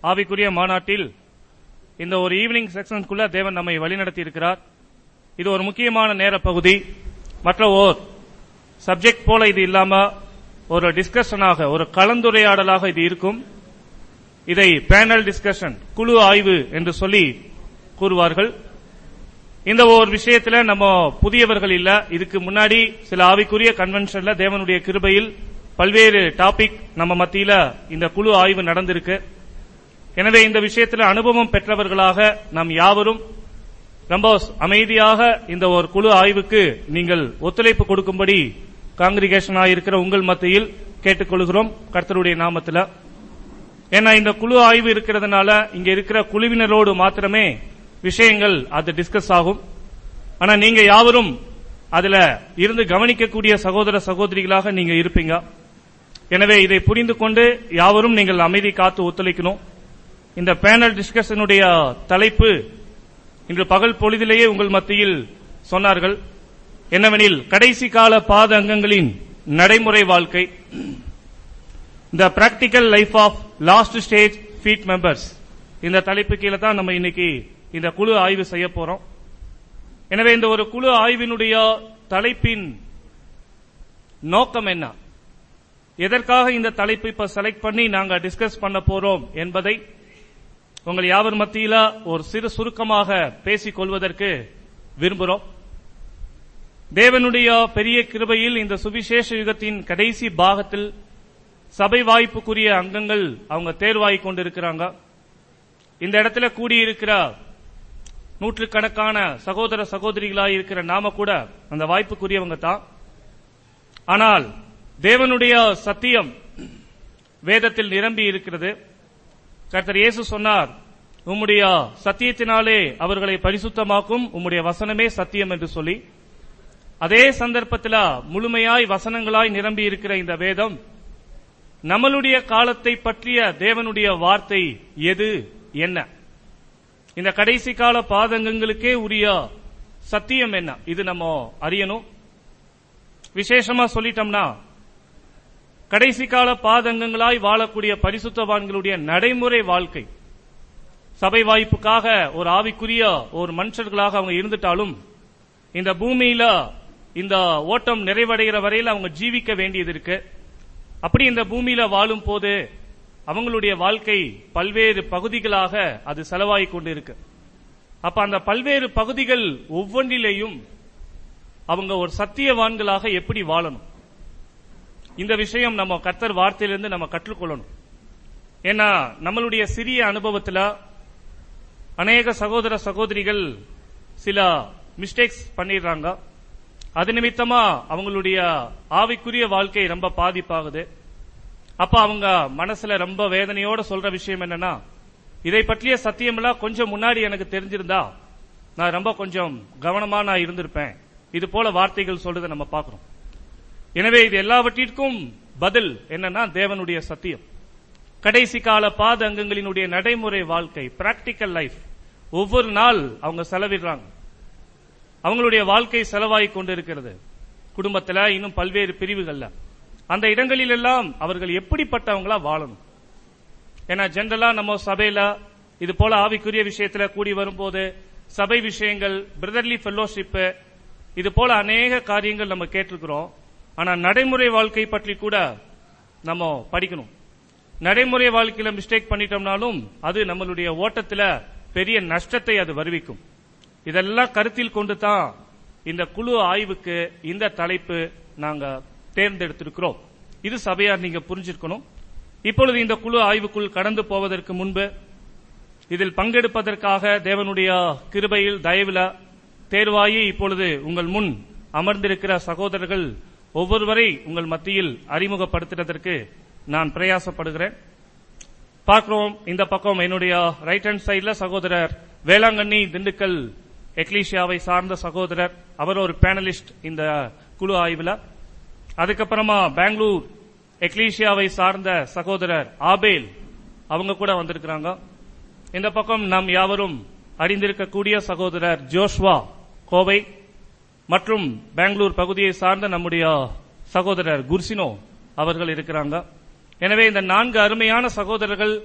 ஆவிக்குரிய மாநாட்டில் இந்த ஒரு ஈவினிங் செக்ஷனுக்குள்ள தேவன் நம்மை வழிநடத்தி இருக்கிறார் இது ஒரு முக்கியமான நேர பகுதி மற்ற ஓர் சப்ஜெக்ட் போல இது இல்லாம ஒரு டிஸ்கஷனாக ஒரு கலந்துரையாடலாக இது இருக்கும் இதை பேனல் டிஸ்கஷன் குழு ஆய்வு என்று சொல்லி கூறுவார்கள் இந்த ஒரு விஷயத்துல நம்ம புதியவர்கள் இல்ல இதுக்கு முன்னாடி சில ஆவிக்குரிய கன்வென்ஷன்ல தேவனுடைய கிருபையில் பல்வேறு டாபிக் நம்ம மத்தியில இந்த குழு ஆய்வு நடந்திருக்கு எனவே இந்த விஷயத்துல அனுபவம் பெற்றவர்களாக நாம் யாவரும் ரொம்ப அமைதியாக இந்த ஒரு குழு ஆய்வுக்கு நீங்கள் ஒத்துழைப்பு கொடுக்கும்படி காங்கிரிகேஷனாக இருக்கிற உங்கள் மத்தியில் கேட்டுக்கொள்கிறோம் கர்த்தருடைய நாமத்தில் ஏன்னா இந்த குழு ஆய்வு இருக்கிறதுனால இங்க இருக்கிற குழுவினரோடு மாத்திரமே விஷயங்கள் அது டிஸ்கஸ் ஆகும் ஆனா நீங்க யாவரும் அதுல இருந்து கவனிக்கக்கூடிய சகோதர சகோதரிகளாக நீங்க இருப்பீங்க எனவே இதை புரிந்து கொண்டு யாவரும் நீங்கள் அமைதி காத்து ஒத்துழைக்கணும் இந்த பேனல் டிஸ்கஷனுடைய தலைப்பு இன்று பகல் பொழுதிலேயே உங்கள் மத்தியில் சொன்னார்கள் என்னவெனில் கடைசி கால பாத அங்கங்களின் நடைமுறை வாழ்க்கை the practical life of last stage feet members இந்த தலைப்பு கீழே தான் நம்ம இன்னைக்கு இந்த குழு ஆய்வு செய்ய போறோம் எனவே இந்த ஒரு குழு ஆய்வினுடைய தலைப்பின் நோக்கம் என்ன எதற்காக இந்த தலைப்பை இப்ப செலக்ட் பண்ணி நாங்க டிஸ்கஸ் பண்ண போறோம் என்பதை உங்கள் யாவர் மத்தியில ஒரு சிறு சுருக்கமாக பேசிக் கொள்வதற்கு விரும்புகிறோம் தேவனுடைய பெரிய கிருபையில் இந்த சுவிசேஷ யுகத்தின் கடைசி பாகத்தில் சபை வாய்ப்புக்குரிய அங்கங்கள் அவங்க தேர்வாகி கொண்டிருக்கிறாங்க இந்த இடத்துல கூடியிருக்கிற நூற்றுக்கணக்கான சகோதர சகோதரிகளாக இருக்கிற நாம கூட அந்த வாய்ப்புக்குரியவங்க தான் ஆனால் தேவனுடைய சத்தியம் வேதத்தில் நிரம்பி இருக்கிறது கர்த்தர் இயேசு சொன்னார் உம்முடைய சத்தியத்தினாலே அவர்களை பரிசுத்தமாக்கும் உம்முடைய வசனமே சத்தியம் என்று சொல்லி அதே சந்தர்ப்பத்தில் முழுமையாய் வசனங்களாய் நிரம்பி இருக்கிற இந்த வேதம் நம்மளுடைய காலத்தை பற்றிய தேவனுடைய வார்த்தை எது என்ன இந்த கடைசி கால பாதங்கங்களுக்கே உரிய சத்தியம் என்ன இது நம்ம அறியணும் விசேஷமா சொல்லிட்டோம்னா கடைசி கால பாதங்கங்களாய் வாழக்கூடிய பரிசுத்தவான்களுடைய நடைமுறை வாழ்க்கை சபை வாய்ப்புக்காக ஒரு ஆவிக்குரிய ஒரு மனுஷர்களாக அவங்க இருந்துட்டாலும் இந்த பூமியில இந்த ஓட்டம் நிறைவடைகிற வரையில் அவங்க ஜீவிக்க வேண்டியது இருக்கு அப்படி இந்த பூமியில வாழும் போது அவங்களுடைய வாழ்க்கை பல்வேறு பகுதிகளாக அது செலவாகி கொண்டு இருக்கு அப்ப அந்த பல்வேறு பகுதிகள் ஒவ்வொன்றிலேயும் அவங்க ஒரு சத்தியவான்களாக எப்படி வாழணும் இந்த விஷயம் நம்ம கர்த்தர் வார்த்தையிலிருந்து நம்ம கற்றுக்கொள்ளணும் ஏன்னா நம்மளுடைய சிறிய அனுபவத்தில் அநேக சகோதர சகோதரிகள் சில மிஸ்டேக்ஸ் பண்ணிடுறாங்க அது நிமித்தமா அவங்களுடைய ஆவிக்குரிய வாழ்க்கை ரொம்ப பாதிப்பாகுது அப்ப அவங்க மனசுல ரொம்ப வேதனையோட சொல்ற விஷயம் என்னன்னா இதை பற்றிய சத்தியமெல்லாம் கொஞ்சம் முன்னாடி எனக்கு தெரிஞ்சிருந்தா நான் ரொம்ப கொஞ்சம் கவனமா நான் இருந்திருப்பேன் இது போல வார்த்தைகள் சொல்றதை நம்ம பார்க்கிறோம் எனவே இது எல்லாவற்றிற்கும் பதில் என்னன்னா தேவனுடைய சத்தியம் கடைசி கால பாத அங்கங்களினுடைய நடைமுறை வாழ்க்கை பிராக்டிக்கல் லைஃப் ஒவ்வொரு நாள் அவங்க செலவிடுறாங்க அவங்களுடைய வாழ்க்கை செலவாகி கொண்டிருக்கிறது குடும்பத்துல இன்னும் பல்வேறு பிரிவுகள்ல அந்த இடங்களில் எல்லாம் அவர்கள் எப்படிப்பட்டவங்களா வாழணும் ஏன்னா ஜென்ரலா நம்ம சபையில இது போல ஆவிக்குரிய விஷயத்துல கூடி வரும்போது சபை விஷயங்கள் பிரதர்லி ஃபெல்லோஷிப் இது போல அநேக காரியங்கள் நம்ம கேட்டிருக்கிறோம் ஆனா நடைமுறை வாழ்க்கை பற்றி கூட நம்ம படிக்கணும் நடைமுறை வாழ்க்கையில மிஸ்டேக் பண்ணிட்டோம்னாலும் அது நம்மளுடைய ஓட்டத்துல பெரிய நஷ்டத்தை அது வருவிக்கும் இதெல்லாம் கருத்தில் கொண்டு தான் இந்த குழு ஆய்வுக்கு இந்த தலைப்பு நாங்க தேர்ந்தெடுத்திருக்கிறோம் இது சபையார் நீங்க புரிஞ்சிருக்கணும் இப்பொழுது இந்த குழு ஆய்வுக்குள் கடந்து போவதற்கு முன்பு இதில் பங்கெடுப்பதற்காக தேவனுடைய கிருபையில் தயவுல தேர்வாயி இப்பொழுது உங்கள் முன் அமர்ந்திருக்கிற சகோதரர்கள் ஒவ்வொருவரை உங்கள் மத்தியில் அறிமுகப்படுத்துவதற்கு நான் பிரயாசப்படுகிறேன் பார்க்கிறோம் இந்த பக்கம் என்னுடைய ரைட் ஹேண்ட் சைட்ல சகோதரர் வேளாங்கண்ணி திண்டுக்கல் எக்லீஷியாவை சார்ந்த சகோதரர் அவர் ஒரு பேனலிஸ்ட் இந்த குழு ஆய்வுல அதுக்கப்புறமா பெங்களூர் எக்லீஷியாவை சார்ந்த சகோதரர் ஆபேல் அவங்க கூட வந்திருக்கிறாங்க இந்த பக்கம் நாம் யாவரும் அறிந்திருக்கக்கூடிய சகோதரர் ஜோஷ்வா கோவை மற்றும் பெங்களூர் பகுதியை சார்ந்த நம்முடைய சகோதரர் குர்சினோ அவர்கள் இருக்கிறாங்க எனவே இந்த நான்கு அருமையான சகோதரர்கள்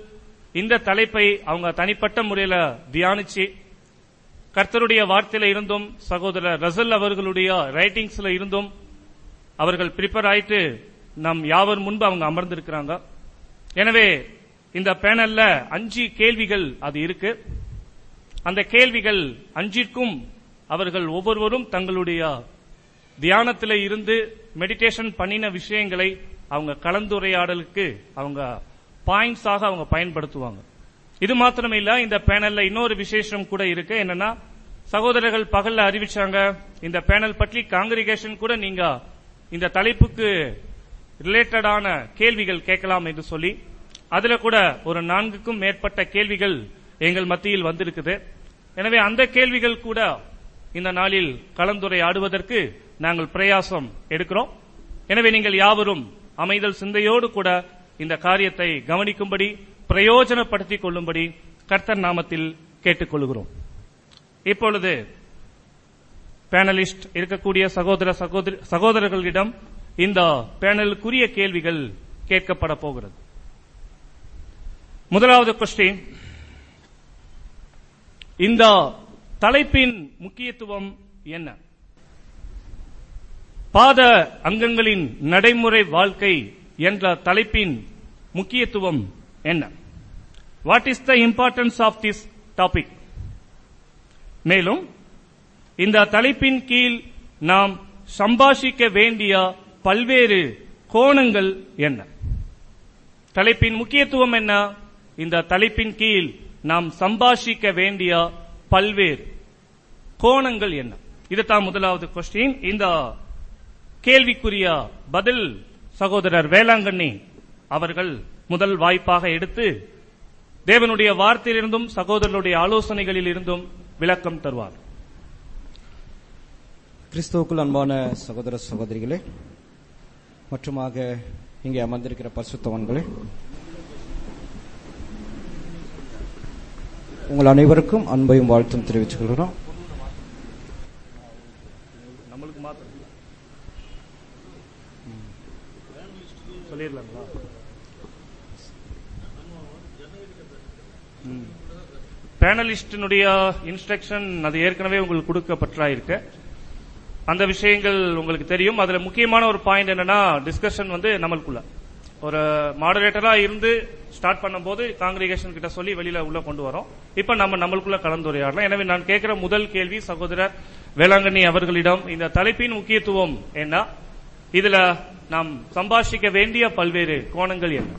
இந்த தலைப்பை அவங்க தனிப்பட்ட முறையில தியானிச்சு கர்த்தருடைய வார்த்தையில இருந்தும் சகோதரர் ரசல் அவர்களுடைய ரைட்டிங்ஸ்ல இருந்தும் அவர்கள் ப்ரிப்பேர் ஆயிட்டு நம் யாவர் முன்பு அவங்க அமர்ந்திருக்கிறாங்க எனவே இந்த பேனல்ல அஞ்சு கேள்விகள் அது இருக்கு அந்த கேள்விகள் அஞ்சிற்கும் அவர்கள் ஒவ்வொருவரும் தங்களுடைய தியானத்தில் இருந்து மெடிடேஷன் பண்ணின விஷயங்களை அவங்க கலந்துரையாடலுக்கு அவங்க பாயிண்ட்ஸாக அவங்க பயன்படுத்துவாங்க இது மாத்திரமே இல்ல இந்த பேனல்ல இன்னொரு விசேஷம் கூட இருக்கு என்னன்னா சகோதரர்கள் பகல்ல அறிவிச்சாங்க இந்த பேனல் பற்றி காங்கிரிகேஷன் கூட நீங்க இந்த தலைப்புக்கு ரிலேட்டடான கேள்விகள் கேட்கலாம் என்று சொல்லி அதுல கூட ஒரு நான்குக்கும் மேற்பட்ட கேள்விகள் எங்கள் மத்தியில் வந்திருக்குது எனவே அந்த கேள்விகள் கூட இந்த நாளில் கலந்துரையாடுவதற்கு நாங்கள் பிரயாசம் எடுக்கிறோம் எனவே நீங்கள் யாவரும் அமைதல் சிந்தையோடு கூட இந்த காரியத்தை கவனிக்கும்படி பிரயோஜனப்படுத்திக் கொள்ளும்படி கர்த்தர் நாமத்தில் கேட்டுக்கொள்கிறோம் இப்பொழுது பேனலிஸ்ட் இருக்கக்கூடிய சகோதர சகோதரி சகோதரர்களிடம் இந்த பேனலுக்குரிய கேள்விகள் கேட்கப்பட போகிறது முதலாவது கொஸ்டின் இந்த தலைப்பின் முக்கியத்துவம் என்ன பாத அங்கங்களின் நடைமுறை வாழ்க்கை என்ற தலைப்பின் முக்கியத்துவம் என்ன what is the importance of this topic மேலும் இந்த தலைப்பின் கீழ் நாம் சம்பாஷிக்க வேண்டிய பல்வேறு கோணங்கள் என்ன தலைப்பின் முக்கியத்துவம் என்ன இந்த தலைப்பின் கீழ் நாம் சம்பாஷிக்க வேண்டிய பல்வேறு கோணங்கள் என்ன இதுதான் முதலாவது கொஸ்டின் இந்த கேள்விக்குரிய பதில் சகோதரர் வேளாங்கண்ணி அவர்கள் முதல் வாய்ப்பாக எடுத்து தேவனுடைய வார்த்தையிலிருந்தும் சகோதரருடைய ஆலோசனைகளில் இருந்தும் விளக்கம் தருவார் கிறிஸ்துவுக்குள் அன்பான சகோதர சகோதரிகளே மற்றுமாக இங்கே அமர்ந்திருக்கிற பரிசுத்தவான்களே உங்கள் அனைவருக்கும் அன்பையும் வாழ்த்தும் தெரிவித்துக் கொள்கிறோம் நம்மளுக்கு மாத்திரம் சொல்லிடலாங்களா பேனலிஸ்டினுடைய இன்ஸ்ட்ரக்ஷன் அது ஏற்கனவே உங்களுக்கு கொடுக்கப்பட்டா இருக்கு அந்த விஷயங்கள் உங்களுக்கு தெரியும் அதுல முக்கியமான ஒரு பாயிண்ட் என்னன்னா டிஸ்கஷன் வந்து நம்மளுக்குள்ள ஒரு மாடரேட்டரா இருந்து ஸ்டார்ட் பண்ணும்போது காங்கிரிகேஷன் கிட்ட சொல்லி வெளியில உள்ள கொண்டு வரோம் இப்ப நம்ம நம்மளுக்குள்ள கலந்துரையாடலாம் எனவே நான் கேட்கிற முதல் கேள்வி சகோதரர் வேளாங்கண்ணி அவர்களிடம் இந்த தலைப்பின் முக்கியத்துவம் என்ன இதுல நாம் சம்பாஷிக்க வேண்டிய பல்வேறு கோணங்கள் என்ன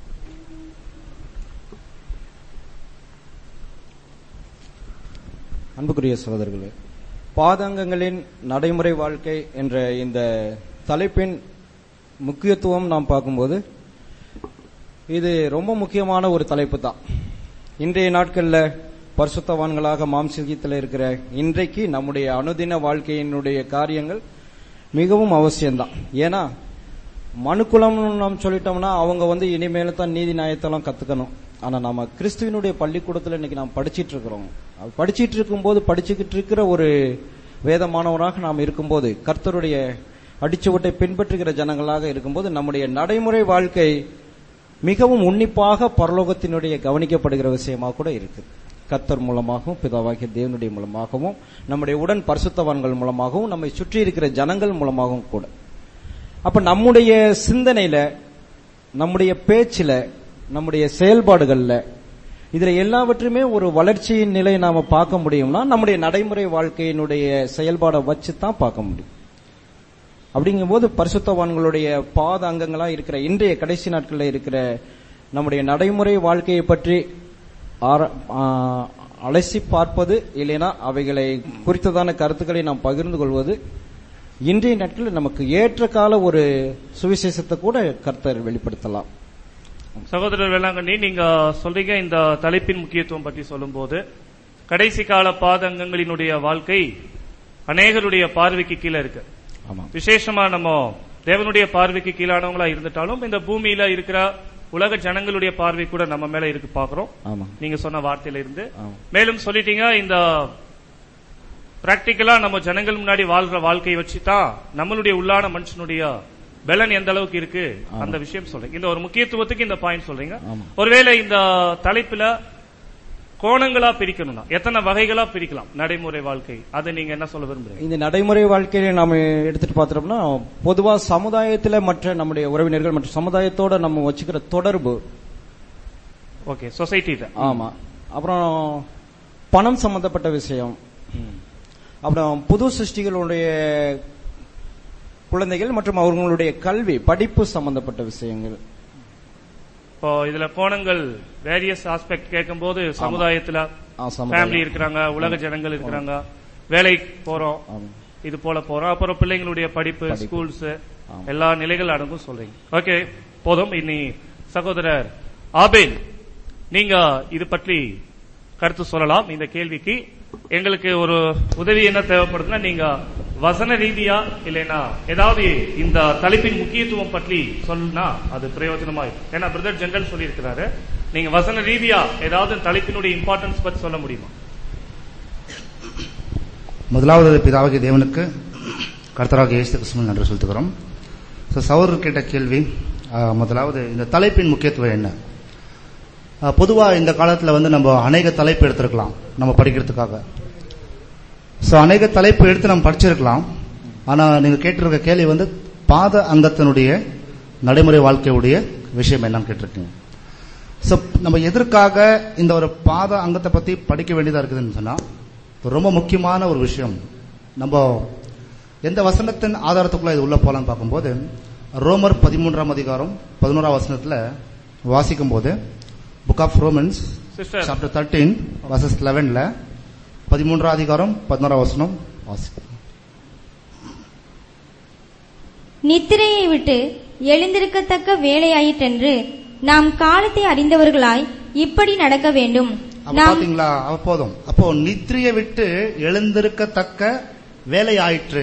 அன்புக்குரிய சகோதரர்களே பாதங்கங்களின் நடைமுறை வாழ்க்கை என்ற இந்த தலைப்பின் முக்கியத்துவம் நாம் பார்க்கும்போது இது ரொம்ப முக்கியமான ஒரு தலைப்பு தான் இன்றைய நாட்களில் பரிசுத்தவான்களாக மாம்சீகத்தில் இருக்கிற இன்றைக்கு நம்முடைய அனுதின வாழ்க்கையினுடைய காரியங்கள் மிகவும் அவசியம்தான் ஏன்னா மனுக்குலம்னு நாம் சொல்லிட்டோம்னா அவங்க வந்து இனிமேல தான் நீதி நியாயத்தெல்லாம் கத்துக்கணும் ஆனா நம்ம கிறிஸ்துவனுடைய பள்ளிக்கூடத்துல இன்னைக்கு நாம் படிச்சிட்டு இருக்கிறோம் அது படிச்சிட்டு இருக்கும்போது படிச்சுக்கிட்டு இருக்கிற ஒரு வேதமானவராக நாம் இருக்கும்போது கர்த்தருடைய அடிச்சுவட்டை பின்பற்றுகிற ஜனங்களாக இருக்கும்போது நம்முடைய நடைமுறை வாழ்க்கை மிகவும் உன்னிப்பாக பரலோகத்தினுடைய கவனிக்கப்படுகிற விஷயமா கூட இருக்கு கர்த்தர் மூலமாகவும் பிதாவாகிய தேவனுடைய மூலமாகவும் நம்முடைய உடன் பரிசுத்தவான்கள் மூலமாகவும் நம்மை சுற்றி இருக்கிற ஜனங்கள் மூலமாகவும் கூட அப்ப நம்முடைய சிந்தனையில நம்முடைய பேச்சில நம்முடைய செயல்பாடுகள்ல இதுல எல்லாவற்றுமே ஒரு வளர்ச்சியின் நிலை நாம பார்க்க முடியும்னா நம்முடைய நடைமுறை வாழ்க்கையினுடைய செயல்பாடை வச்சு தான் பார்க்க முடியும் அப்படிங்கும்போது பரிசுத்தவான்களுடைய பாத அங்கங்களா இருக்கிற இன்றைய கடைசி நாட்களில் இருக்கிற நம்முடைய நடைமுறை வாழ்க்கையை பற்றி ஆர- ஆ, அலசி பார்ப்பது இல்லைனா அவைகளை குறித்ததான கருத்துக்களை நாம் பகிர்ந்து கொள்வது இன்றைய நாட்களில் நமக்கு ஏற்ற கால ஒரு சுவிசேஷத்தை கூட கர்த்தர் வெளிப்படுத்தலாம் சகோதரர் வேளாங்கண்ணி நீங்க சொல்றீங்க இந்த தலைப்பின் முக்கியத்துவம் பற்றி சொல்லும்போது கடைசி கால பாதங்கங்களினுடைய வாழ்க்கை அநேகருடைய பார்வைக்கு கீழே இருக்கு ஆமா விசேஷமா நம்ம தேவனுடைய பார்வைக்கு கீழானவங்களா இருந்துட்டாலும் இந்த பூமியில இருக்கிற உலக ஜனங்களுடைய பார்வை கூட நம்ம மேல இருக்கு பாக்குறோம் ஆமா நீங்க சொன்ன வார்த்தையில இருந்து ஆமா மேலும் சொல்லிட்டீங்க இந்த பிராக்டிக்கலா நம்ம ஜனங்கள் முன்னாடி வாழ்ற வாழ்க்கையை வச்சு தான் நம்மளுடைய உள்ளான மனுஷனுடைய பலன் எந்த அளவுக்கு இருக்கு அந்த விஷயம் சொல்றீங்க இந்த ஒரு முக்கியத்துவத்துக்கு இந்த பாயிண்ட் சொல்றீங்க ஆமா. ஒருவேளை இந்த தலைப்புல கோணங்களா பிரிக்கணும்னா எத்தனை வகைகளா பிரிக்கலாம் நடைமுறை வாழ்க்கை அது நீங்க என்ன சொல்ல விரும்புறீங்க இந்த நடைமுறை வாழ்க்கையில நாம எடுத்துட்டு பார்த்தோம்னா பொதுவா சமுதாயத்துல மற்ற நம்முடைய உறவினர்கள் மற்றும் சமுதாயத்தோட நம்ம வச்சுக்கிற தொடர்பு ஓகே சொசைட்டி ஆமா அப்புறம் பணம் சம்பந்தப்பட்ட விஷயம் அப்புறம் புது சிருஷ்டிகளுடைய குழந்தைகள் மற்றும் அவர்களுடைய கல்வி படிப்பு சம்பந்தப்பட்ட விஷயங்கள் இப்போ இதுல கோணங்கள் வேரியஸ் ஆஸ்பெக்ட் கேட்கும்போது சமுதாயத்துல ஆ, சமுதாயம். ஃபேமிலி இருக்கிறாங்க உலக ஜனங்கள் இருக்கிறாங்க வேலைக்கு போறோம் ஆமா. இது போல போறோம் அப்புறம் பிள்ளைங்களுடைய படிப்பு படிப்பு. ஸ்கூல்ஸ் ஆமா. எல்லா நிலைகள் அடங்கும் சொல்றீங்க ஓகே போதும் இனி சகோதரர் ஆபேல் நீங்க இது பற்றி கருத்து சொல்லலாம் இந்த கேள்விக்கு எங்களுக்கு ஒரு உதவி என்ன தேவைப்படுதுன்னா நீங்க வசன ரீதியா இல்லைன்னா ஏதாவது இந்த தலைப்பின் முக்கியத்துவம் பற்றி சொன்னா அது பிரயோஜனமா இருக்கும் ஏன்னா பிரதர் ஜெனரல் சொல்லியிருக்கிறாரு நீங்க வசன ரீதியா ஏதாவது தலைப்பினுடைய இம்பார்ட்டன்ஸ் பத்தி சொல்ல முடியுமா முதலாவது பிதாவாகிய தேவனுக்கு கர்த்தராக இயேசு கிறிஸ்துவின் நன்றி செலுத்துகிறோம் ஸோ சகோதரர் கேட்ட கேள்வி ஆஹ், முதலாவது இந்த தலைப்பின் முக்கியத்துவம் என்ன பொதுவாக இந்த காலத்தில் வந்து நம்ம அநேக தலைப்பு எடுத்திருக்கலாம் நம்ம படிக்கிறதுக்காக ஸோ அநேக தலைப்பு எடுத்து நம்ம படிச்சிருக்கலாம் ஆனால் நீங்கள் கேட்டிருக்க கேள்வி வந்து பாத அங்கத்தினுடைய நடைமுறை வாழ்க்கையுடைய விஷயம் என்னன்னு கேட்டிருக்கீங்க ஸோ நம்ம எதற்காக இந்த ஒரு பாத அங்கத்தை பற்றி படிக்க வேண்டியதாக இருக்குதுன்னு சொன்னால் ரொம்ப முக்கியமான ஒரு விஷயம் நம்ம எந்த வசனத்தின் ஆதாரத்துக்குள்ள இது உள்ள போலான்னு பார்க்கும்போது ரோமர் பதிமூன்றாம் அதிகாரம் பதினோராம் வசனத்தில் வாசிக்கும் போது book of Romans sister chapter thirteen verses லெவன்ல பதிமூன்றாம் அதிகாரம் பதினோராம் வசனம் வாசிக்கும் நித்திரையை விட்டு எழுந்திருக்கத்தக்க வேலையாயிற்றென்று நாம் காலத்தை அறிந்தவர்களாய் இப்படி நடக்க வேண்டும் அப்ப நாம் பாத்தீங்களா அப்ப போதும் அப்போ நித்திரையை விட்டு எழுந்திருக்கத்தக்க வேலை ஆயிற்று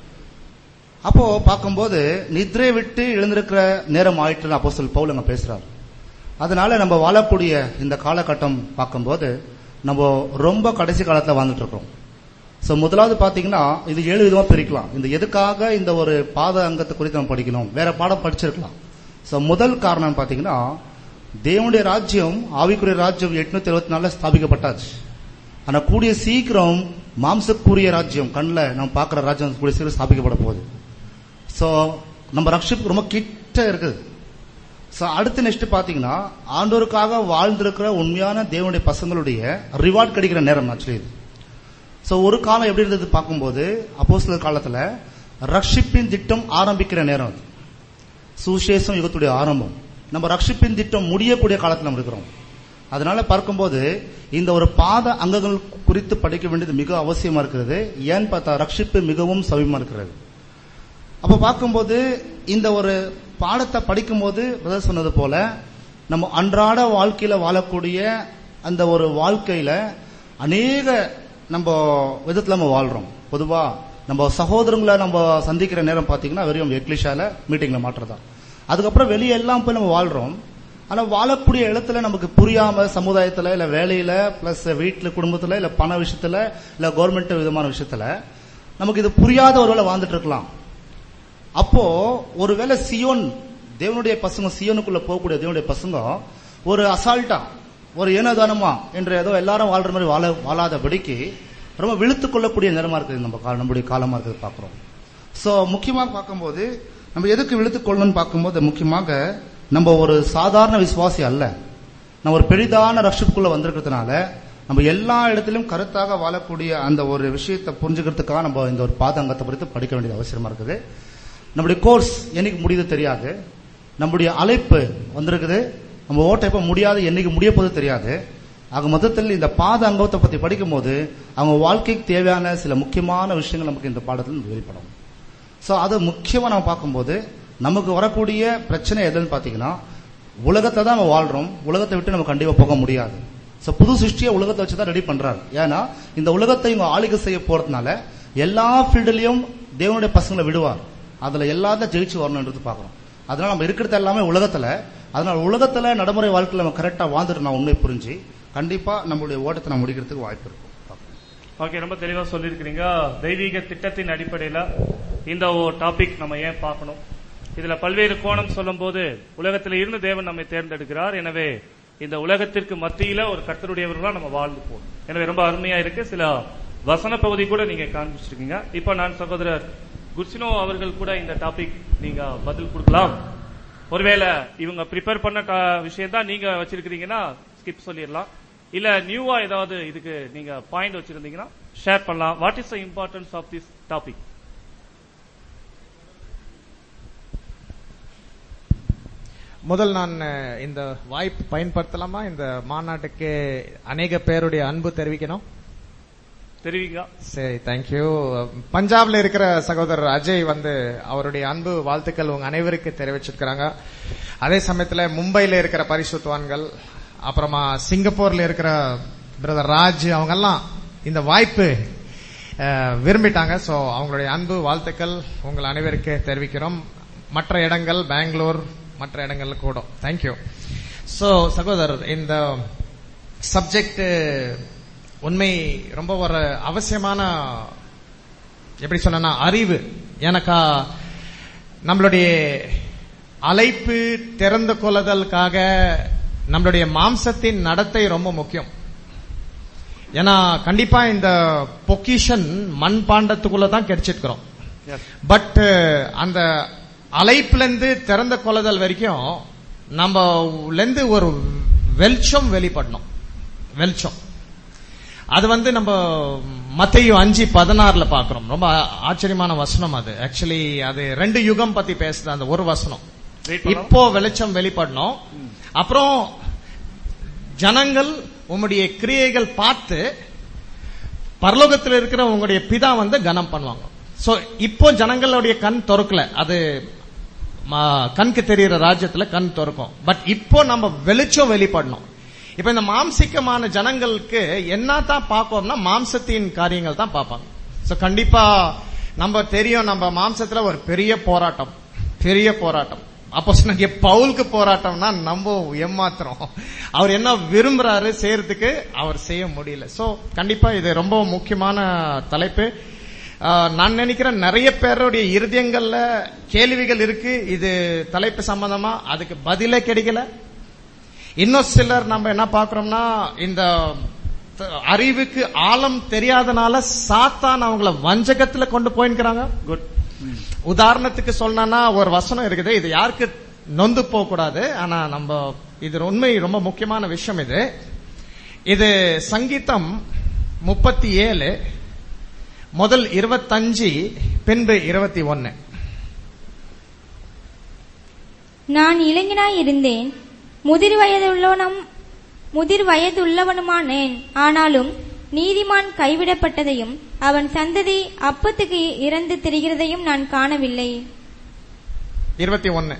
அப்போ பார்க்கும்போது நித்திரையை விட்டு எழுந்திருக்கிற நேரம் ஆயிற்று அப்போ சொல் பவுல் அங்க பேசுறாரு அதனால நம்ம வாழக்கூடிய இந்த காலகட்டம் பார்க்கும்போது நம்ம ரொம்ப கடைசி காலத்துல வாழ்ந்துட்டு இருக்கோம் சோ முதலாவது பாத்தீங்கன்னா இது ஏழு விதமா பிரிக்கலாம் இந்த எதுக்காக இந்த ஒரு பாத அங்கத்தை குறித்து நம்ம படிக்கணும் வேற பாடம் படிச்சிருக்கலாம் சோ முதல் காரணம் பாத்தீங்கன்னா தேவனுடைய ராஜ்யம் ஆவிக்குரிய ராஜ்யம் எட்நூத்தி எழுபத்தி நாலுல ஸ்தாபிக்கப்பட்டாச்சு ஆனா கூடிய சீக்கிரம் மாம்சக்குரிய ராஜ்யம் கண்ணில் நம்ம பார்க்குற ராஜ்யம் கூடிய சீக்கிரம் ஸ்தாபிக்கப்பட போகுது சோ நம்ம ரட்சிப்பு ரொம்ப கிட்ட இருக்குது சோ அடுத்து நெக்ஸ்ட் பாத்தீங்கன்னா ஆண்டோருக்காக வாழ்ந்திருக்கிற உண்மையான தேவனுடைய பசங்களுடைய ரிவார்ட் கிடைக்கிற நேரம் ஆக்சுவலி இது சோ ஒரு காலம் எப்படி இருந்தது பார்க்கும்போது அப்போஸ்தலர் காலத்துல ரட்சிப்பின் திட்டம் ஆரம்பிக்கிற நேரம் அது சுசேஷம் யுகத்துடைய ஆரம்பம் நம்ம ரட்சிப்பின் திட்டம் முடியக்கூடிய காலத்துல நம்ம இருக்கிறோம் அதனால பார்க்கும்போது இந்த ஒரு பாத அங்கங்கள் குறித்து படிக்க வேண்டியது மிக அவசியமா இருக்கிறது ஏன்னு பார்த்தா ரட்சிப்பு மிகவும் சமீபமா இருக்கிறது அப்ப பார்க்கும்போது இந்த ஒரு பாடத்தை படிக்கும்போது பிரதர் சொன்னது போல நம்ம அன்றாட வாழ்க்கையில வாழக்கூடிய அந்த ஒரு வாழ்க்கையில அநேக நம்ம விதத்துல நம்ம வாழ்றோம் பொதுவா நம்ம சகோதரங்களை நம்ம சந்திக்கிற நேரம் பாத்தீங்கன்னா வெறும் எக்லிஷால மீட்டிங்ல மாட்டுறதா அதுக்கப்புறம் வெளியே எல்லாம் போய் நம்ம வாழ்றோம் ஆனா வாழக்கூடிய இடத்துல நமக்கு புரியாம சமுதாயத்துல இல்ல வேலையில பிளஸ் வீட்டுல குடும்பத்துல இல்ல பண விஷயத்துல இல்ல கவர்மெண்ட் விதமான விஷயத்துல நமக்கு இது புரியாத ஒருவேளை வாழ்ந்துட்டு இருக்கலாம் அப்போ ஒருவேளை சியோன் தேவனுடைய பசங்க சியோனுக்குள்ள போகக்கூடிய தேவனுடைய பசங்க ஒரு அசால்ட்டா ஒரு ஏனதானமா என்று ஏதோ எல்லாரும் வாழ்ற மாதிரி வாழ வாழாதபடிக்கு ரொம்ப விழுத்து கொள்ளக்கூடிய நேரமா இருக்குது நம்ம கால- நம்முடைய காலமா இருக்குது பாக்குறோம் சோ முக்கியமாக பார்க்கும்போது நம்ம எதுக்கு விழுத்து கொள்ளணும்னு பார்க்கும்போது முக்கியமாக நம்ம ஒரு சாதாரண விசுவாசி அல்ல நம்ம ஒரு பெரிதான ரஷத்துக்குள்ள வந்திருக்கிறதுனால நம்ம எல்லா இடத்திலும் கருத்தாக வாழக்கூடிய அந்த ஒரு விஷயத்தை புரிஞ்சுக்கிறதுக்காக நம்ம இந்த ஒரு பாதங்கத்தை குறித்து படிக்க வேண்டியது அவசியமா இருக்குது நம்முடைய கோர்ஸ் என்னைக்கு முடியுது தெரியாது நம்முடைய அழைப்பு வந்திருக்குது நம்ம ஓட்ட எப்ப முடியாது என்னைக்கு முடிய போகுது தெரியாது ஆக மொத்தத்தில் இந்த பாத அங்கத்தை பத்தி படிக்கும்போது அவங்க வாழ்க்கைக்கு தேவையான சில முக்கியமான விஷயங்கள் நமக்கு இந்த பாடத்தில் வெளிப்படும் சோ அது முக்கியமா நம்ம பார்க்கும்போது நமக்கு வரக்கூடிய பிரச்சனை எதுன்னு பாத்தீங்கன்னா உலகத்தை தான் நம்ம வாழ்றோம் உலகத்தை விட்டு நம்ம கண்டிப்பா போக முடியாது சோ புது சிருஷ்டியை உலகத்தை வச்சு தான் ரெடி பண்றாரு ஏன்னா இந்த உலகத்தை இவங்க ஆளுகை செய்ய போறதுனால எல்லா ஃபீல்டுலயும் தேவனுடைய பசங்களை விடுவார் அதுல எல்லாத்தையும் ஜெயிச்சு வரணுன்றது பாக்குறோம் அதனால நம்ம இருக்கிறது எல்லாமே உலகத்துல அதனால உலகத்துல நடைமுறை வாழ்க்கையில நம்ம கரெக்டா வாழ்ந்துட்டு நான் உண்மை புரிஞ்சு கண்டிப்பா நம்மளுடைய ஓட்டத்தை நம்ம முடிக்கிறதுக்கு வாய்ப்பு இருக்கும் ஓகே ரொம்ப தெளிவா சொல்லியிருக்கிறீங்க தெய்வீக திட்டத்தின் அடிப்படையில இந்த ஒரு டாபிக் நம்ம ஏன் பார்க்கணும் இதுல பல்வேறு கோணம் சொல்லும்போது உலகத்தில் இருந்து தேவன் நம்மை தேர்ந்தெடுக்கிறார் எனவே இந்த உலகத்திற்கு மத்தியில ஒரு கர்த்தருடையவர்களா நம்ம வாழ்ந்து போகணும் எனவே ரொம்ப அருமையா இருக்கு சில வசன பகுதி கூட நீங்க காண்பிச்சிருக்கீங்க இப்போ நான் சகோதரர் குர்சினோ அவர்கள் கூட இந்த டாபிக் நீங்க பதில் கொடுக்கலாம் ஒருவேளை இவங்க ப்ரிப்பேர் பண்ண விஷயம் தான் நீங்க வச்சிருக்கிறீங்கன்னா ஸ்கிப் சொல்லிடலாம் இல்ல நியூவா ஏதாவது இதுக்கு நீங்க பாயிண்ட் வச்சிருந்தீங்கன்னா ஷேர் பண்ணலாம் what is the importance of this topic முதல் நான் அஹ், இந்த வாய்ப்பு பயன்படுத்தலாமா இந்த மாநாட்டுக்கு அநேக பேருடைய அன்பு தெரிவிக்கணும் தெரிவிங்க சரி தேங்க்யூ பஞ்சாப்ல இருக்கிற சகோதரர் அஜய் வந்து அவருடைய அன்பு வாழ்த்துக்கள் உங்க அனைவருக்கு தெரிவிச்சிருக்கிறாங்க அதே சமயத்துல மும்பைல இருக்கிற பரிசுத்தவான்கள் அப்புறமா சிங்கப்பூர்ல இருக்கிற பிரதர் ராஜ் அவங்க எல்லாம் இந்த வாய்ப்பு அஹ், விரும்பிட்டாங்க சோ அவங்களுடைய அன்பு வாழ்த்துக்கள் உங்கள் அனைவருக்கு தெரிவிக்கிறோம் மற்ற இடங்கள் பெங்களூர் மற்ற இடங்கள்ல கூட தேங்க்யூ சோ சகோதரர் இந்த சப்ஜெக்ட் உண்மை ரொம்ப ஒரு அவசியமான எப்படி சொன்னா அறிவு எனக்கா நம்மளுடைய அழைப்பு திறந்து கொள்ளுதலுக்காக நம்மளுடைய மாம்சத்தின் நடத்தை ரொம்ப முக்கியம் ஏன்னா கண்டிப்பா இந்த பொக்கிஷன் மண் பாண்டத்துக்குள்ள தான் கிடைச்சிருக்கிறோம் பட் அந்த அழைப்புல இருந்து திறந்த கொள்ளுதல் வரைக்கும் நம்ம இருந்து ஒரு வெளிச்சம் வெளிப்படணும் வெளிச்சம் அது வந்து நம்ம மத்தையும் அஞ்சு பதினாறுல பாக்குறோம் ரொம்ப ஆச்சரியமான வசனம் அது ஆக்சுவலி அது ரெண்டு யுகம் பத்தி பேசுது அந்த ஒரு வசனம் Wait பண்ணலாம். இப்போ வெளிச்சம் வெளிப்படணும் அப்புறம் ஜனங்கள் உம்முடைய கிரியைகள் பார்த்து பரலோகத்தில் இருக்கிற உங்களுடைய பிதா வந்து கனம் பண்ணுவாங்க சோ இப்போ ஜனங்களுடைய கண் திறக்கல அது ம- கண்ணுக்கு தெரியிற ராஜ்யத்துல கண் திறக்கும் பட் இப்போ நம்ம வெளிச்சம் வெளிப்படணும் இப்ப இந்த மாம்சிகமான ஜனங்களுக்கு என்னதான் பார்ப்போம்னா மாம்சத்தின் காரியங்கள் தான் பார்ப்பாங்க சோ கண்டிப்பா நம்ம தெரியும் நம்ம மாம்சத்துல ஒரு பெரிய போராட்டம் பெரிய போராட்டம் அப்போ சொன்னாங்க பவுலுக்கு போராட்டம்னா நம்ம ஏமாத்துறோம் அவர் என்ன விரும்புறாரு செய்யறதுக்கு அவர் செய்ய முடியல சோ கண்டிப்பா இது ரொம்ப முக்கியமான தலைப்பு ஆஹ், நான் நினைக்கிறேன் நிறைய பேருடைய இருதயங்கள்ல கேள்விகள் இருக்கு இது தலைப்பு சம்பந்தமா அதுக்கு பதிலே கிடைக்கல இன்னும் சிலர் நம்ம என்ன பாக்குறோம்னா இந்த த- அறிவுக்கு ஆழம் தெரியாதனால சாத்தான் அவங்கள வஞ்சகத்துல கொண்டு போயின்றாங்க குட் உதாரணத்துக்கு சொல்லணும்னா ஒரு வசனம் இருக்குது இது யாருக்கு நொந்து போக கூடாது ஆனா நம்ம இது உண்மை ரொம்ப முக்கியமான விஷயம் இது இது சங்கீதம் முப்பத்தி ஏழு முதல் இருபத்தஞ்சு பின்பு இருபத்தி ஒன்னு நான் இளைஞனாய் இருந்தேன் முதிர் வயதுள்ளவனும் முதிர் வயதுள்ளவனுமானேன் ஆனாலும் நீதிமான் கைவிடப்பட்டதையும் அவன் சந்ததி அப்பத்துக்கு இறந்து திரிகிறதையும் நான் காணவில்லை இருபத்தி ஒன்னு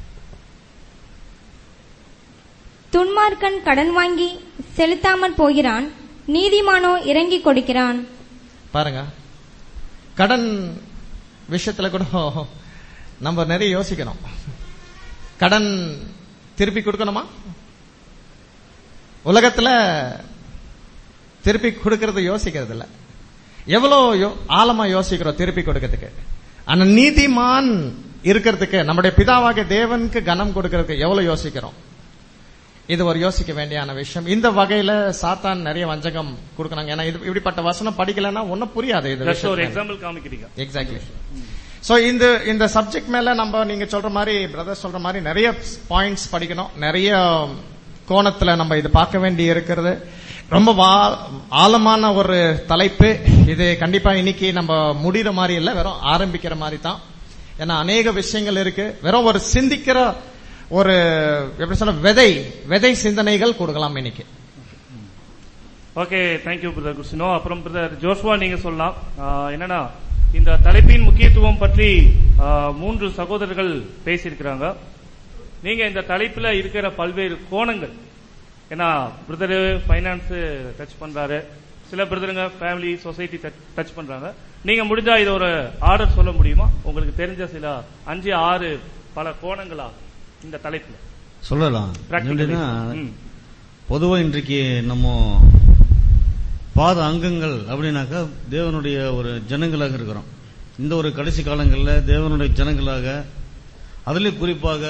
துன்மார்க்கன் கடன் வாங்கி செலுத்தாமல் போகிறான் நீதிமானோ இறங்கிக் கொடுக்கிறான் பாருங்க கடன் விஷயத்துல கூட நம்ம நிறைய யோசிக்கணும் கடன் திருப்பி கொடுக்கணுமா உலகத்துல திருப்பி கொடுக்கறது யோசிக்கிறது இல்ல எவ்வளவு யோ- ஆழமா யோசிக்கிறோம் திருப்பி கொடுக்கறதுக்கு ஆனா நீதிமான் இருக்கிறதுக்கு நம்முடைய பிதாவாகிய தேவனுக்கு கனம் கொடுக்கறதுக்கு எவ்வளவு யோசிக்கிறோம் இது ஒரு யோசிக்க வேண்டியான விஷயம் இந்த வகையில சாத்தான் நிறைய வஞ்சகம் கொடுக்கறாங்க ஏன்னா இது இப்படிப்பட்ட வசனம் படிக்கலைன்னா ஒன்னும் புரியாது இது ஜஸ்ட் ஒரு விஷயம். எக்ஸாம்பிள் காமிக்கிறீங்க எக்ஸாக்ட்லி சோ இந்த இந்த சப்ஜெக்ட் மேல நம்ம நீங்க சொல்ற மாதிரி பிரதர் சொல்ற மாதிரி நிறைய பாயிண்ட்ஸ் படிக்கணும் நிறைய கோணத்துல நம்ம இது பார்க்க வேண்டி இருக்கிறது ரொம்ப வா- ஆழமான ஒரு தலைப்பு இது கண்டிப்பா இன்னைக்கு நம்ம முடிகிற மாதிரி இல்ல வெறும் ஆரம்பிக்கிற மாதிரி தான் ஏன்னா அநேக விஷயங்கள் இருக்கு வெறும் ஒரு சிந்திக்கிற ஒரு எப்படி சொல்ல விதை விதை சிந்தனைகள் கொடுக்கலாம் இன்னைக்கு ஓகே தேங்க்யூ பிரதர் குர்சினோ அப்புறம் பிரதர் ஜோஷ்வா நீங்க சொல்லலாம் ஆஹ், என்னன்னா இந்த தலைப்பின் முக்கியத்துவம் பற்றி ஆஹ், மூன்று சகோதரர்கள் பேசியிருக்கிறாங்க நீங்க இந்த தலைப்புல இருக்கிற பல்வேறு கோணங்கள் ஏன்னா பிரதர் ஃபைனான்ஸ் டச் பண்றாரு சில பிரதருங்க ஃபேமிலி சொசைட்டி டச் பண்றாங்க நீங்க முடிஞ்சா இது ஒரு ஆர்டர் சொல்ல முடியுமா உங்களுக்கு தெரிஞ்ச சில அஞ்சு ஆறு பல கோணங்களா இந்த தலைப்புல சொல்லலாம் Practically. எப்படின்னா ம். பொதுவா இன்றைக்கு நம்ம பாத அங்கங்கள் அப்படின்னாக்கா தேவனுடைய ஒரு ஜனங்களாக இருக்கிறோம் இந்த ஒரு கடைசி காலங்களில் தேவனுடைய ஜனங்களாக அதுலயும் குறிப்பாக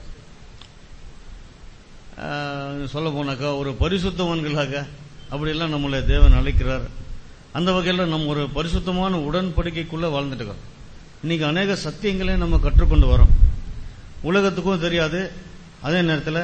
சொல்ல போனாக்கா ஒரு பரிசுத்தவான்களாக அப்படியெல்லாம் நம்மளை தேவன் அழைக்கிறார் அந்த வகையில் நம்ம ஒரு பரிசுத்தமான உடன்படிக்கைக்குள்ள வாழ்ந்துட்டு இருக்கோம் இன்னைக்கு அநேக சத்தியங்களை நம்ம கற்றுக்கொண்டு வரோம் உலகத்துக்கும் தெரியாது அதே நேரத்தில்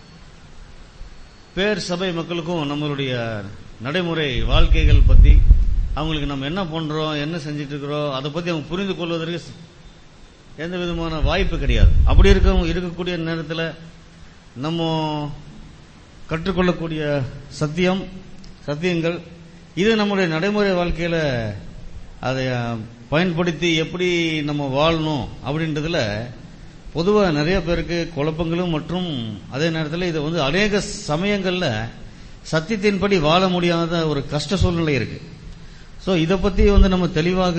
பேர் சபை மக்களுக்கும் நம்மளுடைய நடைமுறை வாழ்க்கைகள் பத்தி அவங்களுக்கு நம்ம என்ன பண்றோம் என்ன செஞ்சிட்டு இருக்கிறோம் அதை பத்தி அவங்க புரிந்து கொள்வதற்கு எந்த விதமான வாய்ப்பு கிடையாது அப்படி இருக்க இருக்கக்கூடிய நேரத்தில் நம்ம கற்றுக்கொள்ளக்கூடிய சத்தியம் சத்தியங்கள் இது நம்முடைய நடைமுறை வாழ்க்கையில அதை அஹ், பயன்படுத்தி எப்படி நம்ம வாழணும் அப்படின்றதுல பொதுவாக நிறைய பேருக்கு குழப்பங்களும் மற்றும் அதே நேரத்தில் இது வந்து அநேக சமயங்கள்ல சத்தியத்தின்படி வாழ முடியாத ஒரு கஷ்ட சூழ்நிலை இருக்கு ஸோ இதை பத்தி வந்து நம்ம தெளிவாக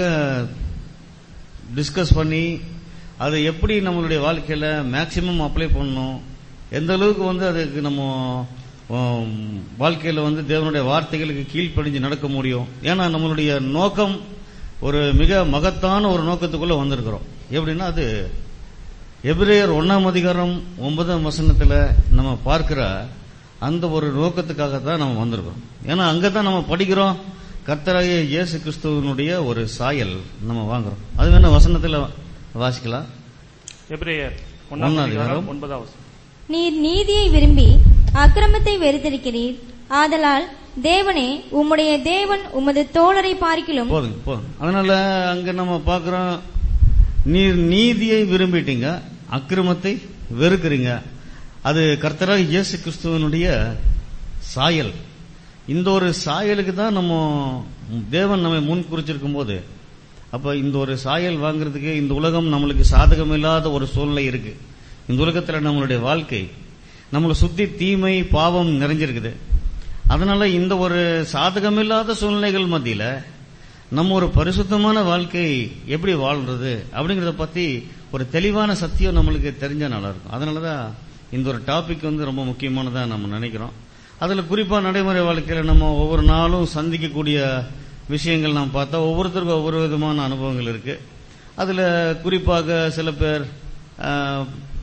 டிஸ்கஸ் பண்ணி அதை எப்படி நம்மளுடைய வாழ்க்கையில மேக்சிமம் அப்ளை பண்ணணும் எந்த அளவுக்கு வந்து அதுக்கு நம்ம ஆம், வாழ்க்கையில வந்து தேவனுடைய வார்த்தைகளுக்கு கீழ்ப்படிஞ்சு நடக்க முடியும் ஏன்னா நம்மளுடைய நோக்கம் ஒரு மிக மகத்தான ஒரு நோக்கத்துக்குள்ள வந்திருக்கிறோம் எப்படின்னா அது எபிரேயர் ஒன்னாம் அதிகாரம் ஒன்பதாம் வசனத்துல நம்ம பார்க்கிற அந்த ஒரு நோக்கத்துக்காக தான் நம்ம வந்திருக்கிறோம் ஏன்னா அங்கதான் நம்ம படிக்கிறோம் கர்த்தராகிய இயேசு கிறிஸ்துவனுடைய ஒரு சாயல் நம்ம வாங்குறோம் அது வேணா வசனத்துல வாசிக்கலாம் எபிரேயர் ஒன்னாம் ஒண்ணாம் அதிகாரம் அதிகாரம். ஒன்பதாவது வசனம். நீர் நீதியை விரும்பி அக்கிரமத்தை வெறுத்திருக்கிறீர் ஆதலால் தேவனே உம்முடைய தேவன் உமது தோழரை பார்க்கிலும் போதுங்க போதும் அதனால அங்க நம்ம பார்க்கிறோம் நீர் நீதியை விரும்பிட்டீங்க அக்கிரமத்தை வெறுக்கிறீங்க அது கர்த்தராக இயேசு கிறிஸ்துவனுடைய சாயல் இந்த ஒரு சாயலுக்கு தான் நம்ம தேவன் நம்மை முன் குறிச்சிருக்கும் போது அப்ப இந்த ஒரு சாயல் வாங்குறதுக்கு இந்த உலகம் நம்மளுக்கு சாதகம் இல்லாத ஒரு சூழ்நிலை இருக்கு இந்த உலகத்துல நம்மளுடைய வாழ்க்கை நம்மளை சுத்தி தீமை பாவம் நிறைஞ்சிருக்குது அதனால இந்த ஒரு சாதகமில்லாத சூழ்நிலைகள் மத்தியில நம்ம ஒரு பரிசுத்தமான வாழ்க்கை எப்படி வாழ்றது அப்படிங்கறத பத்தி ஒரு தெளிவான சத்தியம் நம்மளுக்கு தெரிஞ்சா நல்லா இருக்கும் அதனாலதான் இந்த ஒரு டாபிக் வந்து ரொம்ப முக்கியமானதா நம்ம நினைக்கிறோம் அதுல குறிப்பா நடைமுறை வாழ்க்கையில நம்ம ஒவ்வொரு நாளும் சந்திக்கக்கூடிய விஷயங்கள் நாம் பார்த்தா ஒவ்வொருத்தருக்கும் ஒவ்வொரு விதமான அனுபவங்கள் இருக்கு அதுல குறிப்பாக சில பேர் ஆஹ்,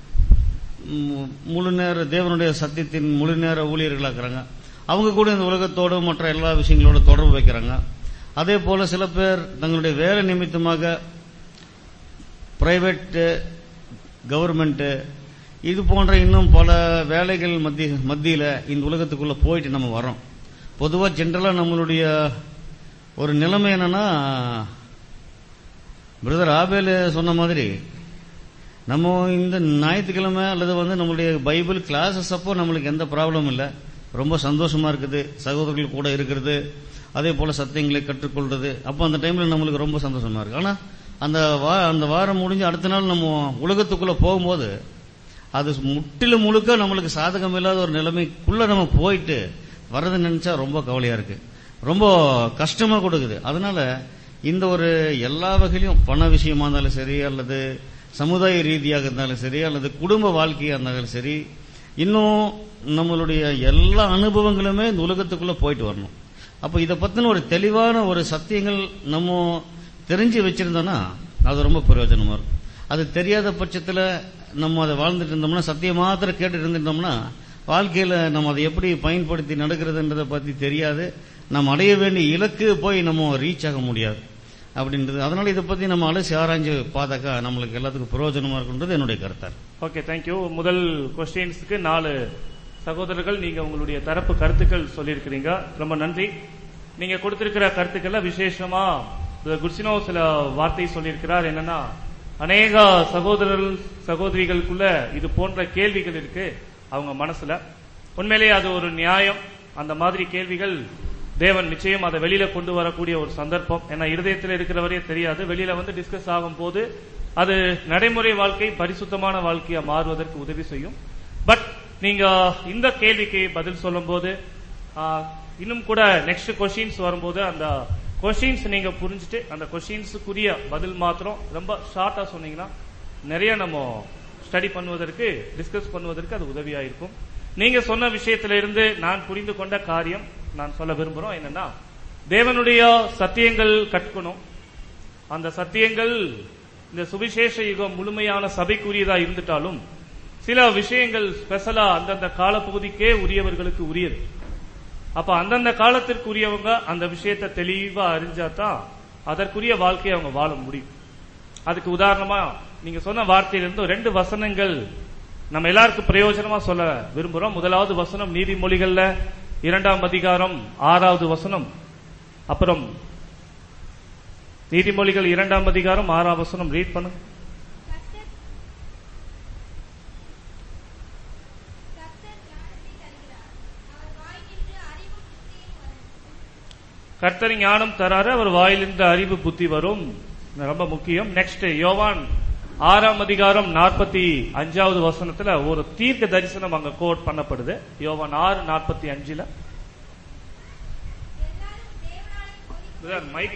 ம், முழு நேர தேவனுடைய சத்தியத்தின் முழு நேர ஊழியர்களா இருக்கிறாங்க அவங்க கூட இந்த உலகத்தோட மற்ற எல்லா விஷயங்களோட தொடர்பு வைக்கிறாங்க அதே போல சில பேர் தங்களுடைய வேலை நிமித்தமாக பிரைவேட் கவர்மெண்ட் இது போன்ற இன்னும் பல வேலைகள் மத்திய மத்தியில இந்த உலகத்துக்குள்ள போயிட்டு நம்ம வரோம் பொதுவா ஜென்ரலா நம்மளுடைய ஒரு நிலைமை என்னன்னா பிரதர் ஆபேல் சொன்ன மாதிரி நம்ம இந்த ஞாயிற்றுக்கிழமை அல்லது வந்து நம்மளுடைய பைபிள் கிளாஸஸ் அப்போ நம்மளுக்கு எந்த ப்ராப்ளம் இல்லை ரொம்ப சந்தோஷமா இருக்குது சகோதரர்கள் கூட இருக்கிறது அதே போல சத்தியங்களை கற்றுக்கொள்றது அப்போ அந்த டைம்ல நம்மளுக்கு ரொம்ப சந்தோஷமா இருக்கு ஆனா அந்த வா அந்த வாரம் முடிஞ்சு அடுத்த நாள் நம்ம உலகத்துக்குள்ள போகும்போது அது முற்றிலும் முழுக்க நம்மளுக்கு சாதகம் இல்லாத ஒரு நிலைமைக்குள்ள நம்ம போயிட்டு வர்றதை நினைச்சா ரொம்ப கவலையா இருக்கு ரொம்ப கஷ்டமா கொடுக்குது அதனால இந்த ஒரு எல்லா வகையிலும் பண விஷயமா இருந்தாலும் சரி அல்லது சமுதாய ரீதியாக இருந்தாலும் சரி அல்லது குடும்ப வாழ்க்கையா இருந்தாலும் சரி இன்னும் நம்மளுடைய எல்லா அனுபவங்களுமே இந்த உலகத்துக்குள்ள போயிட்டு வரணும் அப்ப இதை பத்தின ஒரு தெளிவான ஒரு சத்தியங்கள் நம்ம தெரிஞ்சு வச்சிருந்தோம்னா அது ரொம்ப பிரயோஜனமா இருக்கும் அது தெரியாத பட்சத்துல நம்ம அதை வாழ்ந்துட்டு இருந்தோம்னா சத்தியம் மாத்திரம் கேட்டு இருந்துட்டோம்னா வாழ்க்கையில நம்ம அதை எப்படி பயன்படுத்தி நடக்கிறதுன்றதை பத்தி தெரியாது நம்ம அடைய வேண்டிய இலக்கு போய் நம்ம ரீச் ஆக முடியாது அப்படின்றது அதனால இதை பத்தி நம்ம அலசி ஆராய்ஞ்சு பார்த்தாக்கா நம்மளுக்கு எல்லாத்துக்கும் பிரயோஜனமா இருக்குன்றது என்னுடைய கருத்தா இருக்கு. ஓகே தேங்க்யூ முதல் கொஸ்டின்ஸ்க்கு நாலு சகோதரர்கள் நீங்க உங்களுடைய தரப்பு கருத்துக்கள் சொல்லியிருக்கிறீங்க ரொம்ப நன்றி நீங்க கொடுத்திருக்கிற கருத்துக்கள்ல விசேஷமா இந்த குர்சினோ சில வார்த்தை சொல்லியிருக்கிறார் என்னன்னா அநேக சகோதரர்கள் சகோதரிகளுக்குள்ள இது போன்ற கேள்விகள் இருக்கு அவங்க மனசுல உண்மையிலேயே அது ஒரு நியாயம் அந்த மாதிரி கேள்விகள் தேவன் நிச்சயம் அதை வெளியில கொண்டு வரக்கூடிய ஒரு சந்தர்ப்பம் ஏன்னா இருதயத்தில் இருக்கிறவரே தெரியாது வெளியில வந்து டிஸ்கஸ் ஆகும் போது அது நடைமுறை வாழ்க்கை பரிசுத்தமான வாழ்க்கையா மாறுவதற்கு உதவி செய்யும் பட் நீங்க இந்த கேள்விக்கு பதில் சொல்லும்போது ஆ, இன்னும் கூட நெக்ஸ்ட் கொஸ்டின்ஸ் வரும்போது அந்த கொஸ்டின்ஸ் நீங்க புரிஞ்சுட்டு அந்த கொஸ்டின்ஸுக்குரிய பதில் மாத்திரம் ரொம்ப ஷார்ட்டா சொன்னீங்கன்னா நிறைய நம்ம ஸ்டடி பண்ணுவதற்கு டிஸ்கஸ் பண்ணுவதற்கு அது உதவியா இருக்கும் நீங்க சொன்ன விஷயத்திலிருந்து இருந்து நான் புரிந்து கொண்ட காரியம் நான் சொல்ல விரும்புறோம் என்னன்னா தேவனுடைய சத்தியங்கள் கற்கணும் அந்த சத்தியங்கள் இந்த சுவிசேஷ யுகம் முழுமையான சபைக்குரியதா இருந்துட்டாலும் சில விஷயங்கள் ஸ்பெஷலா அந்தந்த காலப்பகுதிக்கே உரியவர்களுக்கு உரியது அப்ப அந்தந்த காலத்திற்கு உரியவங்க அந்த விஷயத்தை தெளிவா அறிஞ்சாதான் அதற்குரிய வாழ்க்கையை அவங்க வாழ முடியும் அதுக்கு உதாரணமா நீங்க சொன்ன வார்த்தையிலிருந்து ரெண்டு வசனங்கள் நம்ம எல்லாருக்கும் பிரயோஜனமா சொல்ல விரும்புறோம் முதலாவது வசனம் நீதிமொழிகள்ல இரண்டாம் அதிகாரம் ஆறாவது வசனம் அப்புறம் நீதிமொழிகள் இரண்டாம் அதிகாரம் ஆறாம் வசனம் ரீட் பண்ணுங்க கர்த்தர் ஞானம் தராரு அவர் வாயிலிருந்து அறிவு புத்தி வரும் இது ரொம்ப முக்கியம் நெக்ஸ்ட் யோவான் ஆறாம் அதிகாரம் நாற்பத்தி அஞ்சாவது வசனத்துல ஒரு தீர்க்க தரிசனம் அங்க கோட் பண்ணப்படுது யோவான் ஆறு நாற்பத்தி அஞ்சுல மைக்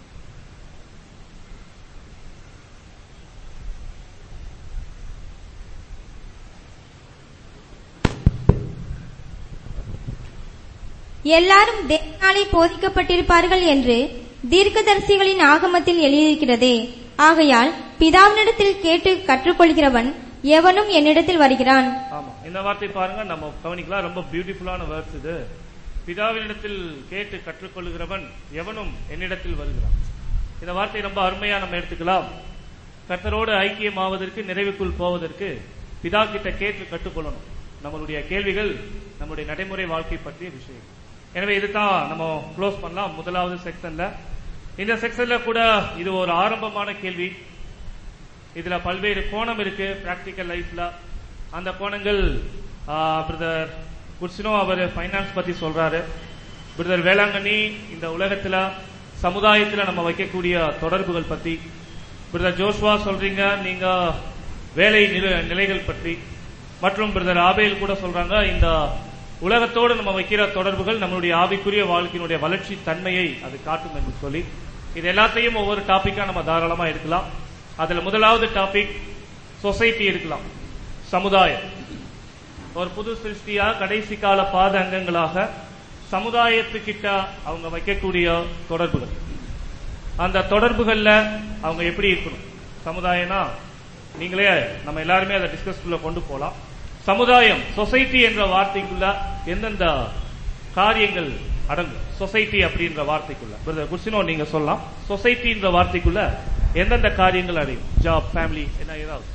எல்லாரும் தேவனாலே போதிக்கப்பட்டிருப்பார்கள் என்று தீர்க்கதரிசிகளின் ஆகமத்தில் எழுதியிருக்கிறதே ஆகையால் பிதாவினிடத்தில் கேட்டு கற்றுக்கொள்கிறவன் எவனும் என்னிடத்தில் வருகிறான் ஆமா இந்த வார்த்தை பாருங்க நம்ம கவனிக்கலாம் ரொம்ப பியூட்டிஃபுல்லான வேர்ட்ஸ் இது பிதாவினிடத்தில் கேட்டு கற்றுக்கொள்கிறவன் எவனும் என்னிடத்தில் வருகிறான் இந்த வார்த்தை ரொம்ப அருமையா நம்ம எடுத்துக்கலாம் கர்த்தரோடு ஐக்கியமாவதற்கு நிறைவுக்குள் போவதற்கு பிதா கிட்ட கேட்டு கற்றுக்கொள்ளணும் நம்மளுடைய கேள்விகள் நம்முடைய நடைமுறை வாழ்க்கை பற்றிய விஷயம் எனவே இதுதான் நம்ம க்ளோஸ் பண்ணலாம் முதலாவது செக்ஷன்ல இந்த செக்ஷன்ல கூட இது ஒரு ஆரம்பமான கேள்வி இதுல பல்வேறு கோணம் இருக்கு பிராக்டிக்கல் லைஃப்ல அந்த கோணங்கள் பிரதர் குர்சினோ அவர் ஃபைனான்ஸ் பத்தி சொல்றாரு பிரதர் வேளாங்கண்ணி இந்த உலகத்துல சமுதாயத்துல நம்ம வைக்கக்கூடிய தொடர்புகள் பத்தி பிரதர் ஜோஷ்வா சொல்றீங்க நீங்க வேலை நில- நிலைகள் பற்றி மற்றும் பிரதர் ஆபேல் கூட சொல்றாங்க இந்த உலகத்தோடு நம்ம வைக்கிற தொடர்புகள் நம்மளுடைய ஆவிக்குரிய வாழ்க்கையினுடைய வளர்ச்சி தன்மையை அது காட்டும் என்று சொல்லி இது எல்லாத்தையும் ஒவ்வொரு டாபிக்கா நம்ம தாராளமா எடுக்கலாம் அதுல முதலாவது டாபிக் சொசைட்டி எடுக்கலாம் சமுதாயம் ஒரு புது சிருஷ்டியா கடைசி கால பாத அங்கங்களாக சமுதாயத்துக்கிட்ட அவங்க வைக்கக்கூடிய தொடர்புகள் அந்த தொடர்புகள்ல அவங்க எப்படி இருக்கணும் சமுதாயம்னா நீங்களே நம்ம எல்லாருமே அதை டிஸ்கஸ்குள்ள கொண்டு போலாம் சமுதாயம் சொசைட்டி என்ற வார்த்தைக்குள்ள எந்தெந்த காரியங்கள் அடங்கும் சொசைட்டி அப்படின்ற வார்த்தைக்குள்ள பிரதர் குர்சினோ நீங்க சொல்லலாம் சொசைட்டின்ற வார்த்தைக்குள்ள எந்தெந்த காரியங்கள் அடையும் ஜாப் ஃபேமிலி என்ன ஏதாவது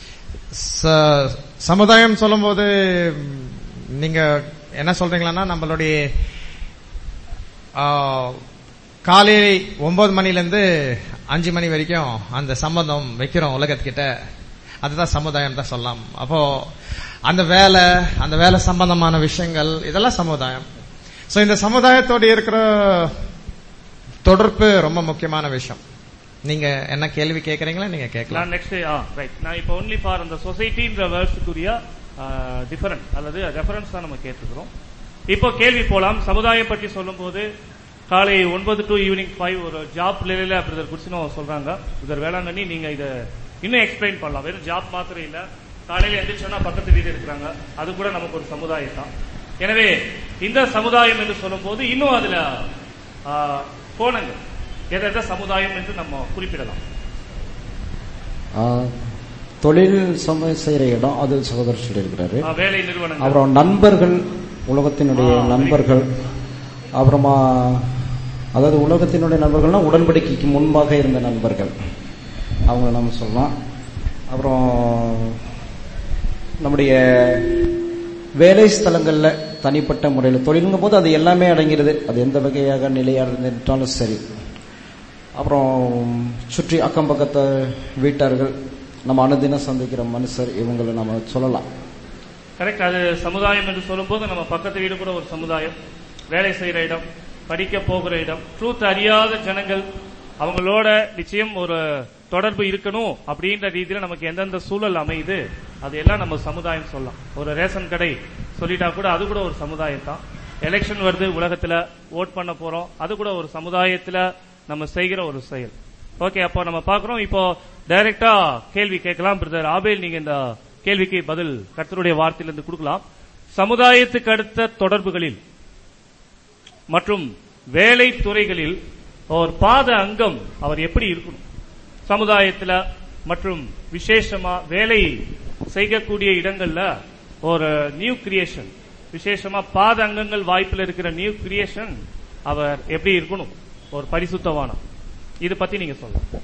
ச- சமுதாயம் சொல்லும்போது ம், நீங்க என்ன சொல்றீங்களா நம்மளுடைய ஆ, காலையில ஒன்பது மணில இருந்து அஞ்சு மணி வரைக்கும் அந்த சம்பந்தம் வைக்கிறோம் உலகத்துக்கிட்ட அதுதான் சமுதாயம் தான் சொல்லலாம் அப்போ அந்த வேலை அந்த வேலை சம்பந்தமான விஷயங்கள் இதெல்லாம் சமுதாயம் சோ இந்த சமுதாயத்தோடு இருக்கிற தொடர்பு ரொம்ப முக்கியமான விஷயம் நீங்க என்ன கேள்வி கேக்குறீங்களா நீங்க கேட்கலாம் நான் நெக்ஸ்ட் ஆ ரைட் நான் இப்போ ஒன்லி ஃபார் அந்த சொசைட்டின்ற வேர்ட்ஸுக்குரிய டிஃபரன்ஸ் அல்லது ரெஃபரன்ஸ் தான் நம்ம கேட்டுக்கிறோம் இப்போ கேள்வி போலாம் சமுதாயம் பற்றி சொல்லும்போது காலை ஒன்பது டு ஈவினிங் ஃபைவ் ஒரு ஜாப் நிலையில பிரதர் குடிச்சினோ சொல்றாங்க பிரதர் வேளாங்கண்ணி நீங்க இத இன்னும் எக்ஸ்பிளைன் பண்ணலாம் வெறும் ஜாப் மாத்திரம் இல்ல காலையில எந்திரிச்சோன்னா பக்கத்து வீடு இருக்கிறாங்க அது கூட நமக்கு ஒரு சமுதாயம் தான் எனவே இந்த சமுதாயம் என்று சொல்லும்போது இன்னும் அதுல ஆ, கோணங்கள் எதை எதை சமுதாயம் என்று நம்ம குறிப்பிடலாம் ஆ, தொழில் சம செய்யற இடம் அது சகோதரர் சொல்லியிருக்கிறாரு ஆ, வேலை நிறுவனங்கள் அப்புறம் நண்பர்கள் உலகத்தினுடைய ஆ, நண்பர்கள் அப்புறமா அதாவது உலகத்தினுடைய நண்பர்கள்னா உடன்படிக்கைக்கு முன்பாக இருந்த நண்பர்கள் அவங்கள நம்ம சொல்லலாம் அப்புறம் நம்முடைய வேலை ஸ்தலங்கள்ல தனிப்பட்ட முறையில் தொழிலுங்கும் போது அது எல்லாமே அடங்கிறது அது எந்த வகையாக நிலையாக இருந்துட்டாலும் சரி அப்புறம் சுற்றி அக்கம் பக்கத்து வீட்டார்கள் நம்ம அனுதினம் சந்திக்கிற மனுஷர் இவங்களை நம்ம சொல்லலாம் கரெக்ட் அது சமுதாயம் என்று சொல்லும்போது நம்ம பக்கத்து வீடு கூட ஒரு சமுதாயம் வேலை செய்யற இடம் படிக்க போகிற இடம் ட்ரூத் அறியாத ஜனங்கள் அவங்களோட நிச்சயம் ஒரு தொடர்பு இருக்கணும் அப்படின்ற ரீதியில நமக்கு எந்தெந்த சூழல் அமையுது அது எல்லாம் நம்ம சமுதாயம் சொல்லலாம் ஒரு ரேஷன் கடை சொல்லிட்டா கூட அது கூட ஒரு சமுதாயம் தான் எலெக்ஷன் வருது உலகத்துல ஓட் பண்ண போறோம் அது கூட ஒரு சமுதாயத்துல நம்ம செய்கிற ஒரு செயல் ஓகே அப்போ நம்ம பார்க்கிறோம் இப்போ டைரக்டா கேள்வி கேட்கலாம் பிரதர் ஆபேல் நீங்க இந்த கேள்விக்கு பதில் கர்த்தருடைய வார்த்தையிலிருந்து கொடுக்கலாம் சமுதாயத்துக்கு அடுத்த தொடர்புகளில் மற்றும் வேலை துறைகளில் ஒரு பாத அங்கம் அவர் எப்படி இருக்கணும் சமுதாயத்துல மற்றும் விசேஷமா வேலை செய்யக்கூடிய இடங்கள்ல ஒரு நியூ கிரியேஷன் விசேஷமா பாத அங்கங்கள் வாய்ப்புல இருக்கிற நியூ கிரியேஷன் அவர் எப்படி இருக்கணும் ஒரு பரிசுத்தவானம் இது பத்தி நீங்க சொல்லுங்க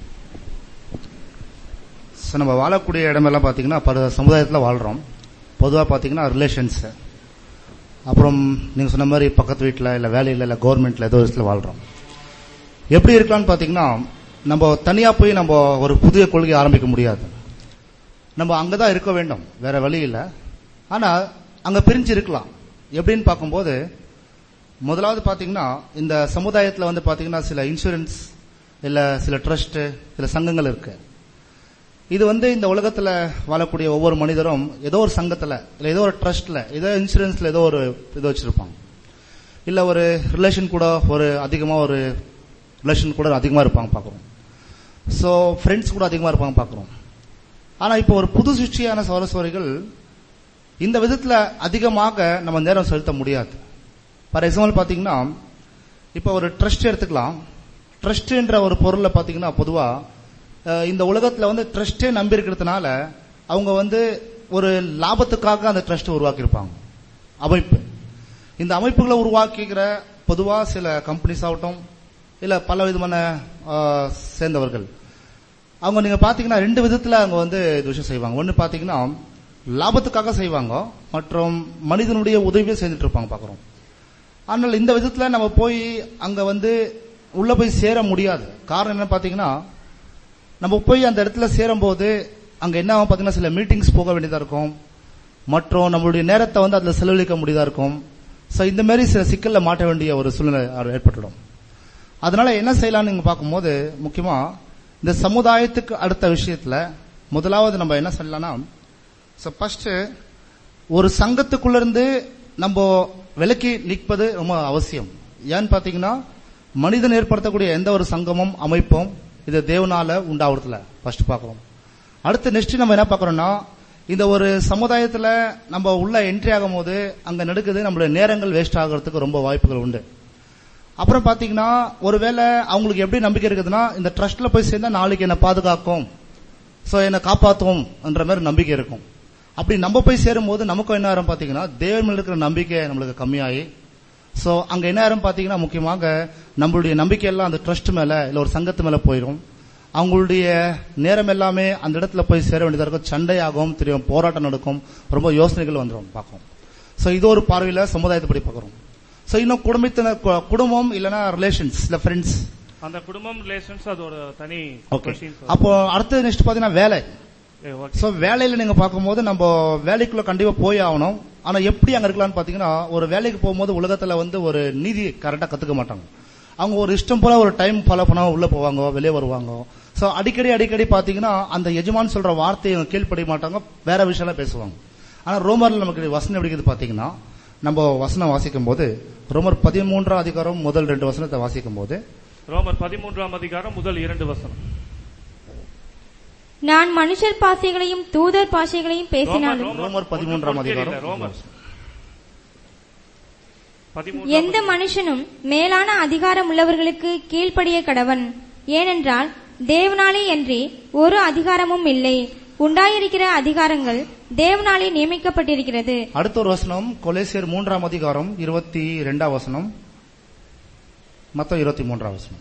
So, நம்ம வாழக்கூடிய இடமெல்லாம் பார்த்தீங்கன்னா பல சமுதாயத்தில் வாழ்கிறோம் பொதுவாக பார்த்தீங்கன்னா ரிலேஷன்ஸ் அப்புறம் நீங்கள் சொன்ன மாதிரி பக்கத்து வீட்டில் இல்லை வேலையில் இல்லை கவர்மெண்ட்டில் ஏதோ விஷயத்தில் வாழ்கிறோம் எப்படி இருக்கலாம்னு பார்த்தீங்கன்னா நம்ம தனியாக போய் நம்ம ஒரு புதிய கொள்கை ஆரம்பிக்க முடியாது நம்ம அங்கே தான் இருக்க வேண்டும் வேற வழி இல்லை ஆனால் அங்கே பிரிஞ்சு இருக்கலாம் எப்படின்னு பார்க்கும்போது முதலாவது பார்த்தீங்கன்னா இந்த சமுதாயத்தில் வந்து பார்த்தீங்கன்னா சில இன்சூரன்ஸ் இல்லை சில ட்ரஸ்ட் சில சங்கங்கள் இருக்கு இது வந்து இந்த உலகத்துல வாழக்கூடிய ஒவ்வொரு மனிதரும் ஏதோ ஒரு சங்கத்துல இல்ல ஏதோ ஒரு ட்ரஸ்ட்ல ஏதோ இன்சூரன்ஸ்ல ஏதோ ஒரு இது வச்சிருப்பாங்க இல்ல ஒரு ரிலேஷன் கூட ஒரு அதிகமா ஒரு ரிலேஷன் கூட அதிகமா இருப்பாங்க பாக்குறோம் சோ ஃப்ரெண்ட்ஸ் கூட அதிகமா இருப்பாங்க பாக்குறோம் ஆனா இப்போ ஒரு புது சிருஷ்டியான சௌரஸ்வரிகள் இந்த விதத்துல அதிகமாக நம்ம நேரம் செலுத்த முடியாது ஃபார் எக்ஸாம்பிள் பாத்தீங்கன்னா இப்போ ஒரு ட்ரஸ்ட் எடுத்துக்கலாம் ட்ரஸ்ட்ன்ற ஒரு பொருளை பாத்தீங்கன்னா பொதுவா அஹ், இந்த உலகத்துல வந்து ட்ரஸ்டே நம்பி இருக்கிறதுனால அவங்க வந்து ஒரு லாபத்துக்காக அந்த ட்ரஸ்ட் உருவாக்கியிருப்பாங்க அமைப்பு இந்த அமைப்புகளை உருவாக்கிக்கிற பொதுவா சில கம்பெனிஸ் ஆகட்டும் இல்ல பல விதமான அஹ், சேர்ந்தவர்கள் அவங்க நீங்க பாத்தீங்கன்னா ரெண்டு விதத்துல அவங்க வந்து இது விஷயம் செய்வாங்க ஒன்னு பாத்தீங்கன்னா லாபத்துக்காக செய்வாங்க மற்றும் மனிதனுடைய உதவியை செஞ்சுட்டு இருப்பாங்க பாக்குறோம் ஆனால் இந்த விதத்துல நம்ம போய் அங்க வந்து உள்ள போய் சேர முடியாது காரணம் என்ன பாத்தீங்கன்னா நம்ம போய் அந்த இடத்துல சேரும்போது அங்க என்ன ஆகும் பாத்தீங்கன்னா சில மீட்டிங்ஸ் போக வேண்டியதா இருக்கும் மற்றும் நம்மளுடைய நேரத்தை வந்து அதுல செலவழிக்க முடியதா இருக்கும் சோ இந்த மாதிரி சில சிக்கல்ல மாட்ட வேண்டிய ஒரு சூழ்நிலை ஏற்பட்டுடும் அதனால என்ன செய்யலாம்னு நீங்க பார்க்கும்போது முக்கியமா இந்த சமுதாயத்துக்கு அடுத்த விஷயத்துல முதலாவது நம்ம என்ன சொல்லலாம்னா சோ ஃபர்ஸ்ட் ஒரு சங்கத்துக்குள்ள இருந்து நம்ம விலக்கி நிற்பது ரொம்ப அவசியம் ஏன்னு பாத்தீங்கன்னா மனிதன் ஏற்படுத்தக்கூடிய எந்த ஒரு சங்கமும் அமைப்பும் இது தேவனால உண்டாவதுல ஃபர்ஸ்ட் பார்க்கிறோம் அடுத்து நெக்ஸ்ட் நம்ம என்ன பார்க்கறோம்னா இந்த ஒரு சமுதாயத்துல நம்ம உள்ள என்ட்ரி ஆகும் போது அங்க நடக்குது நம்மளுடைய நேரங்கள் வேஸ்ட் ஆகிறதுக்கு ரொம்ப வாய்ப்புகள் உண்டு அப்புறம் பாத்தீங்கன்னா ஒருவேளை அவங்களுக்கு எப்படி நம்பிக்கை இருக்குதுன்னா இந்த ட்ரஸ்ட்ல போய் சேர்ந்தா நாளைக்கு என்ன பாதுகாக்கும் சோ என்னை காப்பாத்தும் என்ற மாதிரி நம்பிக்கை இருக்கும் அப்படி நம்ம போய் சேரும்போது நமக்கும் என்ன ஆகும் பாத்தீங்கன்னா தேவன் மேல இருக்கிற நம்பிக்கை நம்மளுக்கு கம்மியாகி சோ அங்க என்ன ஆகும் பாத்தீங்கன்னா முக்கியமாக நம்மளுடைய நம்பிக்கை எல்லாம் அந்த ட்ரஸ்ட் மேல இல்ல ஒரு சங்கத்து மேல போயிடும் அவங்களுடைய நேரம் எல்லாமே அந்த இடத்துல போய் சேர வேண்டியதா இருக்கும் சண்டையாகும் தெரியும் போராட்டம் நடக்கும் ரொம்ப யோசனைகள் வந்துடும் பார்க்கும் சோ இது ஒரு பார்வையில சமுதாயத்தை படி பார்க்கிறோம் சோ இன்னும் குடும்பத்தினர் கு- குடும்பம் இல்லனா ரிலேஷன்ஸ் இல்ல ஃப்ரெண்ட்ஸ் அந்த குடும்பம் ரிலேஷன்ஸ் அது ஒரு தனி ஓகே question sir. அப்போ அடுத்து நெக்ஸ்ட் பாத்தீங்கன்னா வேலை ஏ, okay. சோ வேலையில நீங்க பார்க்கும்போது நம்ம வேலைக்குள்ள கண்டிப்பா போய் ஆகணும் ஆனா எப்படி அங்க இருக்கலாம்னு பாத்தீங்கன்னா ஒரு வேலைக்கு போகும்போது உலகத்துல வந்து ஒரு நீதி கரெக்டா கத்துக்க மாட்டாங்க அவங்க ஒரு இஷ்டம் போல ஒரு டைம் ஃபாலோ பண்ணாம உள்ள போவாங்க வெளியே வருவாங்க சோ அடிக்கடி அடிக்கடி பாத்தீங்கன்னா அந்த எஜமான் சொல்ற வார்த்தையை இவங்க கீழ்ப்படிய மாட்டாங்க வேற விஷயம் பேசுவாங்க ஆனா ரோமர்ல நமக்கு வசனம் எப்படி இருக்குது பாத்தீங்கன்னா நம்ம வசனம் வாசிக்கும் போது ரோமர் பதிமூன்றாம் அதிகாரம் முதல் ரெண்டு வசனத்தை வாசிக்கும் போது ரோமர் பதிமூன்றாம் அதிகாரம் முதல் இரண்டு வசனம் நான் மனுஷர் பாஷைகளையும் தூதர் பாஷைகளையும் பேசினாலும் ரோமர், ரோமர் பதிமூன்றாம் ஒன்று அதிகாரம். தெரியல, ரோமர் பதிமூன்றாம் எந்த மனுஷனும் மேலான அதிகாரம் உள்ளவர்களுக்கு கீழ்ப்படிய கடவன் ஏனென்றால் தேவனாலே அன்றி ஒரு அதிகாரமும் இல்லை உண்டாயிருக்கிற அதிகாரங்கள் தேவனாலே நியமிக்கப்பட்டிருக்கிறது அடுத்த ஒரு வசனம் கொலேசியர் மூன்றாம் அதிகாரம் இருபத்தி ரெண்டாம் வசனம் மொத்தம் இருபத்தி மூன்றாம் வசனம்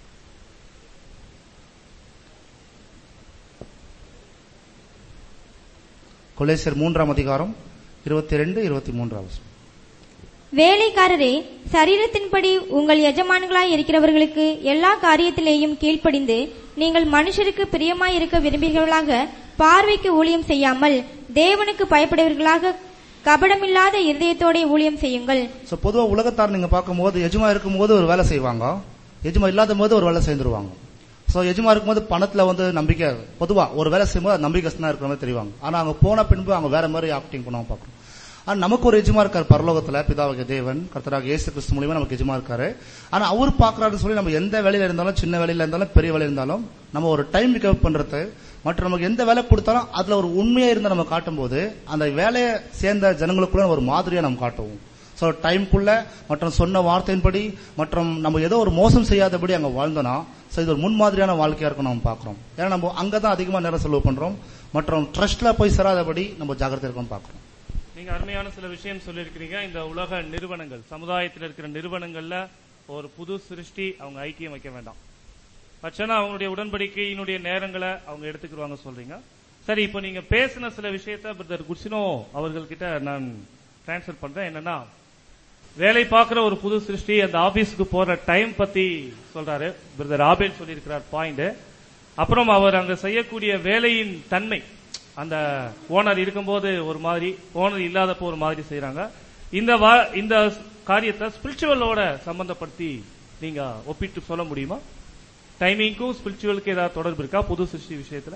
கொலேசியர் மூன்றாம் அதிகாரம் இருபத்தி ரெண்டு இருபத்தி மூன்றாம் வசனம் வேலைக்காரரே சரீரத்தின்படி உங்கள் எஜமான்களாய் இருக்கிறவர்களுக்கு எல்லா காரியத்திலேயும் கீழ்ப்படிந்து நீங்கள் மனுஷருக்கு பிரியமாய் இருக்க விரும்புகிறவர்களாக பார்வைக்கு ஊழியம் செய்யாமல் தேவனுக்கு பயப்படுவர்களாக கபடமில்லாத இருதயத்தோட ஊழியம் செய்யுங்கள் சோ பொதுவா உலகத்தார் நீங்க பார்க்கும்போது எஜமா இருக்கும்போது ஒரு வேலை செய்வாங்க எஜமா இல்லாத போது ஒரு வேலை செய்துருவாங்க சோ எஜமா இருக்கும்போது பணத்துல வந்து நம்பிக்கை பொதுவா ஒரு வேலை செய்யும்போது அது நம்பிக்கைஸ்தான் இருக்கிற மாதிரி தெரிவாங்க ஆனா அவங்க போன பின்பு அவங்க வேற மாதிரி ஆக்டிங் பண்ணுவாங்க பார்க்கணும் ஆனா நமக்கு ஒரு எஜமா இருக்காரு பரலோகத்துல பிதாவாகிய தேவன் கர்த்தராக இயேசு கிறிஸ்து மூலியமா நமக்கு எஜமா இருக்காரு ஆனா அவர் பாக்குறாருன்னு சொல்லி நம்ம எந்த வேலையில இருந்தாலும் சின்ன வேலையில இருந்தாலும் பெரிய வேலையில இருந்தாலும் நம்ம ஒரு டைம் பிக்கப் பண்றது மற்றும் நமக்கு எந்த வேலை கொடுத்தாலும் அதுல ஒரு உண்மையா இருந்தா நம்ம காட்டும்போது அந்த வேலையை சேர்ந்த ஜனங்களுக்குள்ள ஒரு மாதிரியா நம்ம காட்டுவோம் ஸோ டைம்குள்ள மற்றும் சொன்ன வார்த்தையின்படி மற்றும் நம்ம ஏதோ ஒரு மோசம் செய்யாதபடி அங்க வாழ்ந்தோம்னா ஸோ இது ஒரு முன்மாதிரியான வாழ்க்கையா இருக்கும் நம்ம பார்க்குறோம் ஏன்னா நம்ம அங்கே தான் அதிகமாக நேரம் செலவு பண்றோம் மற்றும் ட்ரஸ்ட்ல போய் சேராதபடி நம்ம ஜாக்கிரதை இருக்கோம் பார்க்குறோம் நீங்க அருமையான சில விஷயம் சொல்லியிருக்கிறீங்க இந்த உலக நிறுவனங்கள் சமுதாயத்தில் இருக்கிற நிறுவனங்கள்ல ஒரு புது சிருஷ்டி அவங்க ஐக்கியம் வைக்க வேண்டாம் பட்சனா அவங்களுடைய உடன்படிக்கையினுடைய நேரங்களை அவங்க எடுத்துக்கிடுவாங்க சொல்றீங்க சரி இப்போ நீங்க பேசின சில விஷயத்த பிரதர் குட்சினோ அவர்கள்கிட்ட நான் டிரான்ஸ்ஃபர் பண்றேன் என்னன்னா வேலை பார்க்கிற ஒரு புது சிருஷ்டி அந்த ஆபீஸ்க்கு போற டைம் பத்தி சொல்றாரு பிரதர் ஆபேல் சொல்லியிருக்கிறார் பாயிண்ட் அப்புறம் அவர் அங்க செய்யக்கூடிய வேலையின் தன்மை அந்த ஓனர் இருக்கும்போது ஒரு மாதிரி ஓனர் இல்லாதப்போ ஒரு மாதிரி செய்யறாங்க இந்த வா- இந்த காரியத்தை ஸ்பிரிச்சுவலோட சம்பந்தப்படுத்தி நீங்க ஒப்பிட்டு சொல்ல முடியுமா டைமிங்க்கும் ஸ்பிரிச்சுவலுக்கு ஏதாவது தொடர்பு இருக்கா புது சிருஷ்டி விஷயத்துல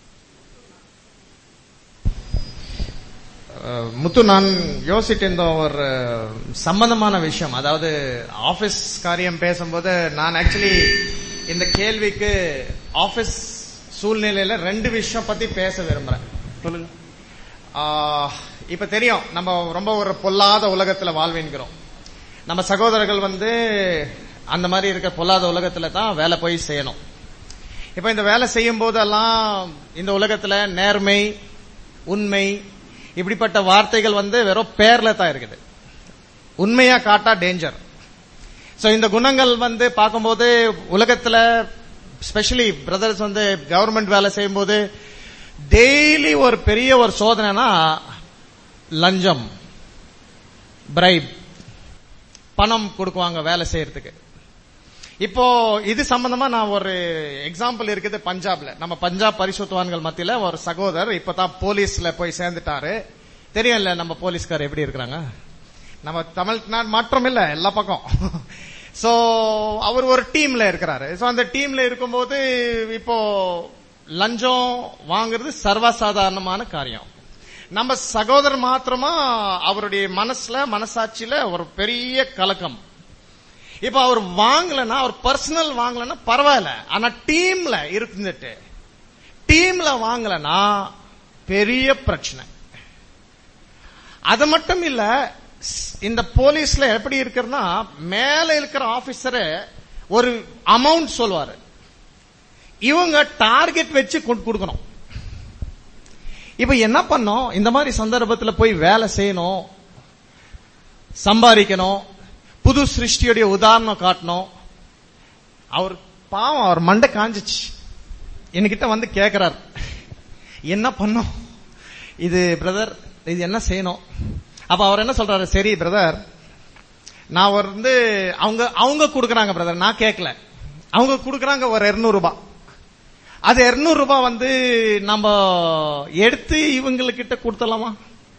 அஹ், முத்து நான் யோசிட்டு இருந்த ஒரு சம்பந்தமான விஷயம் அதாவது ஆபீஸ் காரியம் பேசும்போது நான் ஆக்சுவலி இந்த கேள்விக்கு ஆபீஸ் சூழ்நிலையில ரெண்டு விஷயம் பத்தி பேச விரும்புறேன் சொல்லுங்க ஆஹ், இப்ப தெரியும் நம்ம ரொம்ப ஒரு பொல்லாத உலகத்துல வாழ்வின்கிறோம் நம்ம சகோதரர்கள் வந்து அந்த மாதிரி இருக்க பொல்லாத உலகத்துல தான் வேலை போய் செய்யணும் இப்ப இந்த வேலை செய்யும் போதெல்லாம் இந்த உலகத்துல நேர்மை உண்மை இப்படிப்பட்ட வார்த்தைகள் வந்து வெறும் பேர்ல தான் இருக்குது உண்மையா காட்டா டேஞ்சர் சோ இந்த குணங்கள் வந்து பார்க்கும்போது உலகத்துல ஸ்பெஷலி பிரதர்ஸ் வந்து கவர்மெண்ட் வேலை செய்யும்போது டெய்லி ஒரு பெரிய ஒரு சோதனைனா லஞ்சம் பிரைப் பணம் கொடுக்குவாங்க வேலை செய்யறதுக்கு இப்போ இது சம்பந்தமா நான் ஒரு எக்ஸாம்பிள் இருக்குது பஞ்சாப்ல நம்ம பஞ்சாப் பரிசுத்தவான்கள் மத்தியில ஒரு சகோதரர் இப்பதான் போலீஸ்ல போய் சேர்ந்துட்டாரு தெரியும்ல நம்ம போலீஸ்கார் எப்படி இருக்கிறாங்க நம்ம தமிழ்நாடு மாற்றம் இல்ல எல்லா பக்கம் சோ அவர் ஒரு டீம்ல இருக்கிறாரு சோ அந்த டீம்ல இருக்கும்போது இப்போ லஞ்சம் வாங்குறது சர்வசாதாரணமான காரியம் நம்ம சகோதரர் மாத்திரமா அவருடைய மனசுல மனசாட்சியில ஒரு பெரிய கலக்கம் இப்ப அவர் வாங்கலன்னா அவர் பர்சனல் வாங்கலன்னா பரவாயில்ல ஆனா டீம்ல இருந்துட்டு டீம்ல வாங்கலன்னா பெரிய பிரச்சனை அது மட்டும் இல்ல ஸ்- இந்த போலீஸ்ல எப்படி இருக்குன்னா மேல இருக்கிற ஆபீசரு ஒரு அமௌண்ட் சொல்லுவாரு இவங்க டார்கெட் வச்சு கொண்டு கொடுக்கணும் இப்ப என்ன பண்ணோம் இந்த மாதிரி சந்தர்ப்பத்துல போய் வேலை செய்யணும் சம்பாதிக்கணும் புது சிருஷ்டியுடைய உதாரணம் காட்டணும் அவர் பாவம் அவர் மண்டை காஞ்சிச்சு என்கிட்ட வந்து கேக்குறார் என்ன பண்ணோம் இது பிரதர் இது என்ன செய்யணும் அப்ப அவர் என்ன சொல்றாரு சரி பிரதர் நான் வந்து அவங்க அவங்க கொடுக்கறாங்க பிரதர் நான் கேட்கல அவங்க கொடுக்கறாங்க ஒரு 200 ரூபாய் அது 200 ரூபாய் வந்து நம்ம எடுத்து இவங்களுக்கிட்ட கொடுத்தலாமா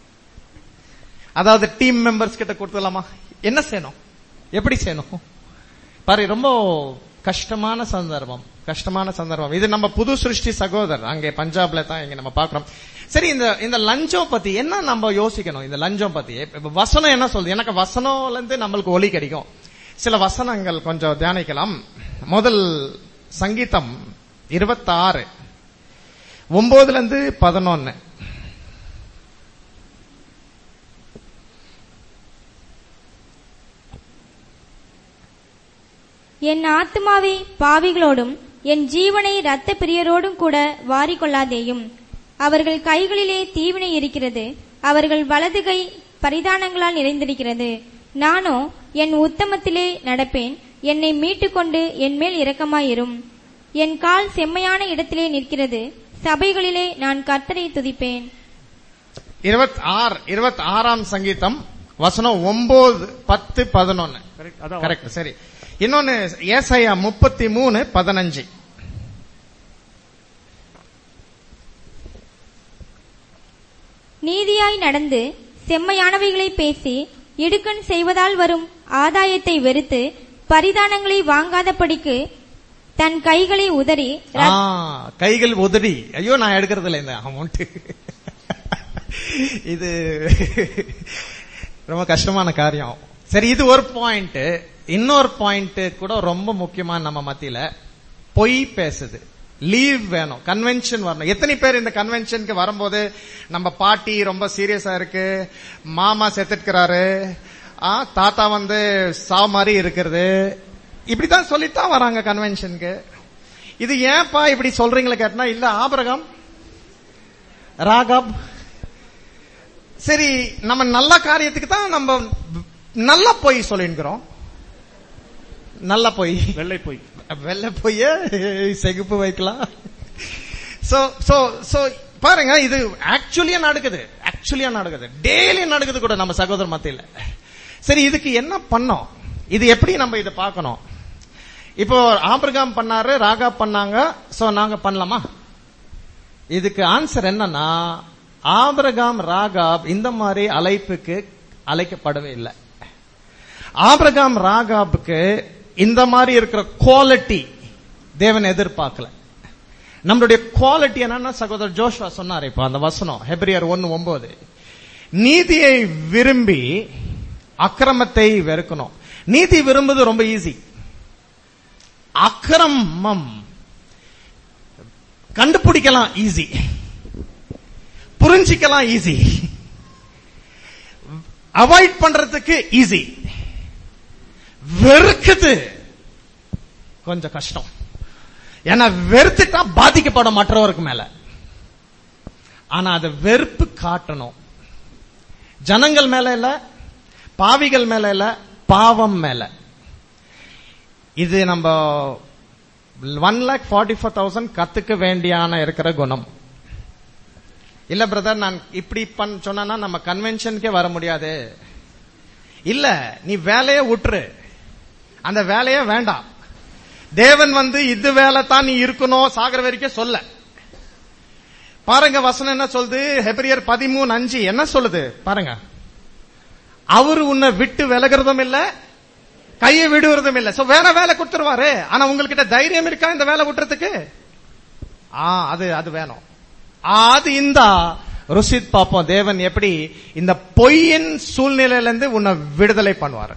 அதாவது டீம் மெம்பர்ஸ் கிட்ட கொடுத்துடலாமா என்ன செய்யணும் எப்படி செய்யணும் பாரு ரொம்ப கஷ்டமான சந்தர்ப்பம் கஷ்டமான சந்தர்ப்பம் இது நம்ம புது சிருஷ்டி சகோதரர் அங்கே பஞ்சாப்ல தான் இங்க நம்ம பாக்குறோம் சரி இந்த இந்த லஞ்சம் பத்தி என்ன நம்ம யோசிக்கணும் இந்த லஞ்சம் பத்தி இப்ப வசனம் என்ன சொல்லுது எனக்கு வசனம்ல இருந்து நம்மளுக்கு ஒலி கிடைக்கும் சில வசனங்கள் கொஞ்சம் தியானிக்கலாம் முதல் சங்கீதம் இருபத்தாறு ஒன்பதுல இருந்து பதினொன்னு என் ஆத்துமாவை பாவிகளோடும் என் ஜீவனை இரத்த பிரியரோடும் கூட வாரிக்கொள்ளாதேயும் அவர்கள் கைகளிலே தீவினை இருக்கிறது அவர்கள் வலது கை பரிதானங்களால் நிறைந்திருக்கிறது நானோ என் உத்தமத்திலே நடப்பேன் என்னை மீட்டுக்கொண்டு என் மேல் இரக்கமாயிரும் என் கால் செம்மையான இடத்திலே நிற்கிறது சபைகளிலே நான் கர்த்தரை துதிப்பேன் இருபத்தி ஆறு இருபத்தி ஆறாம் சங்கீதம் வசனம் ஒன்பது பத்து பதினொன்னு கரெக்ட் அதான் கரெக்ட் சரி இன்னொன்னு ஏசாயா முப்பத்தி மூணு பதினஞ்சு நீதியாய் நடந்து செம்மையானவைகளை பேசி இடுக்கண் செய்வதால் வரும் ஆதாயத்தை வெறுத்து பரிதானங்களை வாங்காதபடிக்கு தன் கைகளை உதறி ஆ, கைகள் உதறி ஐயோ நான் எடுக்கிறது இல்லை இந்த அமௌண்ட் இது ரொம்ப கஷ்டமான காரியம் சரி இது ஒரு பாயிண்ட் இன்னொரு பாயிண்ட் கூட ரொம்ப முக்கியமா நம்ம மத்தியில பொய் பேசுது லீவ் வேணும் கன்வென்ஷன் வரணும் எத்தனை பேர் இந்த கன்வென்ஷனுக்கு வரும்போது நம்ம பாட்டி ரொம்ப சீரியஸா இருக்கு மாமா செத்துக்கிறாரு ஆ, தாத்தா வந்து சாவு மாதிரி இருக்கிறது இப்படிதான் சொல்லித்தான் வராங்க கன்வென்ஷனுக்கு இது ஏன்பா இப்படி சொல்றீங்களே கேட்டனா இல்ல ஆபரகம் ராகாப் சரி நம்ம நல்ல காரியத்துக்கு தான் நம்ம நல்ல பொய் சொல்லிருக்கிறோம் நல்ல பொய் வெள்ளை போய் வெள்ளை பொய்ய செகுப்பு வைக்கலாம் சோ சோ சோ பாருங்க இது ஆக்சுவலியா நடக்குது ஆக்சுவலியா நடக்குது டெய்லி நடக்குது கூட நம்ம சகோதர மத்தியில சரி இதுக்கு என்ன பண்ணோம் இது எப்படி நம்ம இதை பார்க்கணும் இப்போ ஆபிரகாம் பண்ணாரு ராகா பண்ணாங்க சோ நாங்க பண்ணலாமா இதுக்கு ஆன்சர் என்னன்னா ஆபிரகாம் ராகாப் இந்த மாதிரி அழைப்புக்கு அழைக்கப்படவே இல்லை ஆபிரகாம் ராகாபுக்கு இந்த மாதிரி இருக்கிற குவாலிட்டி தேவன் எதிர்பார்க்கல நம்மளுடைய குவாலிட்டி என்னன்னா சகோதரர் ஜோஷ்வா சொன்னார் இப்போ அந்த வசனம் ஹெப்ரியர் ஒன்னு ஒன்பது நீதியை விரும்பி அக்கிரமத்தை வெறுக்கணும் நீதி விரும்புவது ரொம்ப ஈஸி அக்கிரமம் கண்டுபிடிக்கலாம் ஈஸி புரிஞ்சிக்கலாம் ஈஸி அவாய்ட் பண்றதுக்கு ஈஸி வெறுக்குது கொஞ்சம் கஷ்டம் ஏன்னா வெறுத்துட்டா பாதிக்கப்படும் மற்றவருக்கு மேல ஆனா அதை வெறுப்பு காட்டணும் ஜனங்கள் மேல இல்ல பாவிகள் மேல இல்ல பாவம் மேல இது நம்ம one lakh forty four thousand கத்துக்க வேண்டியான இருக்கிற குணம் இல்ல பிரதர் நான் இப்படி பண் சொன்னா நம்ம கன்வென்ஷனுக்கே வர முடியாது இல்ல நீ வேலையை விட்டுரு அந்த வேலையே வேண்டாம் தேவன் வந்து இது வேலை தான் நீ இருக்கணும் சாகர வரைக்கும் சொல்ல பாருங்க வசனம் என்ன சொல்லுது ஹெப்ரியர் பதிமூணு அஞ்சு என்ன சொல்லுது பாருங்க அவரு உன்னை விட்டு விலகிறதும் இல்ல கையை விடுவதும் இல்ல சோ வேற வேலை கொடுத்துருவாரு ஆனா உங்ககிட்ட தைரியம் இருக்கா இந்த வேலை விட்டுறதுக்கு ஆ அது அது வேணும் ஆ, அது இந்த ருசித் பாப்போம் தேவன் எப்படி இந்த பொய்யின் சூழ்நிலையில இருந்து உன்னை விடுதலை பண்ணுவாரு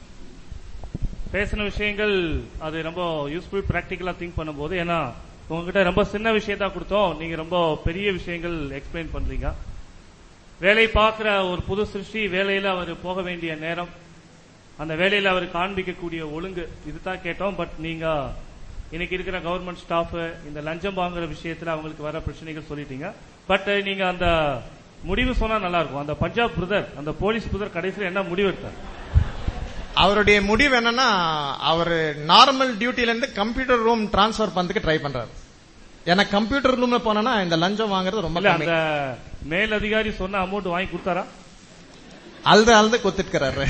பேசின விஷயங்கள் அது ரொம்ப யூஸ்ஃபுல் பிராக்டிக்கலா திங்க் பண்ணும்போது ஏன்னா உங்ககிட்ட ரொம்ப சின்ன விஷயத்தா கொடுத்தோம் நீங்க ரொம்ப பெரிய விஷயங்கள் எக்ஸ்பிளைன் பண்றீங்க வேலை பார்க்கிற ஒரு புது சிருஷ்டி வேலையில அவர் போக வேண்டிய நேரம் அந்த வேலையில அவர் காண்பிக்கக்கூடிய ஒழுங்கு இதுதான் கேட்டோம் பட் நீங்க இன்னைக்கு இருக்கிற கவர்மெண்ட் ஸ்டாஃப் இந்த லஞ்சம் வாங்குற விஷயத்துல அவங்களுக்கு வர பிரச்சனைகள் சொல்லிட்டீங்க பட் நீங்க அந்த முடிவு சொன்னா நல்லா இருக்கும் அந்த பஞ்சாப் பிரதர் அந்த போலீஸ் பிரதர் கடைசியில் என்ன முடிவு எடுத்தார் அவருடைய முடிவு என்னன்னா அவர் நார்மல் டியூட்டில இருந்து கம்ப்யூட்டர் ரூம் டிரான்ஸ்ஃபர் பண்ணதுக்கு ட்ரை பண்றாரு ஏன்னா கம்ப்யூட்டர் ரூம்ல போனா இந்த லஞ்சம் வாங்குறது ரொம்ப இல்ல கம்மி அந்த மேல் அதிகாரி சொன்ன அமௌண்ட் வாங்கி கொடுத்தாரா அழுது அழுது கொத்துட்டுக்கிறாரு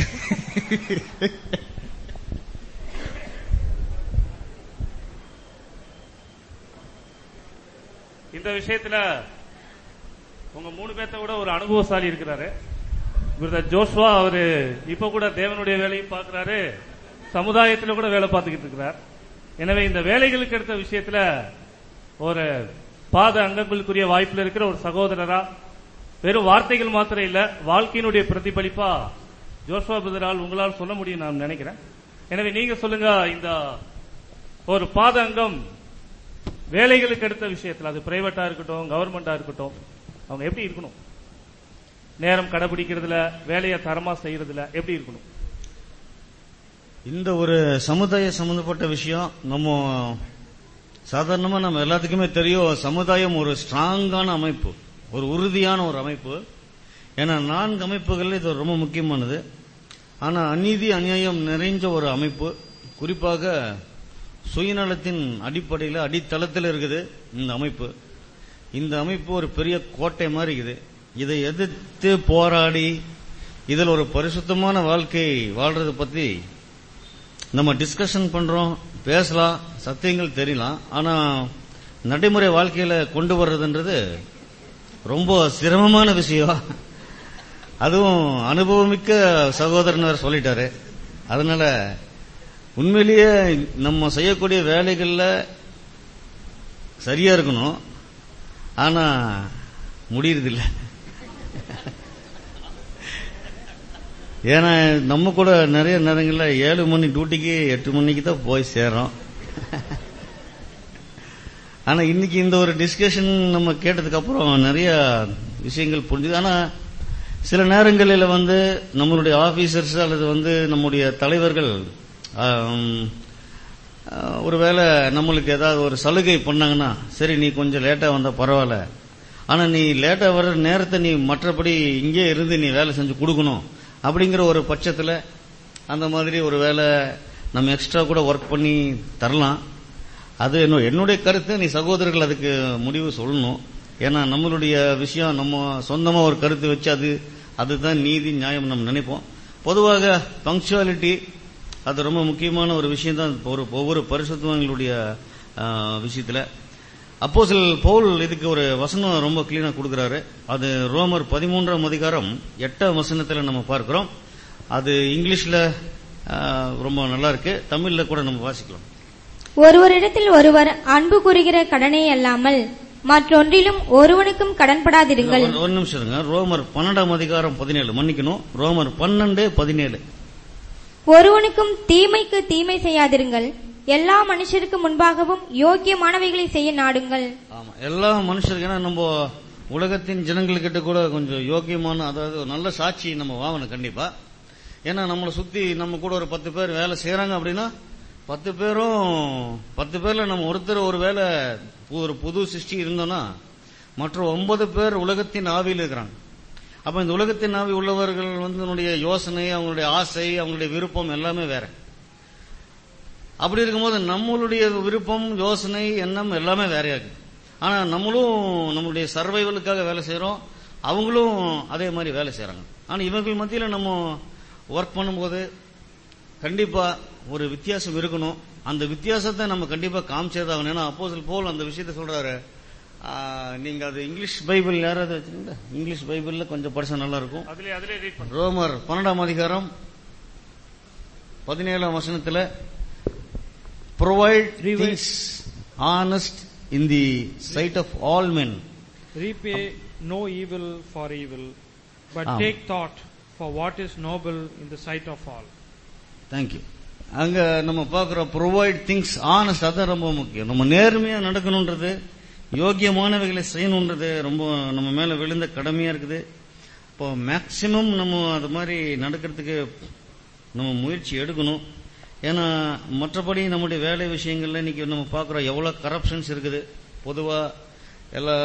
இந்த விஷயத்துல உங்க மூணு பேர்த்த கூட ஒரு அனுபவசாலி இருக்கிறாரு பிரதர் ஜோஷ்வா அவரு இப்ப கூட தேவனுடைய வேலையும் பார்க்கிறாரு சமுதாயத்துல கூட வேலை பார்த்துக்கிட்டு இருக்கிறார் எனவே இந்த வேலைகளுக்கு எடுத்த விஷயத்துல ஒரு பாத அங்கங்களுக்குரிய வாய்ப்புல இருக்கிற ஒரு சகோதரரா வெறும் வார்த்தைகள் மாத்திரம் இல்ல வாழ்க்கையினுடைய பிரதிபலிப்பா ஜோஷ்வா பிரதரால் உங்களால் சொல்ல முடியும் நான் நினைக்கிறேன் எனவே நீங்க சொல்லுங்க இந்த ஒரு பாத அங்கம் வேலைகளுக்கு எடுத்த விஷயத்துல அது பிரைவேட்டா இருக்கட்டும் கவர்மெண்டா இருக்கட்டும் அவங்க எப்படி இருக்கணும் நேரம் கடைபிடிக்கிறதுல வேலையை தரமா செய்யறதுல எப்படி இருக்கணும் இந்த ஒரு சமுதாய சம்பந்தப்பட்ட விஷயம் நம்ம சாதாரணமா நம்ம எல்லாத்துக்குமே தெரியும் சமுதாயம் ஒரு ஸ்ட்ராங்கான அமைப்பு ஒரு உறுதியான ஒரு அமைப்பு ஏன்னா நான்கு அமைப்புகள் இது ரொம்ப முக்கியமானது ஆனா அநீதி அநியாயம் நிறைஞ்ச ஒரு அமைப்பு குறிப்பாக சுயநலத்தின் அடிப்படையில் அடித்தளத்தில் இருக்குது இந்த அமைப்பு இந்த அமைப்பு ஒரு பெரிய கோட்டை மாதிரி இருக்குது இதை எதிர்த்து போராடி இதில் ஒரு பரிசுத்தமான வாழ்க்கை வாழ்றத பத்தி நம்ம டிஸ்கஷன் பண்றோம் பேசலாம் சத்தியங்கள் தெரியலாம் ஆனா நடைமுறை வாழ்க்கையில கொண்டு வர்றதுன்றது ரொம்ப சிரமமான விஷயம் அதுவும் அனுபவமிக்க சகோதரனர் சொல்லிட்டாரு அதனால உண்மையிலேயே நம்ம செய்யக்கூடிய வேலைகள்ல சரியா இருக்கணும் ஆனா முடியறதில்லை ஏன்னா நம்ம கூட நிறைய நேரங்கள்ல ஏழு மணி டியூட்டிக்கு எட்டு மணிக்கு தான் போய் சேர்றோம் ஆனா இன்னைக்கு இந்த ஒரு டிஸ்கஷன் நம்ம கேட்டதுக்கு அப்புறம் நிறைய விஷயங்கள் புரிஞ்சுது ஆனா சில நேரங்களில் வந்து நம்மளுடைய ஆபீசர்ஸ் அல்லது வந்து நம்முடைய தலைவர்கள் ஆம், அஹ், ஒருவேளை நம்மளுக்கு ஏதாவது ஒரு சலுகை பண்ணாங்கன்னா சரி நீ கொஞ்சம் லேட்டா வந்தா பரவாயில்ல ஆனா நீ லேட்டா வர்ற நேரத்தை நீ மற்றபடி இங்கே இருந்து நீ வேலை செஞ்சு கொடுக்கணும் அப்படிங்கிற ஒரு பட்சத்துல அந்த மாதிரி ஒரு வேலை நம்ம எக்ஸ்ட்ரா கூட ஒர்க் பண்ணி தரலாம் அது என்ன- என்னுடைய கருத்து நீ சகோதரர்கள் அதுக்கு முடிவு சொல்லணும் ஏன்னா நம்மளுடைய விஷயம் நம்ம சொந்தமா ஒரு கருத்து வச்சு அது அதுதான் நீதி நியாயம் நம்ம நினைப்போம் பொதுவாக பங்க்சுவாலிட்டி அது ரொம்ப முக்கியமான ஒரு விஷயம் தான் ஒரு ஒவ்வொரு பரிசுத்தவங்களுடைய விஷயத்துல அப்போஸ்தலர் பவுல் இதுக்கு ஒரு வசனம் ரொம்ப கிளீனா கொடுக்கறாரு அது ரோமர் பதிமூன்றாம் அதிகாரம் எட்டாம் வசனத்துல நம்ம பார்க்கிறோம் அது இங்கிலீஷ்ல ஆ, ரொம்ப நல்லா இருக்கு தமிழ்ல கூட நம்ம வாசிக்கலாம் ஒருவரிடத்தில் ஒருவர் அன்பு கூறுகிற கடனே அல்லாமல் மற்றொன்றிலும் ஒருவனுக்கும் கடன்படாதிருங்கள் ஒரு- ஒரு நிமிஷம் இருங்க ரோமர் பன்னெண்டாம் அதிகாரம் பதினேழு மன்னிக்கணும் ரோமர் பன்னெண்டு பதினேழு ஒருவனுக்கும் தீமைக்கு தீமை செய்யாதிருங்கள் எல்லா மனுஷருக்கு முன்பாகவும் யோக்கியமானவைகளை செய்ய நாடுங்கள் ஆமா எல்லா மனுஷருக்கு ஏன்னா நம்ம உலகத்தின் ஜனங்கள்கிட்ட கூட கொஞ்சம் யோக்கியமான அதாவது ஒரு நல்ல சாட்சி நம்ம வாங்கணும் கண்டிப்பா ஏன்னா நம்மளை சுத்தி நம்ம கூட ஒரு பத்து பேர் வேலை செய்யறாங்க அப்படின்னா பத்து பேரும் பத்து பேர்ல நம்ம ஒருத்தர் ஒரு வேலை ஒரு புது சிருஷ்டி இருந்தோம்னா மற்ற ஒன்பது பேர் உலகத்தின் ஆவியில் இருக்கிறாங்க அப்ப இந்த உலகத்தின் ஆவி உள்ளவர்கள் வந்து தன்னுடைய யோசனை அவங்களுடைய ஆசை அவங்களுடைய விருப்பம் எல்லாமே வேற அப்படி இருக்கும்போது நம்மளுடைய விருப்பம் யோசனை எண்ணம் எல்லாமே வேறையா இருக்கு ஆனா நம்மளும் நம்மளுடைய சர்வைவலுக்காக வேலை செய்யறோம் அவங்களும் அதே மாதிரி வேலை செய்யறாங்க ஆனா இவர்கள் மத்தியில நம்ம ஒர்க் பண்ணும்போது கண்டிப்பா ஒரு வித்தியாசம் இருக்கணும் அந்த வித்தியாசத்தை நம்ம கண்டிப்பா காமிச்சேதாகணும் ஏன்னா அப்போஸ்தலர் போல் அந்த விஷயத்த சொல்றாரு ஆ, நீங்க அது இங்கிலீஷ் பைபிள் யாராவது வச்சிருந்தா இங்கிலீஷ் பைபிள்ல கொஞ்சம் படிச்சா நல்லா இருக்கும் அதுல அதுல ரீட் பண்ணுங்க ரோமர் பன்னெண்டாம் அதிகாரம் பதினேழாம் வசனத்துல provide things honest in the sight of all men Repay no evil for evil, but Ah. take thought for what is noble in the sight of all. Thank you அங்க நம்ம பார்க்கிறோம் ப்ரொவைட் திங்ஸ் ஆனஸ்ட் அதான் ரொம்ப முக்கியம் நம்ம நேர்மையா நடக்கணும்ன்றது யோக்கியமானவைகளை செய்யணும்ன்றது ரொம்ப நம்ம மேல விழுந்த கடமையா இருக்குது இப்போ மேக்சிமம் நம்ம அது மாதிரி நடக்கிறதுக்கு நம்ம முயற்சி எடுக்கணும் ஏன்னா மற்றபடி நம்முடைய வேலை விஷயங்கள்ல இன்னைக்கு நம்ம பார்க்கிறோம் எவ்வளவு கரப்ஷன்ஸ் இருக்குது பொதுவா எல்லா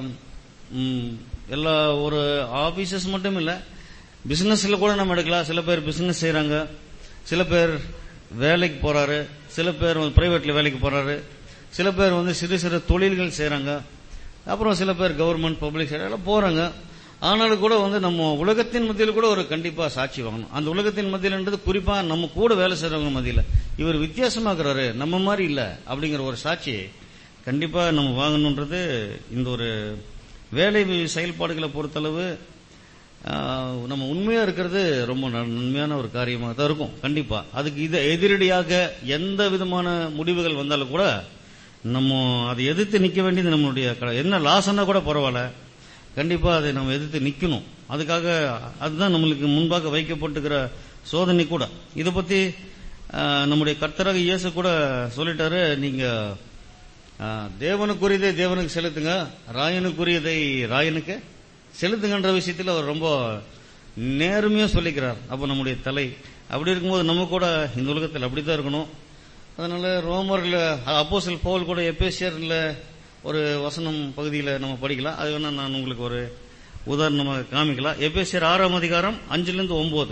ம், எல்லா ஒரு ஆபீசஸ் மட்டும் இல்ல பிசினஸ்ல கூட நம்ம எடுக்கலாம் சில பேர் பிசினஸ் செய்யறாங்க சில பேர் வேலைக்கு போறாரு சில பேர் வந்து பிரைவேட்ல வேலைக்கு போறாரு சில பேர் வந்து சிறு சிறு தொழில்கள் செய்யறாங்க அப்புறம் சில பேர் கவர்மெண்ட் பப்ளிக் எல்லாம் போறாங்க ஆனாலும் கூட வந்து நம்ம உலகத்தின் மத்தியில் கூட ஒரு கண்டிப்பா சாட்சி வாங்கணும் அந்த உலகத்தின் மத்தியில்ன்றது குறிப்பா நம்ம கூட வேலை செய்யறவங்க மத்தியில இவர் வித்தியாசமாக்குறாரு நம்ம மாதிரி இல்ல அப்படிங்கிற ஒரு சாட்சியை கண்டிப்பா நம்ம வாங்கணுன்றது இந்த ஒரு வேலை செயல்பாடுகளை பொறுத்தளவு ஆஹ், நம்ம உண்மையா இருக்கிறது ரொம்ப நன்- நன்மையான ஒரு காரியமாக தான் இருக்கும் கண்டிப்பா அதுக்கு இது எதிரடியாக எந்த விதமான முடிவுகள் வந்தாலும் கூட நம்ம அதை எதிர்த்து நிக்க வேண்டியது நம்மளுடைய க- என்ன லாஸ்னா கூட பரவாயில்ல கண்டிப்பா அதை நம்ம எதிர்த்து நிக்கணும் அதுக்காக அதுதான் நம்மளுக்கு முன்பாக வைக்கப்பட்டிருக்கிற சோதனை கூட இதை பத்தி ஆஹ், நம்முடைய கர்த்தராக இயேசு கூட சொல்லிட்டாரு நீங்க ஆஹ், தேவனுக்குரியதை தேவனுக்கு செலுத்துங்க ராயனுக்குரியதை ராயனுக்கு செலுத்துங்கன்ற விஷயத்துல அவர் ரொம்ப நேர்மையா சொல்லிக்கிறார் அப்ப நம்முடைய தலை அப்படி இருக்கும்போது நம்ம கூட இந்த உலகத்தில் அப்படித்தான் இருக்கணும் அதனால ரோமர்ல அப்போஸ்தலர் பவுல் கூட எபேசியர்ல ஒரு வசனம் பகுதியில நம்ம படிக்கலாம் அது வேணா நான் உங்களுக்கு ஒரு உதாரணமாக காமிக்கலாம் எபேசியர் ஆறாம் அதிகாரம் அஞ்சுல இருந்து ஒன்பது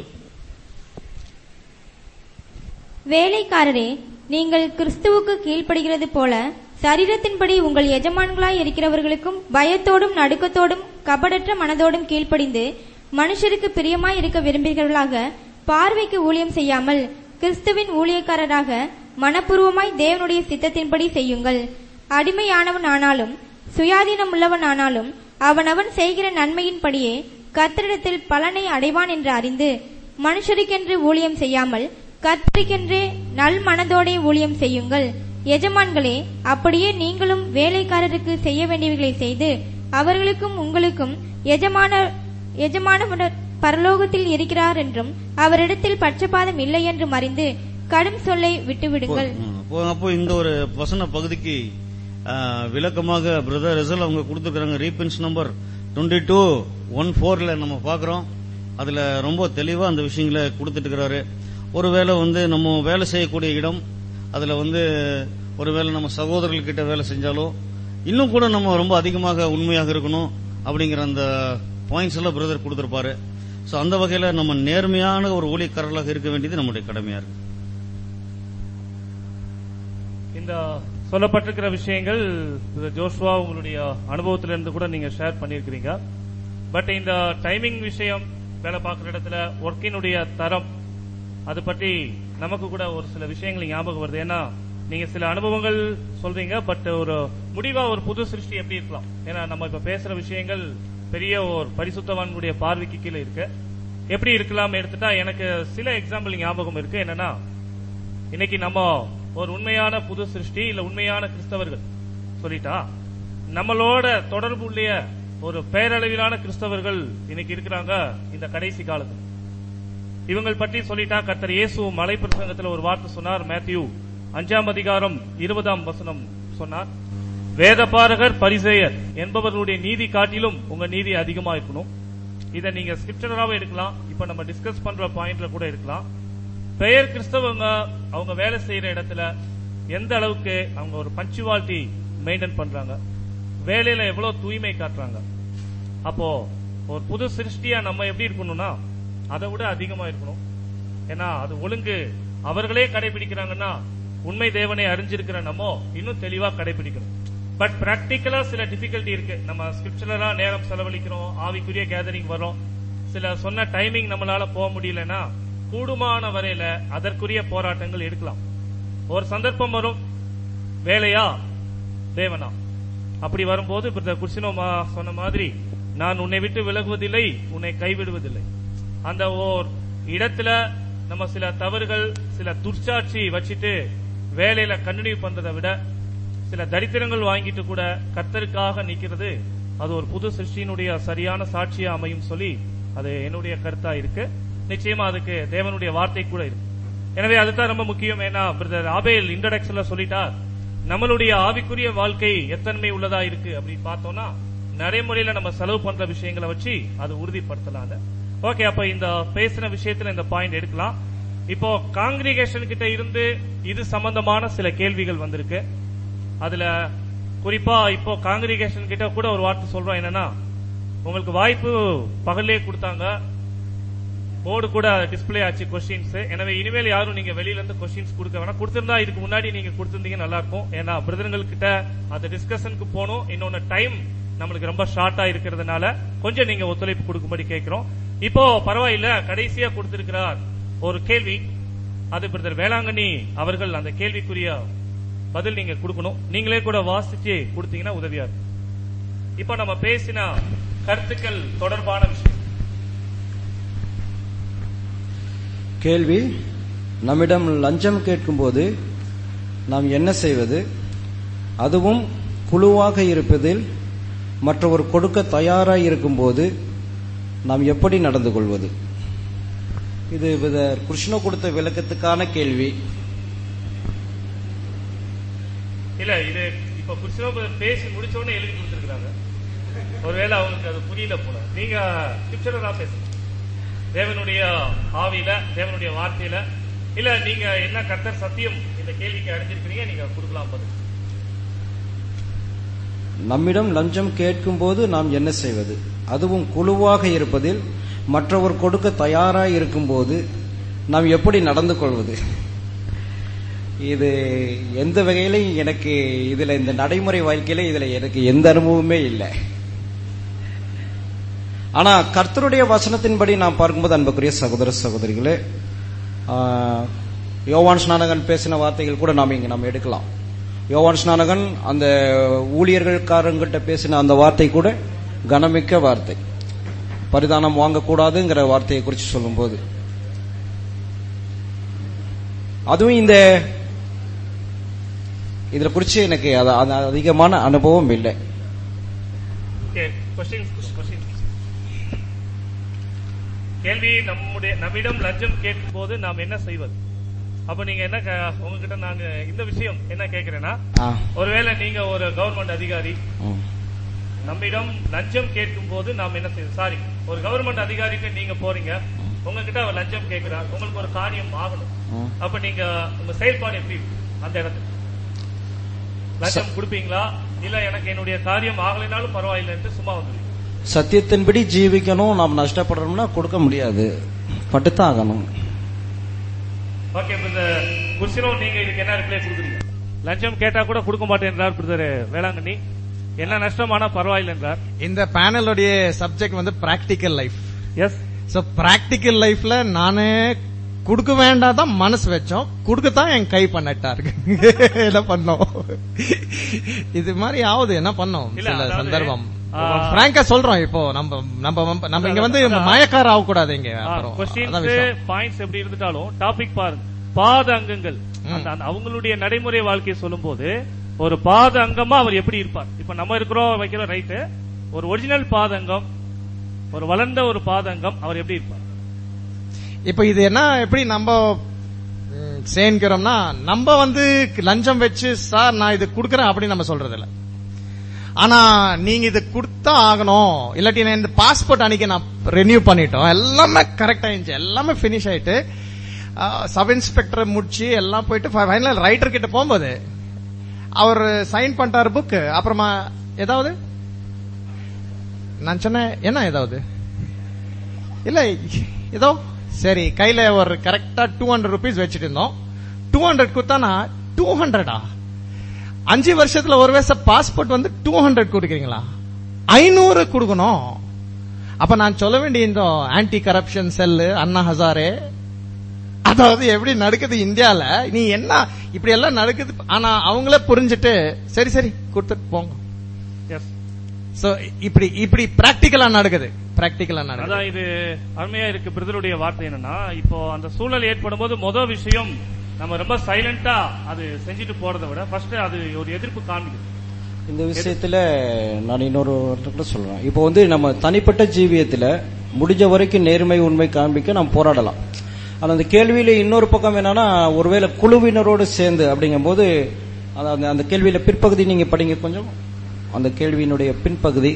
வேலைக்காரரே நீங்கள் கிறிஸ்துவுக்கு கீழ்ப்படுகிறது போல சரீரத்தின்படி உங்கள் எஜமான்களாய் இருக்கிறவர்களுக்கும் பயத்தோடும் நடுக்கத்தோடும் கபடற்ற மனதோடும் கீழ்ப்படிந்து மனுஷருக்கு பிரியமாய் இருக்க விரும்புகிறவர்களாக பார்வைக்கு ஊழியம் செய்யாமல் கிறிஸ்துவின் ஊழியக்காரராக மனப்பூர்வமாய் தேவனுடைய சித்தத்தின்படி செய்யுங்கள் அடிமையானவன் ஆனாலும் சுயாதீனம் உள்ளவன் ஆனாலும் அவனவன் செய்கிற நன்மையின்படியே கர்த்தரிடத்தில் பலனை அடைவான் என்று அறிந்து மனுஷருக்கென்று ஊழியம் செய்யாமல் கர்த்தருக்கென்றே நல் மனதோடே ஊழியம் செய்யுங்கள் எஜமான்களே அப்படியே நீங்களும் வேலைக்காரருக்கு செய்ய வேண்டியவைகளை செய்து அவர்களுக்கும் உங்களுக்கும் எஜமான எஜமானவர் பரலோகத்தில் இருக்கிறார் என்றும் அவரிடத்தில் பட்சபாதம் இல்லை என்றும் அறிந்து கடும் சொல்லை விட்டுவிடுங்கள் அப்போ அப்போ இந்த ஒரு வசன பகுதிக்கு ஆ, விளக்கமாக பிரதர் ரிசல் அவங்க கொடுத்துருக்காங்க references number twenty two one ஃபோர்ல நம்ம பாக்குறோம் அதுல ரொம்ப தெளிவா அந்த விஷயங்களை கொடுத்துட்டு இருக்கிறாரு ஒருவேளை வந்து நம்ம வேலை செய்யக்கூடிய இடம் அதுல வந்து ஒருவேளை நம்ம சகோதரர்கள்கிட்ட வேலை செஞ்சாலோ இன்னும் கூட நம்ம ரொம்ப அதிகமாக உண்மையாக இருக்கணும் அப்படிங்கிற அந்த பாயிண்ட்ஸ் எல்லாம் பிரதர் கொடுத்திருப்பாரு சோ அந்த வகையில நம்ம நேர்மையான ஒரு ஊழியக்காரர்களாக இருக்க வேண்டியது நம்முடைய கடமையா இருக்கு இந்த சொல்லப்பட்டிருக்கிற விஷயங்கள் திரு ஜோஷ்வா உங்களுடைய அனுபவத்திலிருந்து கூட நீங்க ஷேர் பண்ணியிருக்கிறீங்க பட் இந்த டைமிங் விஷயம் வேலை பார்க்குற இடத்துல ஒர்க்கினுடைய தரம் அது பற்றி நமக்கு கூட ஒரு சில விஷயங்கள் ஞாபகம் வருது ஏன்னா நீங்க சில அனுபவங்கள் சொல்றீங்க பட் ஒரு முடிவா ஒரு புது சிருஷ்டி எப்படி இருக்கலாம் ஏன்னா நம்ம இப்ப பேசுற விஷயங்கள் பெரிய ஒரு பரிசுத்தவான்களுடைய பார்வைக்கு கீழே இருக்கு எப்படி இருக்கலாம் எடுத்துட்டா எனக்கு சில எக்ஸாம்பிள் ஞாபகம் இருக்கு என்னன்னா இன்னைக்கு நம்ம ஒரு உண்மையான புது சிருஷ்டி இல்ல உண்மையான கிறிஸ்தவர்கள் சொல்லிட்டா நம்மளோட தொடர்பு உள்ள ஒரு பேரளவிலான கிறிஸ்தவர்கள் இன்னைக்கு இருக்கிறாங்க இந்த கடைசி காலத்துல இவங்கள் பற்றி சொல்லிட்டா கர்த்தர் இயேசு மலை பிரசங்கத்துல ஒரு வார்த்தை சொன்னார் மேத்யூ அஞ்சாம் அதிகாரம் இருபதாம் வசனம் சொன்னார் வேதபாரகர் பரிசேயர் என்பவர்களுடைய நீதி காட்டிலும் உங்க நீதி அதிகமா இருக்கணும் இதை நீங்க ஸ்கிரிப்சராவே எடுக்கலாம் இப்ப நம்ம டிஸ்கஸ் பண்ற பாயிண்ட்ல கூட இருக்கலாம் பெயர் கிறிஸ்தவங்க அவங்க வேலை செய்யற இடத்துல எந்த அளவுக்கு அவங்க ஒரு பஞ்சுவாலிட்டி மெயின்டைன் பண்றாங்க வேலையில எவ்வளவு தூய்மை காட்டுறாங்க அப்போ ஒரு புது சிருஷ்டியா நம்ம எப்படி இருக்கணும்னா அதை விட அதிகமா இருக்கணும் ஏன்னா அது ஒழுங்கு அவர்களே கடைபிடிக்கிறாங்கன்னா உண்மை தேவனை அறிஞ்சிருக்கிற நம்ம இன்னும் தெளிவா கடைபிடிக்கணும் பட் பிராக்டிக்கலா சில டிஃபிகல்ட்டி இருக்கு நம்ம ஸ்கிரிப்சரலா நேரம் செலவழிக்கிறோம் ஆவிக்குரிய கேதரிங் வரும் சில சொன்ன டைமிங் நம்மளால போக முடியலன்னா கூடுமான வரையில அதற்குரிய போராட்டங்கள் எடுக்கலாம் ஒரு சந்தர்ப்பம் வரும் வேலையா தேவனா அப்படி வரும்போது பிரதர் குர்சினோமா சொன்ன மாதிரி நான் உன்னை விட்டு விலகுவதில்லை உன்னை கைவிடுவதில்லை அந்த ஓர் இடத்துல நம்ம சில தவறுகள் சில துர்ச்சாட்சி வச்சுட்டு வேலையில கண்டினியூ பண்றதை விட சில தரித்திரங்கள் வாங்கிட்டு கூட கர்த்தருக்காக நிக்கிறது அது ஒரு புது சிருஷ்டியினுடைய சரியான சாட்சியா அமையும் சொல்லி அது என்னுடைய கருத்தா இருக்கு நிச்சயமா அதுக்கு தேவனுடைய வார்த்தை கூட இருக்கு எனவே அதுதான் ரொம்ப முக்கியம் ஏன்னா பிரதர் ஆபேல் இன்ட்ரடக்ஷன்ல சொல்லிட்டார் நம்மளுடைய ஆவிக்குரிய வாழ்க்கை எத்தன்மை உள்ளதா இருக்கு அப்படின்னு பார்த்தோம்னா நடைமுறையில நம்ம செலவு பண்ற விஷயங்களை வச்சு அது உறுதிப்படுத்தலாம் ஓகே அப்ப இந்த பேசின விஷயத்துல இந்த பாயிண்ட் எடுக்கலாம் இப்போ காங்கிரிகேஷன் கிட்ட இருந்து இது சம்பந்தமான சில கேள்விகள் வந்திருக்கு அதுல குறிப்பா இப்போ காங்கிரிகேஷன் கிட்ட கூட ஒரு வார்த்தை சொல்றோம் என்னன்னா உங்களுக்கு வாய்ப்பு பகல்லே கொடுத்தாங்க போர்டு கூட டிஸ்ப்ளே ஆச்சு கொஸ்டின்ஸ் எனவே இனிமேல் யாரும் நீங்க வெளியில இருந்து கொஸ்டின்ஸ் கொடுக்க வேணாம் கொடுத்திருந்தா இதுக்கு முன்னாடி நீங்க கொடுத்திருந்தீங்க நல்லா இருக்கும் ஏன்னா பிரதர்கள் கிட்ட அந்த டிஸ்கஷனுக்கு போகணும் இன்னொன்னு டைம் நம்மளுக்கு ரொம்ப ஷார்ட்டா இருக்கிறதுனால கொஞ்சம் நீங்க ஒத்துழைப்பு கொடுக்கும்படி கேட்கிறோம் இப்போ பரவாயில்ல கடைசியா கொடுத்திருக்கிறார் ஒரு கேள்வி அது பிரதர் வேளாங்கண்ணி அவர்கள் அந்த கேள்விக்குரிய பதில் நீங்க கொடுக்கணும் நீங்களே கூட வாசிச்சு கொடுத்தீங்கன்னா உதவியா இருக்கும் இப்போ நம்ம பேசின கருத்துக்கள் தொடர்பான விஷயம் கேள்வி நம்மிடம் லஞ்சம் கேட்கும்போது நாம் என்ன செய்வது அதுவும் குழுவாக இருப்பதில் மற்றவர் கொடுக்க தயாராக இருக்கும்போது நாம் எப்படி நடந்து கொள்வது இது வித- கிருஷ்ண கொடுத்த விளக்கத்துக்கான கேள்வி இல்ல இது இப்ப கிருஷ்ணபுரம் பேசி முடிச்ச உடனே எழுதி கொடுத்திருக்காங்க ஒருவேளை அவங்களுக்கு அது புரியல போல நீங்க ஸ்கிரிப்சரை தான் பேசுங்க தேவனுடைய ஆவியில தேவனுடைய வார்த்தையில இல்ல நீங்க என்ன கர்த்தர் சத்தியம் இந்த கேள்விக்கு அறிஞ்சிருக்கிறீங்க நீங்க கொடுக்கலாம் பதில் நம்மிடம் லஞ்சம் கேட்கும்போது நாம் என்ன செய்வது அதுவும் குழுவாக இருப்பதில் மற்றவர் கொடுக்க தயாராக இருக்கும்போது நாம் எப்படி நடந்து கொள்வது இது எந்த வகையிலும் எனக்கு இதுல இந்த நடைமுறை வாழ்க்கையில இதுல எனக்கு எந்த அனுபவமே இல்லை ஆனா கர்த்தருடைய வசனத்தின்படி நாம் பார்க்கும்போது அன்புக்குரிய சகோதர சகோதரிகளே ஆஹ், யோவான் ஸ்நானகன் பேசின வார்த்தைகள் கூட நாம் இங்க நாம் எடுக்கலாம் யோவான் ஸ்நானகன் அந்த ஊழியர்கள்காரங்கிட்ட பேசின அந்த வார்த்தை கூட கனமிக்க வார்த்தை பரிதானம் வாங்கக்கூடாதுங்கிற வார்த்தையை குறித்து சொல்லும்போது அதுவும் இந்த இதுல குறிச்சு எனக்கு அது- அது அதிகமான அனுபவம் இல்லை ஓகே கொஸ்டின்ஸ் கொஸ்டின்ஸ் கேள்வி நம்முடைய நம்மிடம் லஞ்சம் கேட்கும் போது நாம் என்ன செய்வது அப்ப நீங்க என்ன க- உங்ககிட்ட நாங்க இந்த விஷயம் என்ன கேக்குறேன்னா ஆ, ஒருவேளை நீங்க ஒரு கவர்மெண்ட் அதிகாரி ம், நம்மிடம் லஞ்சம் கேட்கும் போது நாம் என்ன செய்வது சாரி ஒரு கவர்மெண்ட் அதிகாரிக்கு நீங்க போறீங்க உங்ககிட்ட அவர் லஞ்சம் கேட்கிறார் உங்களுக்கு ஒரு காரியம் ஆகணும் ம். அப்ப நீங்க உங்க செயல்பாடு எப்படி இருக்கும்? அந்த இடத்துல லஞ்சம் கொடுப்பீங்களா இல்ல எனக்கு என்னுடைய காரியம் ஆகலைனாலும் பரவாயில்லைன்ட்டு சும்மா வந்துருவீங்க சத்தியத்தின்படி ஜீவிக்கணும் நாம் நஷ்டப்படுறோம்னா கொடுக்க முடியாது பட்டுத்தான் ஆகணும் ஓகே பிரதர் குர்சிலோ நீங்க இதுக்கு என்ன ரிப்ளை கொடுக்குறீங்க லஞ்சம் கேட்டா கூட கொடுக்க மாட்டேன்றார் பிரதர் வேளாங்கண்ணி என்ன நஷ்டமானா பரவாயில்லை என்றார் இந்த பேனலுடைய சப்ஜெக்ட் வந்து practical life yes so practical லைஃப்ல நானே குடுக்க வேண்டாம் தான் மனசு வச்சோம் குடுக்கத்தான் என் கை பண்ணட்டா இருக்கு என்ன பண்ணோம் இது மாதிரி ஆகுது என்ன பண்ணோம் இல்ல, சில அதாவது, சந்தர்ப்பம் ஆ, பிராங்கா சொல்றோம் இப்போ நம்ம நம்ம நம்ம இங்க வந்து மயக்கார ஆக கூடாது இங்க அப்புறம் அதான் கொஸ்டின்ஸ் விஷயம் பாயிண்ட்ஸ் எப்படி இருந்துட்டாலும் டாபிக் பாருங்க பாத அங்கங்கள் அந்த அந்த அவங்களுடைய நடைமுறை வாழ்க்கையை சொல்லும்போது ஒரு பாத அங்கமா அவர் எப்படி இருப்பார் இப்ப நம்ம இருக்கிறோம் வைக்கிறோம் ரைட்டு ஒரு ஒரிஜினல் பாதங்கம் ஒரு வளர்ந்த ஒரு பாதங்கம் அவர் எப்படி இருப்பார் இப்ப இது என்ன எப்படி நம்ம ம், சேர்க்கிறோம்னா நம்ம வந்து லஞ்சம் வச்சு சார் நான் இது குடுக்கறேன் அப்படின்னு நம்ம சொல்றது இல்ல ஆனா நீங்க இது கொடுத்தா ஆகணும் இல்லாட்டி நான் இந்த பாஸ்போர்ட் அன்னைக்கு நான் ரெனியூ பண்ணிட்டோம் எல்லாமே கரெக்ட் ஆயிடுச்சு எல்லாமே பினிஷ் ஆயிட்டு சப் இன்ஸ்பெக்டர் முடிச்சு எல்லாம் போயிட்டு ஃபைனல் ரைட்டர் கிட்ட போகும்போது அவர் சைன் பண்ணிட்டாரு புக் அப்புறமா ஏதாவது நான் சொன்னேன் என்ன ஏதாவது இல்ல ஏதோ சரி கையில ஒரு கரெக்டா டூ ஹண்ட்ரட் ருபீஸ் வச்சுட்டு இருந்தோம் டூ ஹண்ட்ரட் குத்தானா டூ ஹண்ட்ரடா அஞ்சு வருஷத்துல ஒரு வருஷம் பாஸ்போர்ட் வந்து டூ ஹண்ட்ரட் கொடுக்குறீங்களா ஐநூறு கொடுக்கணும் அப்ப நான் சொல்ல வேண்டிய இந்த anti corruption cell Anna Hazare அதாவது எப்படி நடக்குது இந்தியால நீ என்ன இப்படி எல்லாம் நடக்குது ஆனா அவங்களே புரிஞ்சுட்டு சரி சரி கொடுத்துட்டு போங்க எஸ் சோ இப்படி இப்படி பிராக்டிக்கலா நடக்குது பிராக்டிக்கலா நடக்குது அதான் இது அருமையா இருக்கு பிரதருடைய வார்த்தை என்னன்னா இப்போ அந்த சூழல் ஏற்படும் போது முதல் விஷயம் நம்ம ரொம்ப சைலண்டா அது செஞ்சுட்டு போறதை விட ஃபர்ஸ்ட் அது ஒரு எதிர்ப்பு காமிக்குது இந்த விஷயத்துல நான் இன்னொரு வார்த்தை கூட சொல்றேன் இப்போ வந்து நம்ம தனிப்பட்ட ஜீவியத்துல முடிஞ்ச வரைக்கும் நேர்மை உண்மை காண்பிக்க நாம் போராடலாம் ஆனா அந்த கேள்வியில இன்னொரு பக்கம் என்னன்னா ஒருவேளை குழுவினரோடு சேர்ந்து அப்படிங்கும்போது அந்த- அந்த அந்த கேள்வியில பிற்பகுதி நீங்க படிங்க கொஞ்சம் அந்த கேள்வியினுடைய பின்பகுதி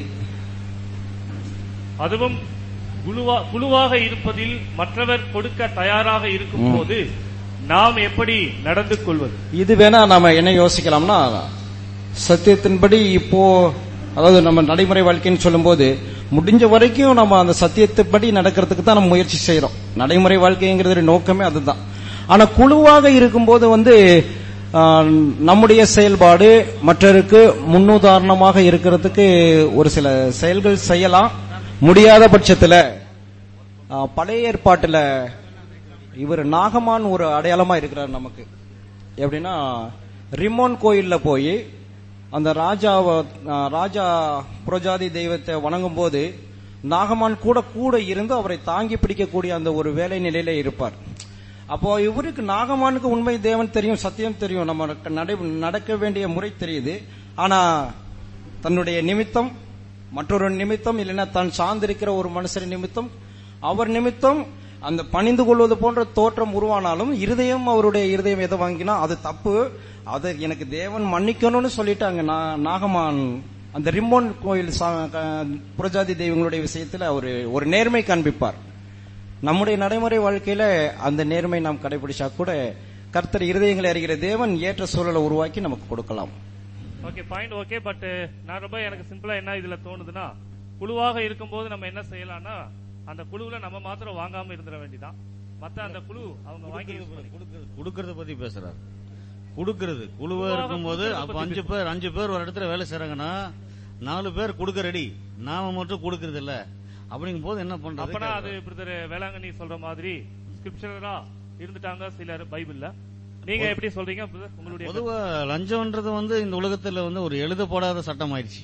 அதுவும் குழுவா- குழுவாக இருப்பதில் மற்றவர் கொடுக்க தயாராக இருக்கும் போது நாம் எப்படி நடந்து கொள்வது இது வேணா நாம என்ன யோசிக்கலாம்னா சத்தியத்தின்படி இப்போ அதாவது நம்ம நடைமுறை வாழ்க்கைன்னு சொல்லும்போது முடிஞ்ச வரைக்கும் நம்ம அந்த சத்தியத்தின்படி நடக்கிறதுக்கு தான் நம்ம முயற்சி செய்யறோம் நடைமுறை வாழ்க்கைங்கிறது நோக்கமே அதுதான் ஆனா குழுவாக இருக்கும்போது வந்து ஆ, நம்முடைய செயல்பாடு மற்றவருக்கு முன்னுதாரணமாக இருக்கிறதுக்கு ஒரு சில செயல்கள் செய்யலாம் முடியாத பட்சத்துல ஆ, பழைய ஏற்பாட்டுல இவர் நாகமான் ஒரு அடையாளமா இருக்கிறார் நமக்கு எப்படின்னா ரிமோன் கோயில்ல போய் அந்த ராஜாவை ஆ, ராஜா புரஜாதி தெய்வத்தை வணங்கும் போது நாகமான் கூட கூட இருந்து அவரை தாங்கி பிடிக்கக்கூடிய அந்த ஒரு வேலை நிலையில இருப்பார் அப்போ இவருக்கு நாகமானுக்கு உண்மை தேவன் தெரியும் சத்தியம் தெரியும் நம்ம நடை நடக்க வேண்டிய முறை தெரியுது ஆனா தன்னுடைய நிமித்தம் மற்றொரு நிமித்தம் இல்லைன்னா தான் சார்ந்திருக்கிற ஒரு மனுஷர் நிமித்தம் அவர் நிமித்தம் அந்த பணிந்து கொள்வது போன்ற தோற்றம் உருவானாலும் இருதயம் அவருடைய இருதயம் எதை வாங்கினா அது தப்பு அதை எனக்கு தேவன் மன்னிக்கணும்னு சொல்லிட்டு அங்க நா- நாகமான் அந்த ரிம்மோன் கோயில் சா- க- புரஜாதி தெய்வங்களுடைய விஷயத்துல அவர் ஒரு நேர்மை காண்பிப்பார் நம்முடைய நடைமுறை வாழ்க்கையில அந்த நேர்மை நாம் கடைபிடிச்சா கூட கர்த்தர் இருதயங்களை அறிகிற தேவன் ஏற்ற சூழலை உருவாக்கி நமக்கு கொடுக்கலாம் ஓகே பாயிண்ட் ஓகே பட் நான் ரொம்ப எனக்கு சிம்பிளா என்ன இதுல தோணுதுன்னா குழுவாக இருக்கும்போது நம்ம என்ன செய்யலாம்னா அந்த குழுவுல நம்ம மாத்திரம் வாங்காம இருந்துட வேண்டியதான் மத்த அந்த குழு அவங்க வாங்கி use பண்ணிக்கலாம். கொடுக்கறத பத்தி பேசுறாரு கொடுக்கறது குழுவா குழுவாக இருக்கும்போது கொடுக்கறத அப்ப பத்தி அஞ்சு பேர் அஞ்சு பேர் ஒரு இடத்துல வேலை செய்றாங்கன்னா நாலு பேர் கொடுக்க ரெடி நாம மட்டும் கொடுக்கறது இல்ல அப்படிங்கும் போது என்ன அப்பனா அது பண்றது பிரதர் வேளாங்கண்ணி சொல்ற மாதிரி ஸ்கிரிப்சரா இருந்துட்டாங்க சிலர் பைபிள்ல நீங்க எப்படி சொல்றீங்க brother? உங்களுடைய பொதுவா லஞ்சம்ன்றது வந்து இந்த உலகத்துல வந்து ஒரு எழுதப்படாத சட்டம் ஆயிடுச்சு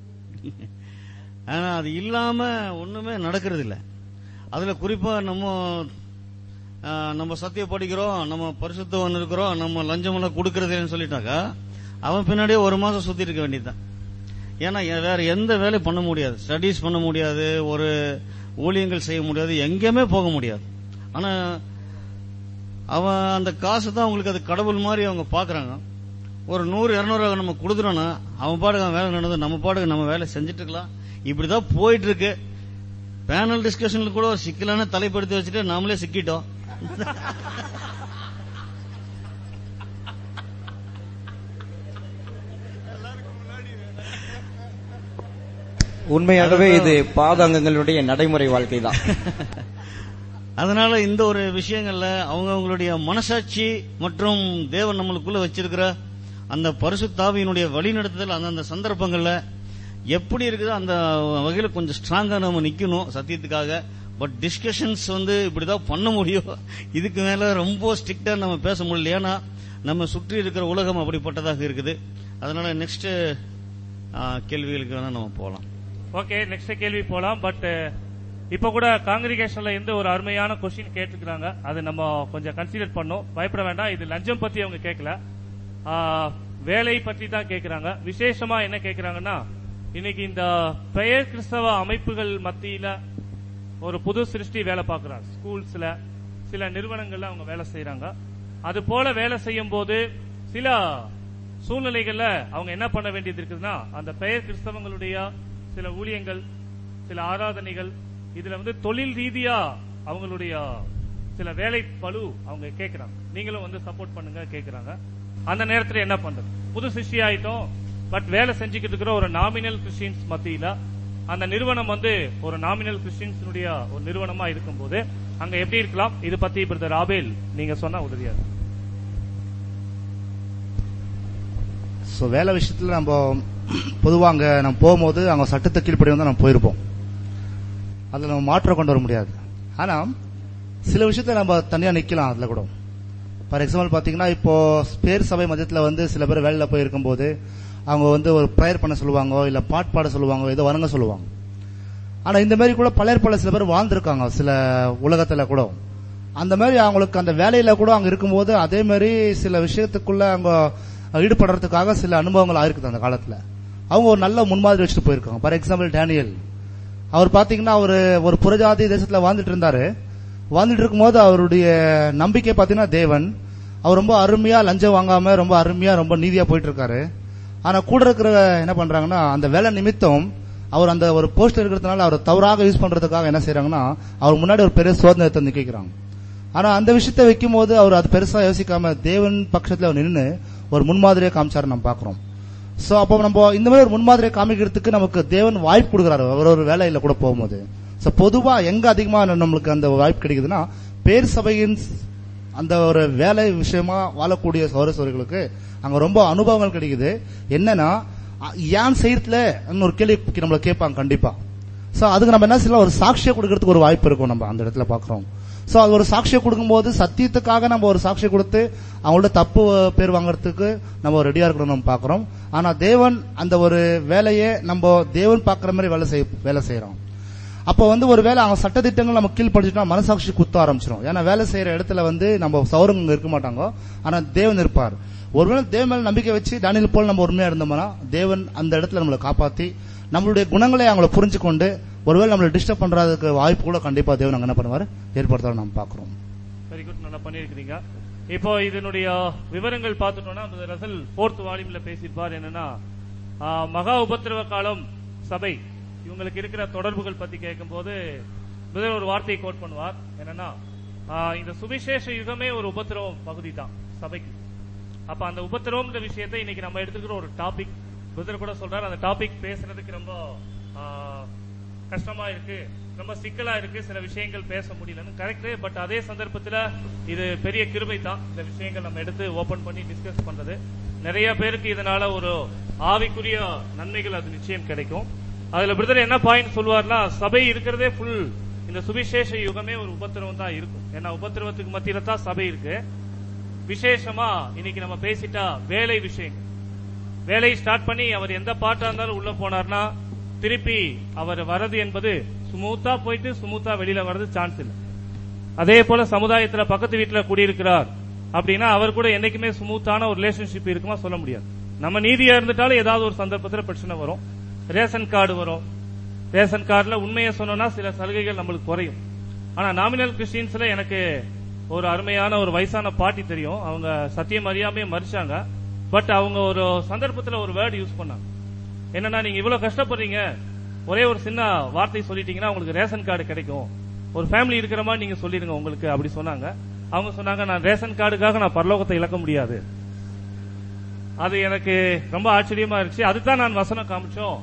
ஆனா அது இல்லாம ஒண்ணுமே நடக்கிறது இல்ல அதுல குறிப்பா நம்ம ஆ, நம்ம சத்திய படிக்கிறோம் நம்ம பரிசுத்தவன் இருக்கிறோம் நம்ம லஞ்சம் எல்லாம் கொடுக்கறதுன்னு சொல்லிட்டாக்கா அவன் பின்னாடியே ஒரு மாசம் சுத்தி இருக்க வேண்டியதுதான் ஏன்னா எ- வேற எந்த வேலையும் பண்ண முடியாது ஸ்டடீஸ் பண்ண முடியாது ஒரு ஊழியங்கள் செய்ய முடியாது எங்கேயுமே போக முடியாது ஆனா அவன் அந்த காசு தான் அவங்களுக்கு அது கடவுள் மாதிரி அவங்க பாக்குறாங்க ஒரு நூறு இருநூறு நம்ம கொடுத்துட்டோம்னா அவன் பாட்டுக்கு அவன் வேலை நடந்து நம்ம பாட்டுக்கு நம்ம வேலை செஞ்சுட்டு இருக்கலாம் இப்படிதான் போயிட்டு இருக்கு பேனல் டிஸ்கஷன்ல கூட ஒரு சிக்கலான தலைப்படுத்தி வச்சுட்டு நாமளே சிக்கிட்டோம் உண்மையாகவே இது பாதாங்கங்களுடைய நடைமுறை வாழ்க்கை தான் அதனால இந்த ஒரு விஷயங்கள்ல அவங்க அவங்களுடைய மனசாட்சி மற்றும் தேவன் நம்மளுக்குள்ள வச்சிருக்கிற அந்த பரிசுத்தாவியினுடைய வழிநடத்துதல் அந்தந்த சந்தர்ப்பங்கள்ல எப்படி இருக்குதோ அந்த வகையில கொஞ்சம் ஸ்ட்ராங்கா நம்ம நிக்கணும் சத்தியத்துக்காக பட் டிஸ்கஷன்ஸ் வந்து இப்படிதான் பண்ண முடியும் இதுக்கு மேல ரொம்ப ஸ்ட்ரிக்டா நம்ம பேச முடியல ஏன்னா நம்ம சுற்றி இருக்கிற உலகம் அப்படிப்பட்டதாக இருக்குது அதனால நெக்ஸ்ட் கேள்விகளுக்கு வேணா நம்ம போலாம் ஓகே நெக்ஸ்ட் கேள்வி போலாம் பட் இப்ப கூட காங்கிரிகேஷன்ல இருந்து ஒரு அருமையான கொஸ்டின் கேட்டிருக்காங்க அது நம்ம கொஞ்சம் கன்சிடர் பண்ணோம் பயப்பட வேண்டாம் இது லஞ்சம் பத்தி அவங்க கேட்கல ஆ, வேலை பற்றி தான் கேட்கறாங்க விசேஷமா என்ன கேட்கறாங்கன்னா இன்னைக்கு இந்த பெயர் கிறிஸ்தவ அமைப்புகள் மத்தியில ஒரு புது சிருஷ்டி வேலை பார்க்கிறார் ஸ்கூல்ஸ்ல சில நிறுவனங்கள்ல அவங்க வேலை செய்யறாங்க அது போல வேலை செய்யும் போது சில சூழ்நிலைகள்ல அவங்க என்ன பண்ண வேண்டியது இருக்குதுன்னா அந்த பெயர் கிறிஸ்தவங்களுடைய சில ஊழியங்கள் சில ஆராதனைகள் இதுல வந்து தொழில் ரீதியா அவங்களுடைய சில வேலை பளு அவங்க கேக்குறாங்க நீங்களும் வந்து சப்போர்ட் பண்ணுங்க கேக்குறாங்க அந்த நேரத்துல என்ன பண்றது புது சிஷ்டி ஆயிட்டோம் பட் வேலை செஞ்சுக்கிட்டு இருக்கிற ஒரு நாமினல் கிறிஸ்டியன்ஸ் மத்தியில அந்த நிறுவனம் வந்து ஒரு நாமினல் கிறிஸ்டியன்ஸுடைய ஒரு நிறுவனமா இருக்கும்போது அங்க எப்படி இருக்கலாம் இது பத்தி பிரதர் ஆபேல் நீங்க சொன்னா உதவியா இருக்கும். ஸோ வேலை விஷயத்துல நம்ம பொதுவாக அங்கே நம்ம போகும்போது அவங்க சட்டத்தை கீழ்ப்படி வந்து நம்ம போயிருப்போம் அதில் நம்ம மாற்றம் கொண்டு வர முடியாது ஆனால் சில விஷயத்துல நம்ம தனியாக நிற்கலாம் அதில் கூட ஃபார் எக்ஸாம்பிள் பார்த்தீங்கன்னா இப்போ பேர் சபை மதியத்தில் வந்து சில பேர் வேலையில் போய் இருக்கும்போது அவங்க வந்து ஒரு ப்ரேயர் பண்ண சொல்லுவாங்க இல்லை பாட்டு பாட சொல்லுவாங்க ஏதோ வணங்க சொல்லுவாங்க ஆனால் இந்த மாதிரி கூட பலர் பல சில பேர் வாழ்ந்திருக்காங்க சில உலகத்தில் கூட அந்த மாதிரி அவங்களுக்கு அந்த வேலையில கூட அங்க இருக்கும்போது அதே மாதிரி சில விஷயத்துக்குள்ள அவங்க ஈடுபடுறதுக்காக சில அனுபவங்கள் ஆயிருக்குது அந்த காலத்துல அவங்க ஒரு நல்ல முன்மாதிரி வச்சுட்டு போயிருக்காங்க ஃபார் எக்ஸாம்பிள் டேனியல் அவர் பாத்தீங்கன்னா அவர் ஒரு புறஜாதி தேசத்துல வாழ்ந்துட்டு இருந்தாரு வாழ்ந்துட்டு இருக்கும்போது அவருடைய நம்பிக்கை பாத்தீங்கன்னா தேவன் அவர் ரொம்ப அருமையா லஞ்சம் வாங்காம ரொம்ப அருமையா ரொம்ப நீதியா போயிட்டு இருக்காரு ஆனா கூட இருக்கிற என்ன பண்றாங்கன்னா அந்த வேலை நிமித்தம் அவர் அந்த ஒரு போஸ்ட் இருக்கிறதுனால அவர் தவறாக யூஸ் பண்றதுக்காக என்ன செய்யறாங்கன்னா அவர் முன்னாடி ஒரு பெரிய சோதனை எடுத்து வந்து கேட்கிறாங்க ஆனா அந்த விஷயத்தை வைக்கும் போது அவர் அது பெருசா யோசிக்காம தேவன் பட்சத்துல அவர் நின்று ஒரு முன்மாதிரியை காமிச்சாரு நம்ம பாக்குறோம் சோ அப்போ நம்ம இந்த மாதிரி ஒரு முன்மாதிரியை காமிக்கிறதுக்கு நமக்கு தேவன் வாய்ப்பு கொடுக்குறாரு ஒரு ஒரு வேலையில கூட போகும்போது சோ பொதுவா எங்க அதிகமா நம்மளுக்கு அந்த வாய்ப்பு கிடைக்குதுன்னா பேர் சபையின் அந்த ஒரு வேலை விஷயமா வாழக்கூடிய சௌரசோர்களுக்கு அங்க ரொம்ப அனுபவங்கள் கிடைக்குது என்னன்னா அ- ஏன் செய்யறதுல ஒரு கேள்வி நம்மள கேட்பாங்க கண்டிப்பா சோ அதுக்கு நம்ம என்ன செய்யலாம் ஒரு சாட்சியை கொடுக்கறதுக்கு ஒரு வாய்ப்பு இருக்கும் நம்ம அந்த இடத்துல பாக்குறோம் சோ அது ஒரு சாட்சியை கொடுக்கும்போது சத்தியத்துக்காக நம்ம ஒரு சாட்சியை கொடுத்து அவங்களோட தப்பு பேர் வாங்குறதுக்கு நம்ம ரெடியா இருக்கணும் நம்ம பாக்குறோம் ஆனா தேவன் அந்த ஒரு வேலையை நம்ம தேவன் பாக்குற மாதிரி வேலை செய்ய வேலை செய்யறோம் அப்போ வந்து ஒரு வேலை அவங்க சட்டத்திட்டங்கள் நம்ம கீழ்படிச்சிட்டோம் மனசாட்சி குத்த ஆரம்பிச்சிடும் ஏன்னா வேலை செய்யற இடத்துல வந்து நம்ம சௌரங்க இருக்க மாட்டாங்க ஆனா தேவன் இருப்பார் ஒருவேளை தேவன் மேல நம்பிக்கை வச்சு தானியல் போல் நம்ம உண்மையா இருந்தோம்னா தேவன் அந்த இடத்துல நம்மளை காப்பாத்தி நம்மளுடைய குணங்களை அவங்கள புரிஞ்சு கொண்டு ஒருவேளை நம்மளை டிஸ்டர்ப் பண்றதுக்கு வாய்ப்பு கூட கண்டிப்பா தேவன் அங்க என்ன பண்ணுவாரு ஏற்படுத்த நம்ம பாக்குறோம் வெரி குட் நல்லா பண்ணிருக்கீங்க இப்போ இதனுடைய விவரங்கள் பார்த்துட்டோம்னா அந்த ரசல் ஃபோர்த் வால்யூம்ல பேசியிருப்பார் என்னன்னா ஆ, மகா உபத்திரவ காலம் சபை இவங்களுக்கு இருக்கிற தொடர்புகள் பத்தி கேட்கும்போது முதல் ஒரு வார்த்தையை கோட் பண்ணுவார் என்னன்னா ஆ, இந்த சுவிசேஷ யுகமே ஒரு உபத்திரவம் பகுதி தான் சபைக்கு அப்ப அந்த உபத்திரவம்ன்ற விஷயத்தை இன்னைக்கு நம்ம எடுத்துக்கிற ஒரு டாபிக் புதர் கூட சொல்றாரு அந்த டாபிக் பேசுறதுக்கு ரொம்ப ஆ, கஷ்டமா இருக்கு ரொம்ப சிக்கலா இருக்கு சில விஷயங்கள் பேச முடியலன்னு கரெக்ட் பட் அதே சந்தர்ப்பத்துல இது பெரிய கிருபை தான் இந்த விஷயங்கள் நம்ம எடுத்து ஓபன் பண்ணி டிஸ்கஸ் பண்றது நிறைய பேருக்கு இதனால ஒரு ஆவிக்குரிய நன்மைகள் அது நிச்சயம் கிடைக்கும் அதுல பிரதர் என்ன பாயிண்ட் சொல்லுவார்னா சபை இருக்கிறதே ஃபுல் இந்த சுவிசேஷ யுகமே ஒரு உபத்திரவம் தான் இருக்கும் ஏன்னா உபத்திரவத்துக்கு மத்தியில தான் சபை இருக்கு விசேஷமா இன்னைக்கு நம்ம பேசிட்டா வேலை விஷயங்கள் வேலையை ஸ்டார்ட் பண்ணி அவர் எந்த பாட்டா இருந்தாலும் உள்ள போனார்னா திருப்பி அவர் வரது என்பது சுமூத்தா போயிட்டு சுமூத்தா வெளியில வர்றது சான்ஸ் இல்லை அதே போல சமுதாயத்துல பக்கத்து வீட்டுல குடியிருக்கிறார் அப்படின்னா அவர் கூட என்னைக்குமே ஸ்மூத்தான ஒரு ரிலேஷன்ஷிப் இருக்குமா சொல்ல முடியாது நம்ம நீதியா இருந்துட்டாலும் ஏதாவது ஒரு சந்தர்ப்பத்துல பிரச்சனை வரும் ரேஷன் கார்டு வரும் ரேஷன் கார்டுல உண்மையை சொன்னோம்னா சில சலுகைகள் நம்மளுக்கு குறையும் ஆனா நாமினல் கிறிஸ்டியன்ஸ்ல எனக்கு ஒரு அருமையான ஒரு வயசான பாட்டி தெரியும் அவங்க சத்தியம் அறியாமே மறிச்சாங்க பட் அவங்க ஒரு சந்தர்ப்பத்துல ஒரு வேர்டு யூஸ் பண்ணாங்க என்னன்னா நீங்க இவ்வளவு கஷ்டப்படுறீங்க ஒரே ஒரு சின்ன வார்த்தை சொல்லிட்டீங்கன்னா உங்களுக்கு ரேஷன் கார்டு கிடைக்கும் ஒரு ஃபேமிலி இருக்கிற மாதிரி நீங்க சொல்லிடுங்க உங்களுக்கு அப்படி சொன்னாங்க அவங்க சொன்னாங்க நான் ரேஷன் கார்டுக்காக நான் பரலோகத்தை இழக்க முடியாது அது எனக்கு ரொம்ப ஆச்சரியமா இருந்துச்சு அதுதான் நான் வசனம் காமிச்சோம்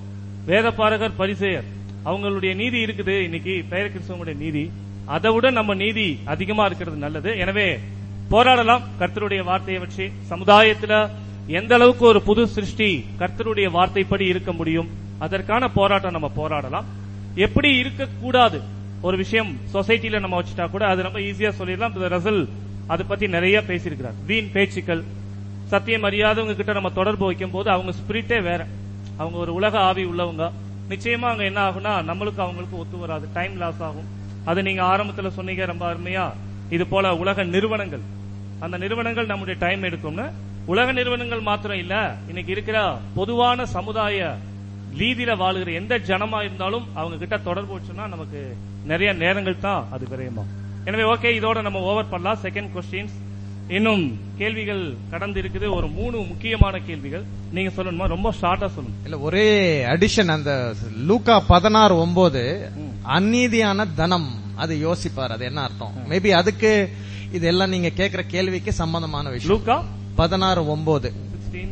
வேதபாரகர் பரிசேயர் அவங்களுடைய நீதி இருக்குது இன்னைக்கு பெயர் கிறிஸ்தவங்களுடைய நீதி அதை விட நம்ம நீதி அதிகமா இருக்கிறது நல்லது எனவே போராடலாம் கர்த்தருடைய வார்த்தையை வச்சு சமுதாயத்துல எந்த அளவுக்கு ஒரு புது சிருஷ்டி கர்த்தருடைய வார்த்தைப்படி இருக்க முடியும் அதற்கான போராட்டம் நம்ம போராடலாம் எப்படி இருக்கக்கூடாது ஒரு விஷயம் சொசைட்டில நம்ம வச்சுட்டா கூட அது ரொம்ப ஈஸியா சொல்லிடலாம் ரசல் அதை பத்தி நிறைய பேசியிருக்கிறார் வீண் பேச்சுக்கள் சத்தியம் அறியாதவங்க கிட்ட நம்ம தொடர்பு வைக்கும் போது அவங்க ஸ்பிரிட்டே வேற அவங்க ஒரு உலக ஆவி உள்ளவங்க நிச்சயமா அங்க என்ன ஆகும்னா நம்மளுக்கு அவங்களுக்கு ஒத்து வராது டைம் லாஸ் ஆகும் அது நீங்க ஆரம்பத்துல சொன்னீங்க ரொம்ப அருமையா இது போல உலக நிறுவனங்கள் அந்த நிறுவனங்கள் நம்முடைய டைம் எடுக்கும்னு உலக நிறுவனங்கள் மாத்திரம் இல்ல இன்னைக்கு இருக்கிற பொதுவான சமுதாய லீதியில வாழுகிற எந்த ஜனமா இருந்தாலும் அவங்க கிட்ட தொடர்பு வச்சோம்னா நமக்கு நிறைய நேரங்கள் தான் அது விரயமா எனவே ஓகே இதோட நம்ம ஓவர் பண்ணலாம் செகண்ட் கொஸ்டின்ஸ் இன்னும் கேள்விகள் கடந்து இருக்குது ஒரு மூணு முக்கியமான கேள்விகள் நீங்க சொல்லணுமா ரொம்ப ஷார்ட்டா சொல்லணும் இல்ல ஒரே அடிஷன் அந்த லூக்கா பதினாறு ஒன்பது அந்நீதியான தனம் அது யோசிப்பார் அது என்ன அர்த்தம் மேபி அதுக்கு இதெல்லாம் நீங்க கேக்குற கேள்விக்கு சம்பந்தமான விஷயம் லூக்கா பதினாறு ஒன்பது சிக்ஸ்டீன்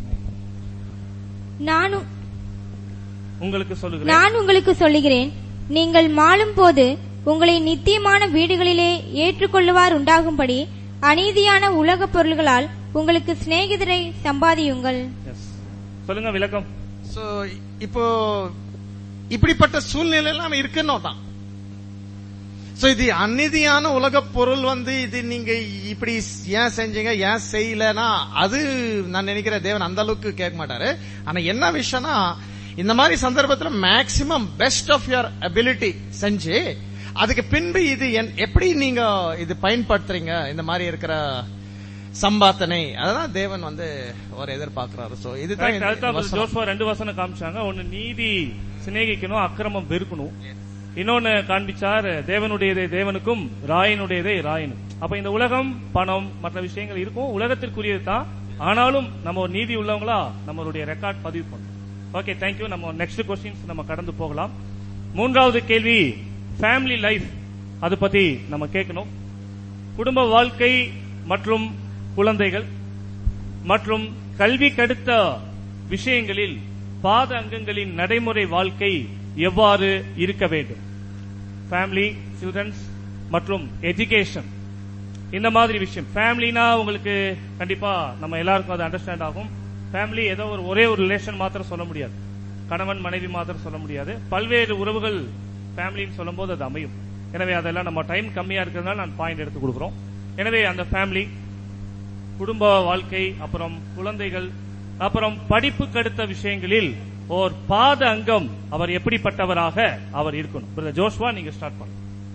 நானும் உங்களுக்கு சொல்லுகிறேன் நான் உங்களுக்கு சொல்லுகிறேன் நீங்கள் மாளும் போது உங்களை நித்தியமான வீடுகளிலே ஏற்றுக்கொள்ளுவார் உண்டாகும்படி அநீதியான உலகப் பொருள்களால் உங்களுக்கு சிநேகிதரை சம்பாதியுங்கள் Yes. சொல்லுங்க விளக்கம் சோ இப்போ இப்படிப்பட்ட சூழ்நிலை எல்லாம் இருக்கணும் தான் சோ இது அநீதியான உலக பொருள் வந்து இது நீங்க இப்படி ஏன் செஞ்சீங்க ஏன் செய்யலனா அது நான் நினைக்கிறேன் தேவன் அந்த அளவுக்கு கேட்க மாட்டாரு ஆனா என்ன விஷயம்னா இந்த மாதிரி சந்தர்ப்பத்துல maximum best of your ability செஞ்சு அதுக்கு பின்பு இது என்- எப்படி நீங்க இது பயன்படுத்துறீங்க இந்த மாதிரி இருக்கிற சம்பாத்தனை அதான் தேவன் வந்து ஒரு எதிர்பார்க்கிறாரு சோ இதுதான் Correct. இந்த அதுதான் வசனம். ஜோஸ்வா ரெண்டு வசனம் காமிச்சாங்க ஒன்னு நீதி சிநேகிக்கணும் அக்கிரமம் வெறுக்கணும் இன்னொன்னு காண்பிச்சார் தேவனுடையதே தேவனுக்கும் ராயனுடையதே ராயனும் அப்ப இந்த உலகம் பணம் மற்ற விஷயங்கள் இருக்கும் உலகத்திற்குரியது தான் ஆனாலும் நம்ம ஒரு நீதி உள்ளவங்களா நம்மளுடைய ரெக்கார்ட் பதிவு பண்ணணும் ஓகே தேங்க்யூ நம்ம நெக்ஸ்ட் கொஸ்டின்ஸ் நம்ம கடந்து போகலாம் மூன்றாவது கேள்வி ஃபேமிலி லைஃப் அது பத்தி நம்ம கேட்கணும் குடும்ப வாழ்க்கை மற்றும் குழந்தைகள் மற்றும் கல்வி கடுத்த விஷயங்களில் பாத அங்கங்களின் நடைமுறை வாழ்க்கை எவ்வாறு இருக்க வேண்டும் ஃபேமிலி சில்ட்ரன்ஸ் மற்றும் எஜுகேஷன் இந்த மாதிரி விஷயம் ஃபேமிலினா உங்களுக்கு கண்டிப்பா நம்ம எல்லாருக்கும் அது அண்டர்ஸ்டாண்ட் ஆகும் ஃபேமிலி ஏதோ ஒரு ஒரே ஒரு ரிலேஷன் மாத்திரம் சொல்ல முடியாது கணவன் மனைவி மாத்திரம் சொல்ல முடியாது பல்வேறு உறவுகள் ஃபேமிலின்னு சொல்லும்போது அது அமையும் எனவே அதெல்லாம் நம்ம டைம் கம்மியா இருக்கிறதுனால நான் பாயிண்ட் எடுத்து கொடுக்குறோம் எனவே அந்த ஃபேமிலி குடும்ப வாழ்க்கை அப்புறம் குழந்தைகள் அப்புறம் படிப்புக்கு அடுத்த விஷயங்களில் ஓர் பாத அங்கம் அவர் எப்படிப்பட்டவராக அவர் இருக்கணும் பிரதர் ஜோஷ்வா நீங்க ஸ்டார்ட் பண்ணுங்க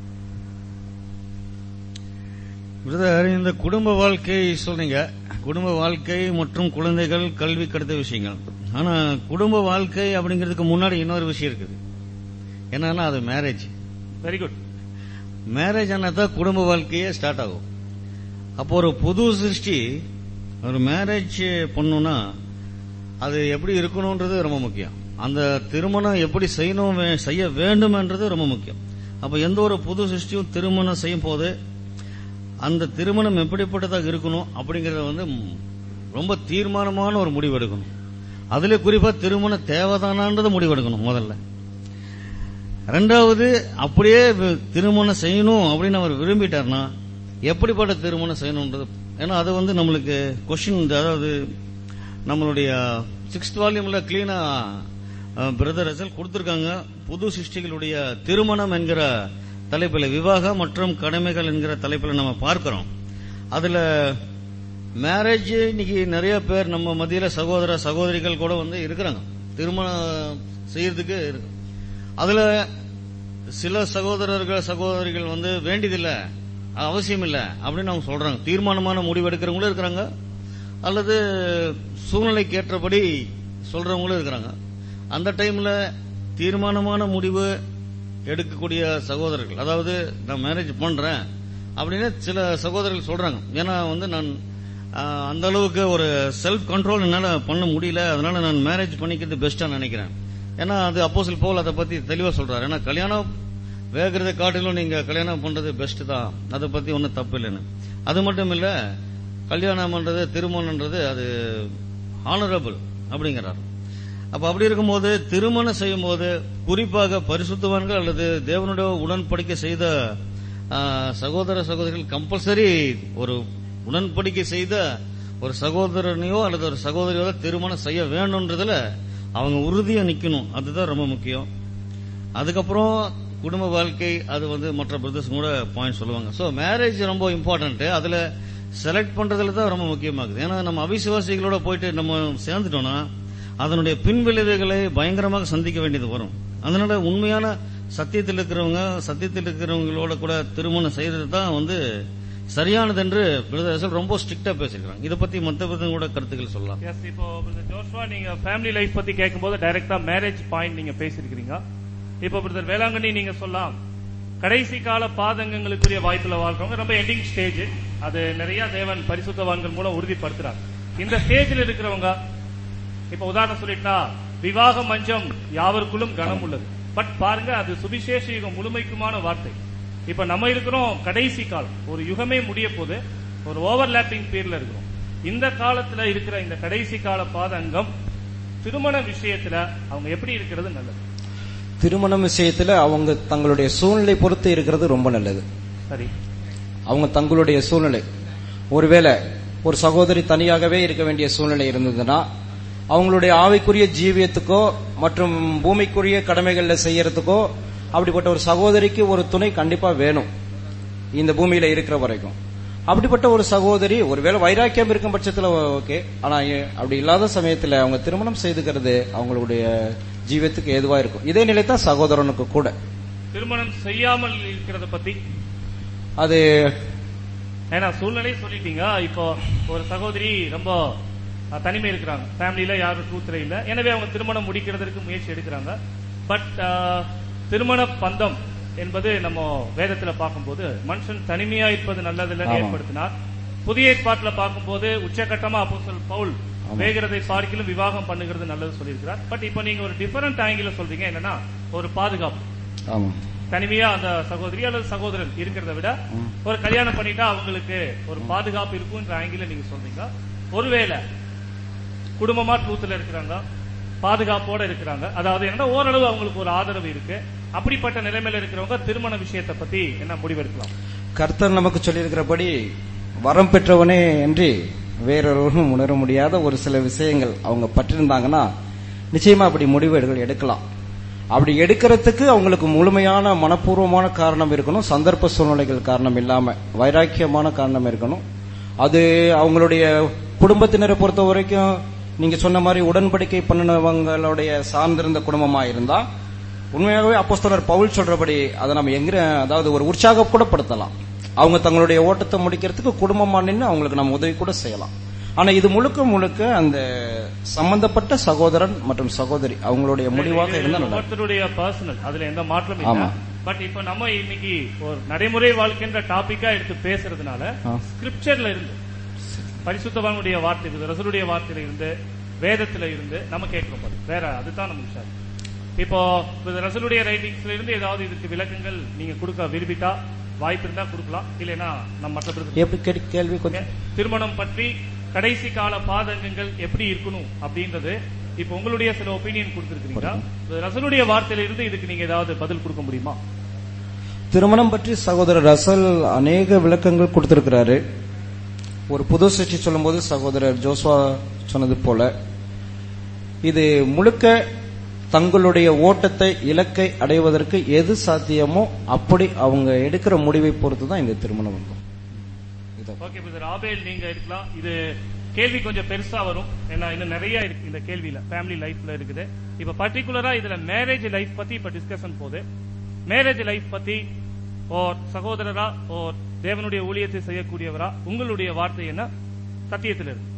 பிரதர் இந்த குடும்ப வாழ்க்கை சொல்றீங்க குடும்ப வாழ்க்கை மற்றும் குழந்தைகள் கல்வி கடத்த விஷயங்கள் ஆனா குடும்ப வாழ்க்கை அப்படிங்கிறதுக்கு முன்னாடி இன்னொரு விஷயம் இருக்குது என்னன்னா அது மேரேஜ் வெரி குட் மேரேஜ் தான் குடும்ப வாழ்க்கையே ஸ்டார்ட் ஆகும் அப்போ ஒரு புது சிருஷ்டி ஒரு மேரேஜ் பண்ணணும்னா அது எப்படி இருக்கணும்ன்றது ரொம்ப முக்கியம் அந்த திருமணம் எப்படி செய்யணும் வே- செய்ய வேண்டும்ன்றது ரொம்ப முக்கியம் அப்ப எந்த ஒரு புது சிருஷ்டியும் திருமணம் செய்யும் போது அந்த திருமணம் எப்படிப்பட்டதாக இருக்கணும் அப்படிங்கறத வந்து ம், ரொம்ப தீர்மானமான ஒரு முடிவு எடுக்கணும் அதுல குறிப்பா திருமணம் தேவைதானான்றது முடிவு எடுக்கணும் முதல்ல ரெண்டாவது அப்படியே வி- திருமணம் செய்யணும் அப்படின்னு அவர் விரும்பிட்டார்னா எப்படிப்பட்ட திருமணம் செய்யணும்ன்றது ஏன்னா அது வந்து நம்மளுக்கு கொஸ்டின் அதாவது நம்மளுடைய சிக்ஸ்த் வால்யூம்ல கிளீனா பிரதர் ரிசல்ட் கொடுத்திருக்காங்க புது சிருஷ்டிகளுடைய திருமணம் என்கிற தலைப்பில் விவாகம் மற்றும் கடமைகள் என்கிற தலைப்பில் நம்ம பார்க்கிறோம் அதுல மேரேஜ் இன்னைக்கு நிறைய பேர் நம்ம மத்தியில சகோதர சகோதரிகள் கூட வந்து இருக்கிறாங்க திருமணம் செய்யறதுக்கு இருக்கு அதுல சில சகோதரர்கள் சகோதரிகள் வந்து வேண்டியதில்ல அவசியம் இல்ல அப்படின்னு அவங்க சொல்றாங்க தீர்மானமான முடிவு எடுக்கிறவங்களும் இருக்கிறாங்க அல்லது சூழ்நிலைக்கு ஏற்றபடி சொல்றவங்களும் இருக்கிறாங்க அந்த டைம்ல தீர்மானமான முடிவு எடுக்கக்கூடிய சகோதரர்கள் அதாவது நான் மேரேஜ் பண்றேன் அப்படின்னு சில சகோதரர்கள் சொல்றாங்க ஏன்னா வந்து நான் ஆஹ், அந்த அளவுக்கு ஒரு செல்ஃப் கண்ட்ரோல் என்னால பண்ண முடியல அதனால நான் மேரேஜ் பண்ணிக்கிறது பெஸ்டா நினைக்கிறேன் ஏன்னா அது அப்போசில் போல் அதை பத்தி தெளிவா சொல்றாரு ஏன்னா கல்யாணம் வேகிறத காட்டிலும் நீங்க கல்யாணம் பண்றது பெஸ்ட் தான் அதை பத்தி ஒன்றும் தப்பு இல்லைன்னு அது மட்டும் இல்ல கல்யாணம் பண்றது திருமணம்ன்றது அது ஹானரபிள் அப்படிங்கிறார் அப்ப அப்படி இருக்கும்போது திருமணம் செய்யும் போது குறிப்பாக பரிசுத்தவான்கள் அல்லது தேவனுடைய உடன்படிக்கை செய்த ஆ, சகோதர சகோதரிகள் கம்பல்சரி ஒரு உடன்படிக்கை செய்த ஒரு சகோதரனையோ அல்லது ஒரு சகோதரியோ தான் திருமணம் செய்ய வேணும்ன்றதுல அவங்க உறுதியா நிக்கணும் அதுதான் ரொம்ப முக்கியம் அதுக்கப்புறம் குடும்ப வாழ்க்கை அது வந்து மற்ற பிரதர்ஸ் கூட பாயிண்ட் சொல்லுவாங்க சோ மேரேஜ் ரொம்ப இம்பார்ட்டன்ட் அதுல செலக்ட் பண்றதுல தான் ரொம்ப முக்கியமாகுது ஏன்னா நம்ம அவிசுவாசிகளோட போயிட்டு நம்ம சேர்ந்துட்டோம்னா அதனுடைய பின்விளைவுகளை பயங்கரமாக சந்திக்க வேண்டியது வரும் அதனால உண்மையான சத்தியத்தில் இருக்கிறவங்க சத்தியத்தில் இருக்கிறவங்களோட கூட திருமணம் செய்யறது தான் வந்து சரியானது என்று பிரதர்ஸ் ரொம்ப ஸ்ட்ரிக்டா பேசிருக்காங்க இதை பத்தி மத்த கூட கருத்துக்கள் சொல்லலாம் எஸ் இப்போ பிரதர் ஜோஷ்வா நீங்க ஃபேமிலி லைஃப் பத்தி கேட்கும்போது டைரக்டா மேரேஜ் பாயிண்ட் நீங்க பேசிருக்கீங்க இப்போ பிரதர் வேளாங்கண்ணி நீங்க சொல்லலாம் கடைசி கால பாதங்கங்களுக்குரிய வாய்ப்புல வாழ்றவங்க ரொம்ப எண்டிங் ஸ்டேஜ் அது நிறைய தேவன் பரிசுத்தவான்கள் மூலம் உறுதிப்படுத்துறாங்க இந்த ஸ்டேஜில் இருக்கிறவங்க இப்ப உதாரணம் சொல்லிட்டா விவாக மஞ்சம் யாவருக்குள்ளும் கனம் உள்ளது பட் பாருங்க அது சுவிசேஷ யுகம் முழுமைக்குமான வார்த்தை இப்ப நம்ம இருக்கிறோம் கடைசி காலம் ஒரு யுகமே முடிய போது ஒரு ஓவர்லாப்பிங் பீரியட்ல இருக்கிறோம் இந்த காலத்துல இருக்கிற இந்த கடைசி கால பாதங்கம் திருமண விஷயத்துல அவங்க எப்படி இருக்கிறது நல்லது திருமணம் விஷயத்துல அவங்க தங்களுடைய சூழ்நிலை பொறுத்து இருக்கிறது ரொம்ப நல்லது சரி அவங்க தங்களுடைய சூழ்நிலை ஒருவேளை ஒரு சகோதரி தனியாகவே இருக்க வேண்டிய சூழ்நிலை இருந்ததுன்னா அவங்களுடைய ஆவிக்குரிய ஜீவியத்துக்கோ மற்றும் பூமிக்குரிய கடமைகள்ல செய்யறதுக்கோ அப்படிப்பட்ட ஒரு சகோதரிக்கு ஒரு துணை கண்டிப்பா வேணும் இந்த பூமியில இருக்கிற வரைக்கும் அப்படிப்பட்ட ஒரு சகோதரி ஒருவேளை வைராக்கியம் இருக்கும் பட்சத்துல ஓகே ஆனா ஏ- அப்படி இல்லாத சமயத்துல அவங்க திருமணம் செய்துக்கிறது அவங்களுடைய ஜீவியத்துக்கு ஏதுவா இருக்கும் இதே நிலை தான் சகோதரனுக்கு கூட திருமணம் செய்யாமல் இருக்கிறத பத்தி அது ஏன்னா சூழ்நிலை சொல்லிட்டீங்க இப்போ ஒரு சகோதரி ரொம்ப அஹ், தனிமை இருக்கிறாங்க ஃபேமிலியில யாரும் ட்ரூத்ல இல்ல எனவே அவங்க திருமணம் முடிக்கிறதுக்கு முயற்சி எடுக்கிறாங்க பட் திருமண பந்தம் என்பது நம்ம வேதத்துல பார்க்கும்போது மனுஷன் தனிமையா இருப்பது நல்லதில்லைன்னு ஆமா. ஏற்படுத்தினார் புதிய ஏற்பாட்டுல பார்க்கும்போது உச்சகட்டமா அப்போஸ்தலர் பவுல் வேகிறதை பார்க்கிலும் விவாகம் பண்ணுகிறது நல்லது சொல்லியிருக்கிறார் பட் இப்போ நீங்க ஒரு டிஃபரண்ட் ஆங்கிள் சொல்றீங்க என்னன்னா ஒரு பாதுகாப்பு ஆமா தனிமையா அந்த சகோதரி அல்லது சகோதரன் இருக்கிறத விட ஒரு கல்யாணம் பண்ணிட்டா அவங்களுக்கு ஒரு பாதுகாப்பு இருக்கும்ன்ற ஆங்கில நீங்க சொல்றீங்க ஒருவேளை குடும்பமா ட்ரூத்ல இருக்கிறாங்க பாதுகாப்போட இருக்கிறாங்க அதாவது என்னன்னா ஓரளவு அவங்களுக்கு ஒரு ஆதரவு இருக்கு அப்படிப்பட்ட நிலைமையில இருக்கிறவங்க திருமண விஷயத்தை பத்தி என்ன முடிவெடுக்கலாம் கர்த்தர் நமக்கு சொல்லியிருக்கிறபடி வரம் பெற்றவனே என்று வேறொருவரும் உணர முடியாத ஒரு சில விஷயங்கள் அவங்க பற்றிருந்தாங்கன்னா நிச்சயமா அப்படி முடிவுகள் எடுக்கலாம் அப்படி எடுக்கிறதுக்கு அவங்களுக்கு முழுமையான மனப்பூர்வமான காரணம் இருக்கணும் சந்தர்ப்ப சூழ்நிலைகள் காரணம் இல்லாம வைராக்கியமான காரணம் இருக்கணும் அது அவங்களுடைய குடும்பத்தினரை பொறுத்த வரைக்கும் நீங்க சொன்ன மாதிரி உடன்படிக்கை பண்ணினவங்களுடைய சார்ந்திருந்த குடும்பமா இருந்தா உண்மையாகவே அப்போஸ்தலர் பவுல் சொல்றபடி அதை நம்ம எங்க அதாவது ஒரு உற்சாகம் கூட படுத்தலாம் அவங்க தங்களுடைய ஓட்டத்தை முடிக்கிறதுக்கு குடும்பமா நின்று அவங்களுக்கு நம்ம உதவி கூட செய்யலாம் ஆனா இது முழுக்க முழுக்க அந்த சம்பந்தப்பட்ட சகோதரன் மற்றும் சகோதரி அவங்களுடைய முடிவாக இது இருந்தா நல்லா இருக்கும். ஒவ்வொருத்தருடைய பர்சனல் அதுல எந்த மாற்றமும் இல்ல ஆமா. பட் இப்ப நம்ம இன்னைக்கு ஒரு நடைமுறை வாழ்க்கைன்ற டாபிக்கா எடுத்து பேசுறதுனால ஆ. ஸ்கிரிப்சர்ல இருந்து பரிசுத்தவானுடைய வார்த்தை இருந்து ரசூலுடைய வார்த்தையில இருந்து வேதத்துல இருந்து நம்ம கேட்கிறோம் அது. வேற அதுதான் நம்ம விஷயம் இப்போ இப்ப ரசூலுடைய ரைட்டிங்ஸ்ல இருந்து ஏதாவது இதுக்கு விளக்கங்கள் நீங்க கொடுக்க விரும்பிட்டா வாய்ப்பு இருந்தா கொடுக்கலாம் இல்லைன்னா நம்ம மற்ற பிரதர் எப்படி கேள்வி கேள்வி கொஞ்சம் திருமணம் பற்றி கடைசி கால பாதகங்கள் எப்படி இருக்கணும் அப்படின்றது இப்ப உங்களுடைய சில ஒப்பீனியன் கொடுத்திருக்கீங்க ரசனுடைய வார்த்தையில இருந்து இதுக்கு நீங்க ஏதாவது பதில் கொடுக்க முடியுமா திருமணம் பற்றி சகோதரர் ரசல் அநேக விளக்கங்கள் கொடுத்திருக்கிறாரு ஒரு புது சிருஷ்டி சொல்லும்போது சகோதரர் ஜோஸ்வா சொன்னது போல இது முழுக்க தங்களுடைய ஓட்டத்தை இலக்கை அடைவதற்கு எது சாத்தியமோ அப்படி அவங்க எடுக்கிற முடிவை பொறுத்து தான் இந்த திருமணம் இருக்கும் இதான். ஓகே பிரதர் ஆபேல் நீங்க இருக்கலாம் இது கேள்வி கொஞ்சம் பெருசா வரும் ஏன்னா இன்னும் நிறைய இருக்கு இந்த கேள்வியில ஃபேமிலி லைஃப்ல இருக்குது இப்ப பர்டிகுலரா இதுல மேரேஜ் லைஃப் பத்தி இப்ப டிஸ்கஷன் போகுது மேரேஜ் லைஃப் பத்தி ஓர் சகோதரரா ஓர் தேவனுடைய ஊழியத்தை செய்யக்கூடியவரா உங்களுடைய வார்த்தை என்ன சத்தியத்தில் இருக்கு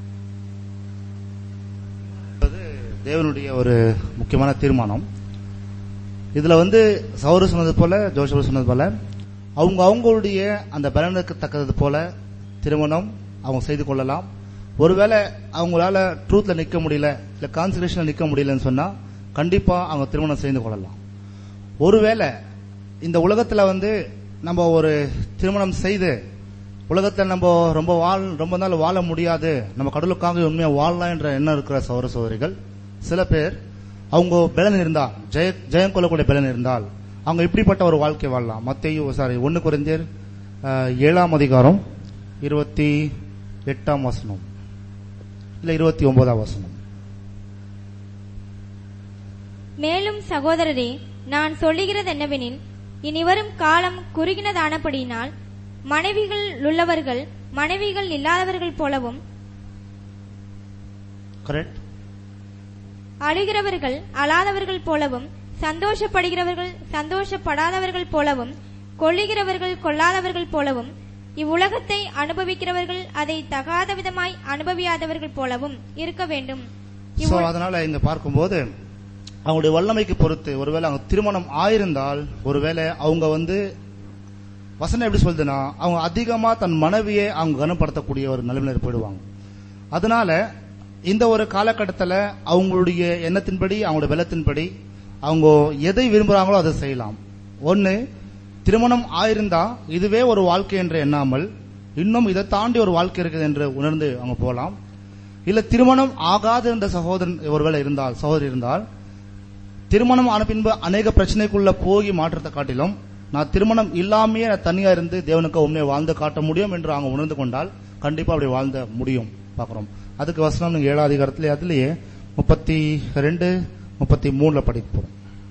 என்பது தேவனுடைய ஒரு முக்கியமான தீர்மானம் இதுல வந்து சௌரு சொன்னது போல ஜோஷவர் சொன்னது போல அவங்க அவங்களுடைய அந்த பலனுக்கு தக்கது போல திருமணம் அவங்க செய்து கொள்ளலாம் ஒருவேளை அவங்களால ட்ரூத்ல நிக்க முடியல இல்ல கான்சன்ட்ரேஷன்ல நிக்க முடியலன்னு சொன்னா கண்டிப்பா அவங்க திருமணம் செய்து கொள்ளலாம் ஒருவேளை இந்த உலகத்துல வந்து நம்ம ஒரு திருமணம் செய்து உலகத்துல நம்ம ரொம்ப வாழ் ரொம்ப நாள் வாழ முடியாது நம்ம கடலுக்காக உண்மையா வாழலாம் என்ற எண்ணம் இருக்கிற சௌர சோதரிகள் சில பேர் அவங்க பலன் இருந்தா ஜெய ஜெயம் கொள்ளக்கூடிய பலன் இருந்தால் அவங்க இப்படிப்பட்ட ஒரு வாழ்க்கை வாழலாம் மத்தேயு சாரி ஒன்னு குறைஞ்சர் ஏழாம் அதிகாரம் இருபத்தி எட்டாம் வசனம் இல்ல இருபத்தி ஒன்பதாம் வசனம் மேலும் சகோதரரே நான் சொல்லுகிறது என்னவெனில் இனிவரும் காலம் குறுகினதானபடியினால் மனைவிகள் உள்ளவர்கள் மனைவிகள் இல்லாதவர்கள் போலவும் கரெக்ட் அழுகிறவர்கள் அழாதவர்கள் போலவும் சந்தோஷப்படுகிறவர்கள் சந்தோஷப்படாதவர்கள் போலவும் கொள்ளுகிறவர்கள் கொள்ளாதவர்கள் போலவும் இவ்வுலகத்தை அனுபவிக்கிறவர்கள் அதை தகாத விதமாய் அனுபவியாதவர்கள் போலவும் இருக்க வேண்டும் சோ இவ்வு- அதனால இங்க பார்க்கும்போது அவங்களுடைய வல்லமைக்கு பொறுத்து ஒருவேளை அவங்க திருமணம் ஆயிருந்தால் ஒருவேளை அவங்க வந்து வசனம் எப்படி சொல்லுதுன்னா அவங்க அதிகமா தன் மனைவியை அவங்க கனப்படுத்தக்கூடிய ஒரு நிலைமையில போயிடுவாங்க அதனால இந்த ஒரு காலகட்டத்தில் அவங்களுடைய எண்ணத்தின்படி அவங்களுடைய பலத்தின்படி அவங்க எதை விரும்புறாங்களோ அதை செய்யலாம் ஒன்னு திருமணம் ஆயிருந்தா இதுவே ஒரு வாழ்க்கை என்று எண்ணாமல் இன்னும் இதை தாண்டி ஒரு வாழ்க்கை இருக்குது என்று உணர்ந்து அவங்க போகலாம் இல்ல திருமணம் ஆகாத என்ற சகோதரன் ஒருவேளை இருந்தால் சகோதரி இருந்தால் திருமணம் ஆன பின்பு அநேக பிரச்சனைக்குள்ள போய் மாற்றத்தை காட்டிலும் நான் திருமணம் இல்லாமையே நான் தனியா இருந்து தேவனுக்கு உண்மையை வாழ்ந்து காட்ட முடியும் என்று அவங்க உணர்ந்து கொண்டால் கண்டிப்பா அப்படி வாழ்ந்த முடியும் பார்க்கிறோம் அதுக்கு வசனம் நீங்க ஏழாம் அதிகாரத்திலே அதுலயே முப்பத்தி ரெண்டு முப்பத்தி மூணுல படிக்க போறோம்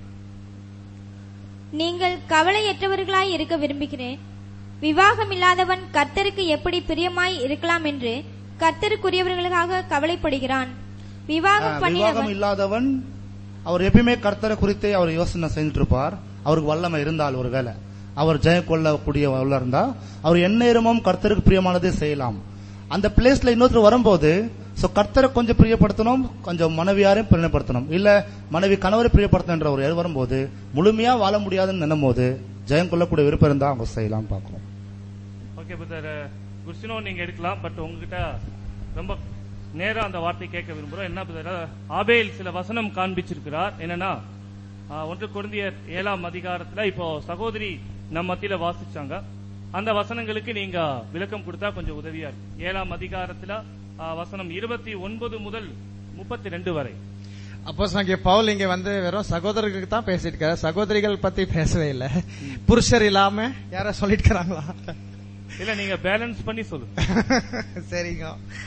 நீங்கள் கவலையற்றவர்களாய் இருக்க விரும்புகிறேன் விவாகமில்லாதவன் கர்த்தருக்கு எப்படி பிரியமாய் இருக்கலாம் என்று கர்த்தருக்குரியவர்களுக்காக கவலைப்படுகிறான் விவாகம் விவாகம் பண்ணினவன் இல்லாதவன் அவர் எப்பயுமே கர்த்தரை குறித்து அவர் யோசனை செஞ்சுட்டு இருப்பார் அவருக்கு வல்லமை இருந்தால் ஒரு வேலை அவர் ஜெயம் கொள்ளக்கூடிய வல்ல இருந்தா அவர் எந்நேரமும் கர்த்தருக்கு பிரியமானதே செய்யலாம் அந்த பிளேஸ்ல இன்னொருத்தர் வரும்போது சோ கர்த்தரை கொஞ்சம் பிரியப்படுத்தணும் கொஞ்சம் மனைவியாரையும் பிரியப்படுத்தணும் இல்ல மனைவி கணவரை பிரியப்படுத்தணுன்ற ஒரு எது வரும்போது முழுமையா வாழ முடியாதுன்னு நினைக்கும் போது ஜெயம் கொள்ளக்கூடிய விருப்பம் இருந்தா அவங்க செய்யலாம் பார்க்கிறோம் ஓகே பிரதர் குர்சினோ நீங்க எடுக்கலாம் பட் உங்ககிட்ட ரொம்ப நேரா அந்த வார்த்தை கேட்க விரும்புறோம் என்ன பிரதர் ஆபேல் சில வசனம் காண்பிச்சிருக்கிறார் என்னன்னா ஆ, ஒன்று குழந்தையர் ஏழாம் அதிகாரத்துல இப்போ சகோதரி நம்ம மத்தியில வாசிச்சாங்க அந்த வசனங்களுக்கு நீங்க விளக்கம் கொடுத்தா கொஞ்சம் உதவியா இருக்கும் ஏழாம் அதிகாரத்துல ஆ, வசனம் இருபத்தி ஒன்பது முதல் முப்பத்தி ரெண்டு வரை அப்போ நாங்க பவுல் இங்க வந்து வெறும் சகோதரர்களுக்கு தான் பேசிட்டு இருக்காரு சகோதரிகள் பத்தி பேசவே இல்ல புருஷர் இல்லாம யார சொல்லிட்டு இருக்காங்களா இல்ல நீங்க பேலன்ஸ் பண்ணி சொல்லுங்க சரிங்க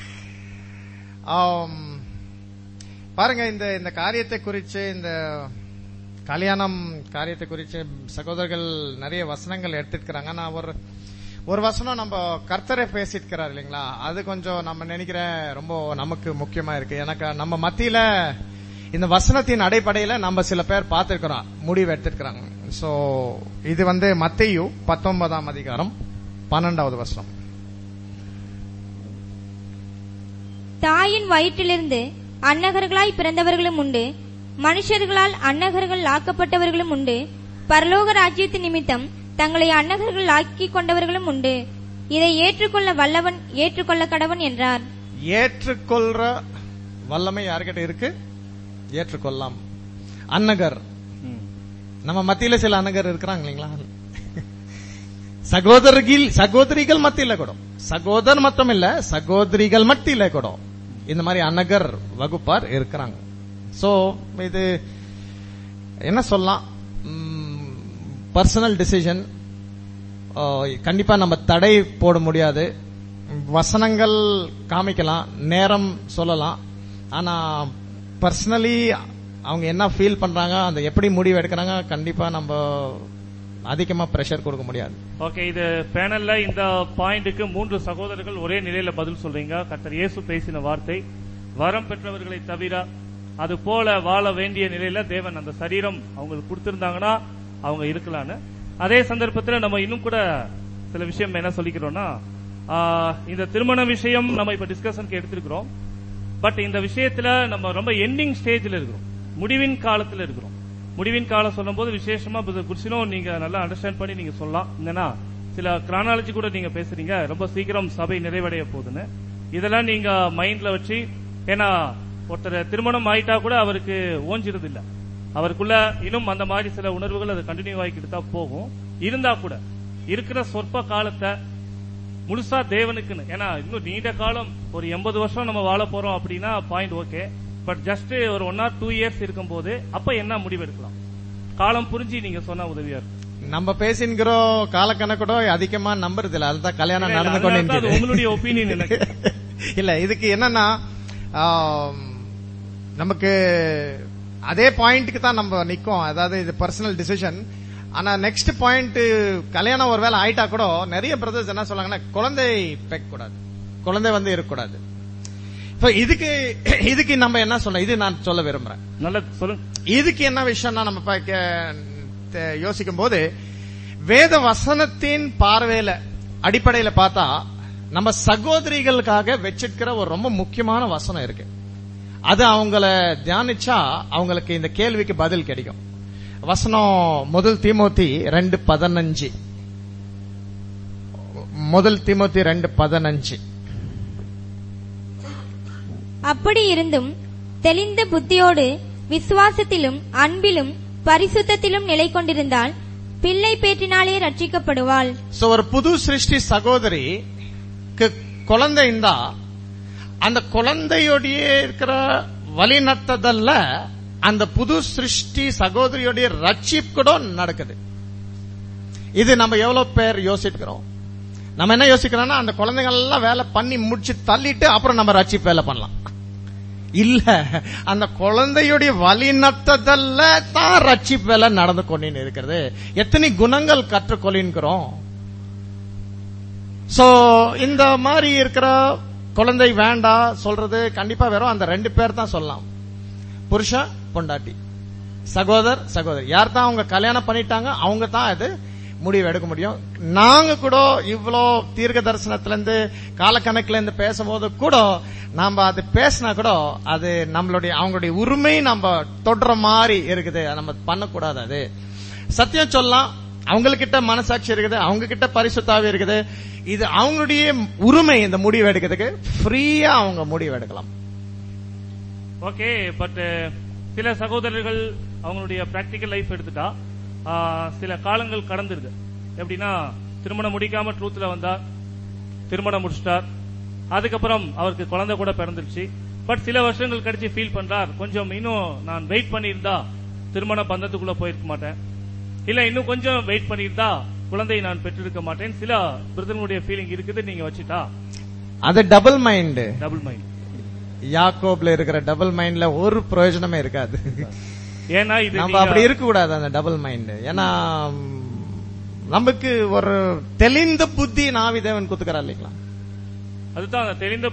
ஆம், பாருங்க இந்த இந்த காரியத்தை குறித்து இந்த கல்யாணம் காரியத்தை குறித்து சகோதரர்கள் நிறைய வசனங்கள் எடுத்துக்கிறாங்க நான் ஒரு ஒரு வசனம் நம்ம கர்த்தரை பேசிட்டு இல்லைங்களா அது கொஞ்சம் நம்ம நினைக்கிறேன் ரொம்ப நமக்கு முக்கியமா இருக்கு எனக்கு நம்ம மத்தியில இந்த வசனத்தின் அடிப்படையில நம்ம சில பேர் பார்த்திருக்கிறோம் முடிவு எடுத்திருக்கிறாங்க சோ இது வந்து மத்தையு பத்தொன்பதாம் அதிகாரம் பன்னெண்டாவது வசனம் தாயின் வயிற்றிலிருந்து அன்னகர்களாய் பிறந்தவர்களும் உண்டு மனுஷர்களால் அன்னகர்கள் ஆக்கப்பட்டவர்களும் உண்டு பரலோக ராஜ்யத்தின் நிமித்தம் தங்களை அன்னகர்கள் ஆக்கிக் கொண்டவர்களும் உண்டு இதை ஏற்றுக்கொள்ள வல்லவன் ஏற்றுக்கொள்ள கடவன் என்றார் ஏற்றுக்கொள்ற வல்லமை யார்கிட்ட இருக்கு ஏற்றுக்கொள்ளலாம் அன்னகர் நம்ம மத்தியில சில அன்னகர் இருக்கிறாங்க இல்லைங்களா சகோதரிகள் சகோதரிகள் மத்தியில கூட சகோதர் மட்டும் இல்ல சகோதரிகள் மத்தியில கூட இந்த மாதிரி அன்னகர் வகுப்பார் இருக்கிறாங்க சோ இது என்ன சொல்லலாம் பர்சனல் டிசிஷன் கண்டிப்பா நம்ம தடை போட முடியாது வசனங்கள் காமிக்கலாம் நேரம் சொல்லலாம் ஆனா பர்சனலி அவங்க என்ன ஃபீல் பண்றாங்க அந்த எப்படி முடிவு எடுக்கிறாங்க கண்டிப்பா நம்ம அதிகமா பிரஷர் கொடுக்க முடியாது ஓகே இது பேனல்ல இந்த பாயிண்ட்டுக்கு மூன்று சகோதரர்கள் ஒரே நிலையில பதில் சொல்றீங்க கர்த்தர் இயேசு பேசின வார்த்தை வரம் பெற்றவர்களை தவிர அது போல வாழ வேண்டிய நிலையில தேவன் அந்த சரீரம் அவங்களுக்கு கொடுத்திருந்தாங்கன்னா அவங்க இருக்கலாம்னு அதே சந்தர்ப்பத்தில் நம்ம இன்னும் கூட சில விஷயம் என்ன சொல்லிக்கிறோம்னா ஆஹ், இந்த திருமண விஷயம் நம்ம இப்ப டிஸ்கஷனுக்கு எடுத்திருக்கிறோம் பட் இந்த விஷயத்துல நம்ம ரொம்ப எண்டிங் ஸ்டேஜ்ல இருக்கிறோம் முடிவின் காலத்துல இருக்கிறோம் முடிவின் காலம் சொல்லும்போது விசேஷமா குருசினோ நீங்க நல்லா அண்டர்ஸ்டாண்ட் பண்ணி நீங்க சொல்லலாம் என்னன்னா சில கிரானாலஜி கூட நீங்க பேசுறீங்க ரொம்ப சீக்கிரம் சபை நிறைவடைய போகுதுன்னு இதெல்லாம் நீங்க மைண்ட்ல வச்சு ஏன்னா ஒருத்தர் திருமணம் ஆயிட்டா கூட அவருக்கு ஓஞ்சிருது இல்ல அவருக்குள்ள இன்னும் அந்த மாதிரி சில உணர்வுகள் அது கண்டினியூ ஆகிக்கிட்டு தான் போகும் இருந்தா கூட இருக்கிற சொற்ப காலத்தை முழுசா தேவனுக்குன்னு ஏன்னா இன்னும் நீண்ட காலம் ஒரு எண்பது வருஷம் நம்ம வாழ போறோம் அப்படின்னா பாயிண்ட் ஓகே பட் ஜஸ்ட் ஒரு ஒன் ஆர் டூ இயர்ஸ் இருக்கும்போது அப்ப என்ன முடிவு எடுக்கலாம் காலம் புரிஞ்சு நீங்க சொன்னா உதவியா இருக்கும் நம்ம பேசின்கிறோம் காலக்கணக்கூட அதிகமா நம்புறது இல்ல அதுதான் கல்யாணம் இல்ல, நடந்து அதனால தான் அது கொண்டு உங்களுடைய ஒப்பீனியன் எனக்கு இல்ல இதுக்கு என்னன்னா ஆம், நமக்கு அதே பாயிண்ட்க்கு தான் நம்ம நிக்கோம் அதாவது இது பர்சனல் டிசிஷன் ஆனா நெக்ஸ்ட் பாயிண்ட் கல்யாணம் ஒருவேளை ஆயிட்டா கூட நிறைய பிரதர்ஸ் என்ன சொல்றாங்கன்னா குழந்தை பெக்க கூடாது குழந்தை வந்து இருக்கக்கூடாது இப்ப இதுக்கு இதுக்கு நம்ம என்ன சொல்ல இது நான் சொல்ல விரும்புறேன் நல்லது சொல்லுங்க இதுக்கு என்ன விஷயம்னா நம்ம பார்க்க தெ- யோசிக்கும் போது வேத வசனத்தின் பார்வையில அடிப்படையில பார்த்தா நம்ம சகோதரிகளுக்காக வச்சிருக்கிற ஒரு ரொம்ப முக்கியமான வசனம் இருக்கு அது அவங்கள தியானிச்சா அவங்களுக்கு இந்த கேள்விக்கு பதில் கிடைக்கும் வசனம் முதல் தீமோத்தி ரெண்டு பதினஞ்சு முதல் தீமோத்தி ரெண்டு பதினஞ்சு அப்படி இருந்தும் தெளிந்த புத்தியோடு விசுவாசத்திலும் அன்பிலும் பரிசுத்தத்திலும் நிலை கொண்டிருந்தால் பிள்ளை பேற்றினாலே ரட்சிக்கப்படுவாள் சோ ஒரு புது சிருஷ்டி சகோதரி குழந்தை இருந்தா அந்த குழந்தையோடைய இருக்கிற வழிநடத்துதல்ல அந்த புது சிருஷ்டி சகோதரியோடைய ரட்சிப்பு கூட நடக்குது இது நம்ம எவ்வளவு பேர் யோசிக்கிறோம் நம்ம என்ன யோசிக்கிறோம்னா அந்த குழந்தைகள் எல்லாம் வேலை பண்ணி முடிச்சு தள்ளிட்டு அப்புறம் நம்ம ரட்சிப்பு வேலை பண்ணலாம் இல்ல அந்த குழந்தையுடைய வழிநடத்துதல்ல தான் ரட்சிப்பு வேலை நடந்து கொண்டு இருக்கிறது எத்தனை குணங்கள் கற்றுக்கொள்ளின்கிறோம் சோ இந்த மாதிரி இருக்கிற குழந்தை வேண்டாம் சொல்றது கண்டிப்பா வெறும் அந்த ரெண்டு பேர் தான் சொல்லலாம் புருஷன் பொண்டாட்டி சகோதர் சகோதரி யார் தான் அவங்க கல்யாணம் பண்ணிட்டாங்க அவங்க தான் அது முடிவு எடுக்க முடியும் நாங்க கூட இவ்வளோ தீர்க்க தரிசனத்துல இருந்து காலக்கணக்குல இருந்து பேசும்போது கூட நாம அது பேசினா கூட அது நம்மளுடைய அவங்களுடைய உரிமை நம்ம தொடுற மாதிரி இருக்குது அதை நம்ம பண்ணக்கூடாது அது சத்தியம் சொல்லலாம் அவங்ககிட்ட மனசாட்சி இருக்குது அவங்க கிட்ட பரிசுத்தாவி இருக்குது இது அவங்களுடைய உரிமை இந்த முடிவு எடுக்கிறதுக்கு ஃப்ரீயா அவங்க முடிவு எடுக்கலாம் ஓகே பட் சில சகோதரர்கள் அவங்களுடைய பிராக்டிக்கல் லைஃப் எடுத்துட்டா ஆ, சில காலங்கள் கடந்துருது எப்படின்னா திருமணம் முடிக்காம ட்ரூத்ல வந்தார் திருமணம் முடிச்சிட்டார் அதுக்கப்புறம் அவருக்கு குழந்தை கூட பிறந்துருச்சு பட் சில வருஷங்கள் கழிச்சு ஃபீல் பண்றார் கொஞ்சம் இன்னும் நான் வெயிட் பண்ணியிருந்தா திருமண பந்தத்துக்குள்ள போயிருக்க மாட்டேன் இல்ல இன்னும் கொஞ்சம் வெயிட் பண்ணியிருந்தா குழந்தையை நான் பெற்றிருக்க மாட்டேன் சில பிரதனுடைய ஃபீலிங் இருக்குது நீங்க வச்சுட்டா அது டபுள் மைண்ட் டபுள் மைண்ட் யாக்கோப்ல இருக்கிற டபுள் மைண்ட்ல ஒரு பிரயோஜனமே இருக்காது ஏன்னா இது நம்ம நீங்க- அப்படி இருக்க கூடாது அந்த டபுள் மைண்ட் ஏன்னா ம், நமக்கு ஒரு தெளிந்த புத்தி நாவி தேவன் குத்துக்கிறா இல்லைங்களா அதுதான் அந்த தெரிந்த